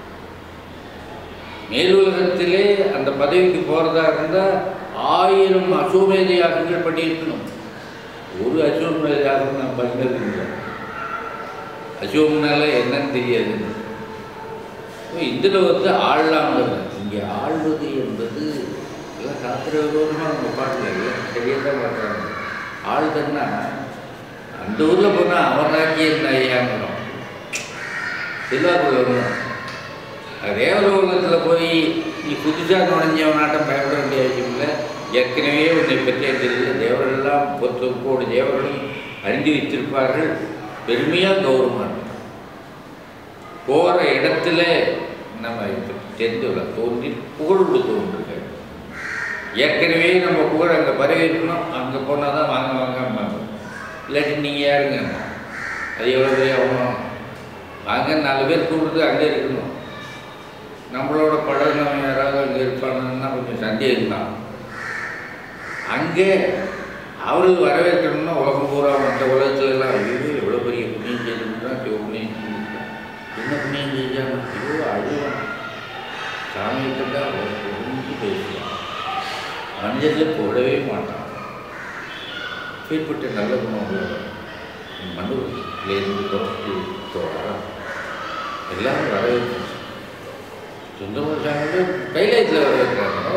மேல் உலகத்திலே அந்த பதவிக்கு போகிறதா இருந்தால் ஆயிரம் அசோமேத யாகங்கள் பண்ணியிருக்கணும் ஒரு அசோமேத யாகம் நான் பண்ணது இல்லை அசோம்னால என்னன்னு தெரியாது இதில் வந்து ஆளலாங்கிறது இங்கே ஆள்வது என்பது எல்லாம் சாஸ்திர விரோதமாக நம்ம பாட்டில் எல்லாம் சரியாக தான் பார்க்குறாங்க ஆளுதுன்னா அந்த ஊரில் போனால் அவன் ராஜ்யம் ஐயாங்கிறோம் செல்வாக்குள்ள வரணும் தேவலோகத்தில் போய் நீ புதுசாக நுழைஞ்சவனாட்டம் பயப்பட வேண்டிய அவசியம் இல்லை ஏற்கனவே உன்னை பற்றிய தெரியுது தேவரெல்லாம் பொறுத்தோடு தேவர்களும் அறிந்து வைத்திருப்பார்கள் பெருமையாக கௌரவமாக இருக்கும் போகிற இடத்துல நம்ம இப்போ தெரிந்துள்ள தோன்றி புகழோடு தோன்றுங்க ஏற்கனவே நம்ம புகழ் அங்கே வரவேற்கணும் அங்கே போனால் தான் வாங்க வாங்க இல்லாட்டி நீங்கள் யாருங்க அது எவ்வளோ பெரிய அவமானம் வாங்க நாலு பேர் கூப்பிட்டு அங்கே இருக்கணும் நம்மளோட பழகினவன் யாராவது அங்கே இருப்பானுன்னா கொஞ்சம் சந்தேகம் தான் அங்கே அவர்கள் வரவேற்கணும்னா உலகம் பூரா அந்த உலகத்துல எல்லாம் ஐயோ எவ்வளோ பெரிய புண்ணியம் செய்திருக்கான் ஐயோ புண்ணியம் செஞ்சிருக்கான் என்ன புண்ணியம் செஞ்சாங்க ஐயோ அழுவான் சாமியை கண்டா அவர் புரிஞ்சு பேசுவான் மனிதர்கள் போடவே மாட்டான் ஏற்பட்ட நல்ல குணம் உள்ளவர் மனுவிலேருந்து புறப்பட்டு தோழா எல்லாரும் வரவேற்று சுந்தரமூர்த்தி கைலாயத்தில் வரவேற்கிறாங்க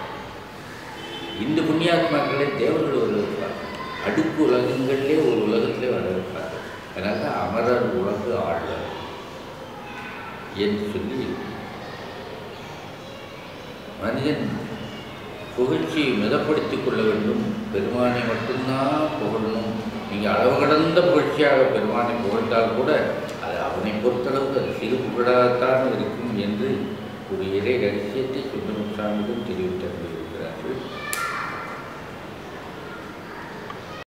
இந்த புண்ணியாத்மாக்களை தேவர்கள் வரவேற்பார் அடுக்கு உலகங்களிலே ஒரு உலகத்திலே வரவேற்பார் அதனால தான் அமரர் உலகு ஆழ்வர் என்று சொல்லி மனிதன் புகழ்ச்சியை மிதப்படுத்திக் கொள்ள வேண்டும் பெருமானை மட்டும்தான் புகழணும் நீங்கள் அளவு கடந்த புகழ்ச்சியாக பெருமானை புகழ்ந்தால் கூட அது அவனை பொறுத்தளவுக்கு அது சிறு புகழாகத்தான் இருக்கும் என்று ஒரு இறை ரகசியத்தை சுந்தரமுசாமிகள் தெரிவித்திருக்கிறார்கள்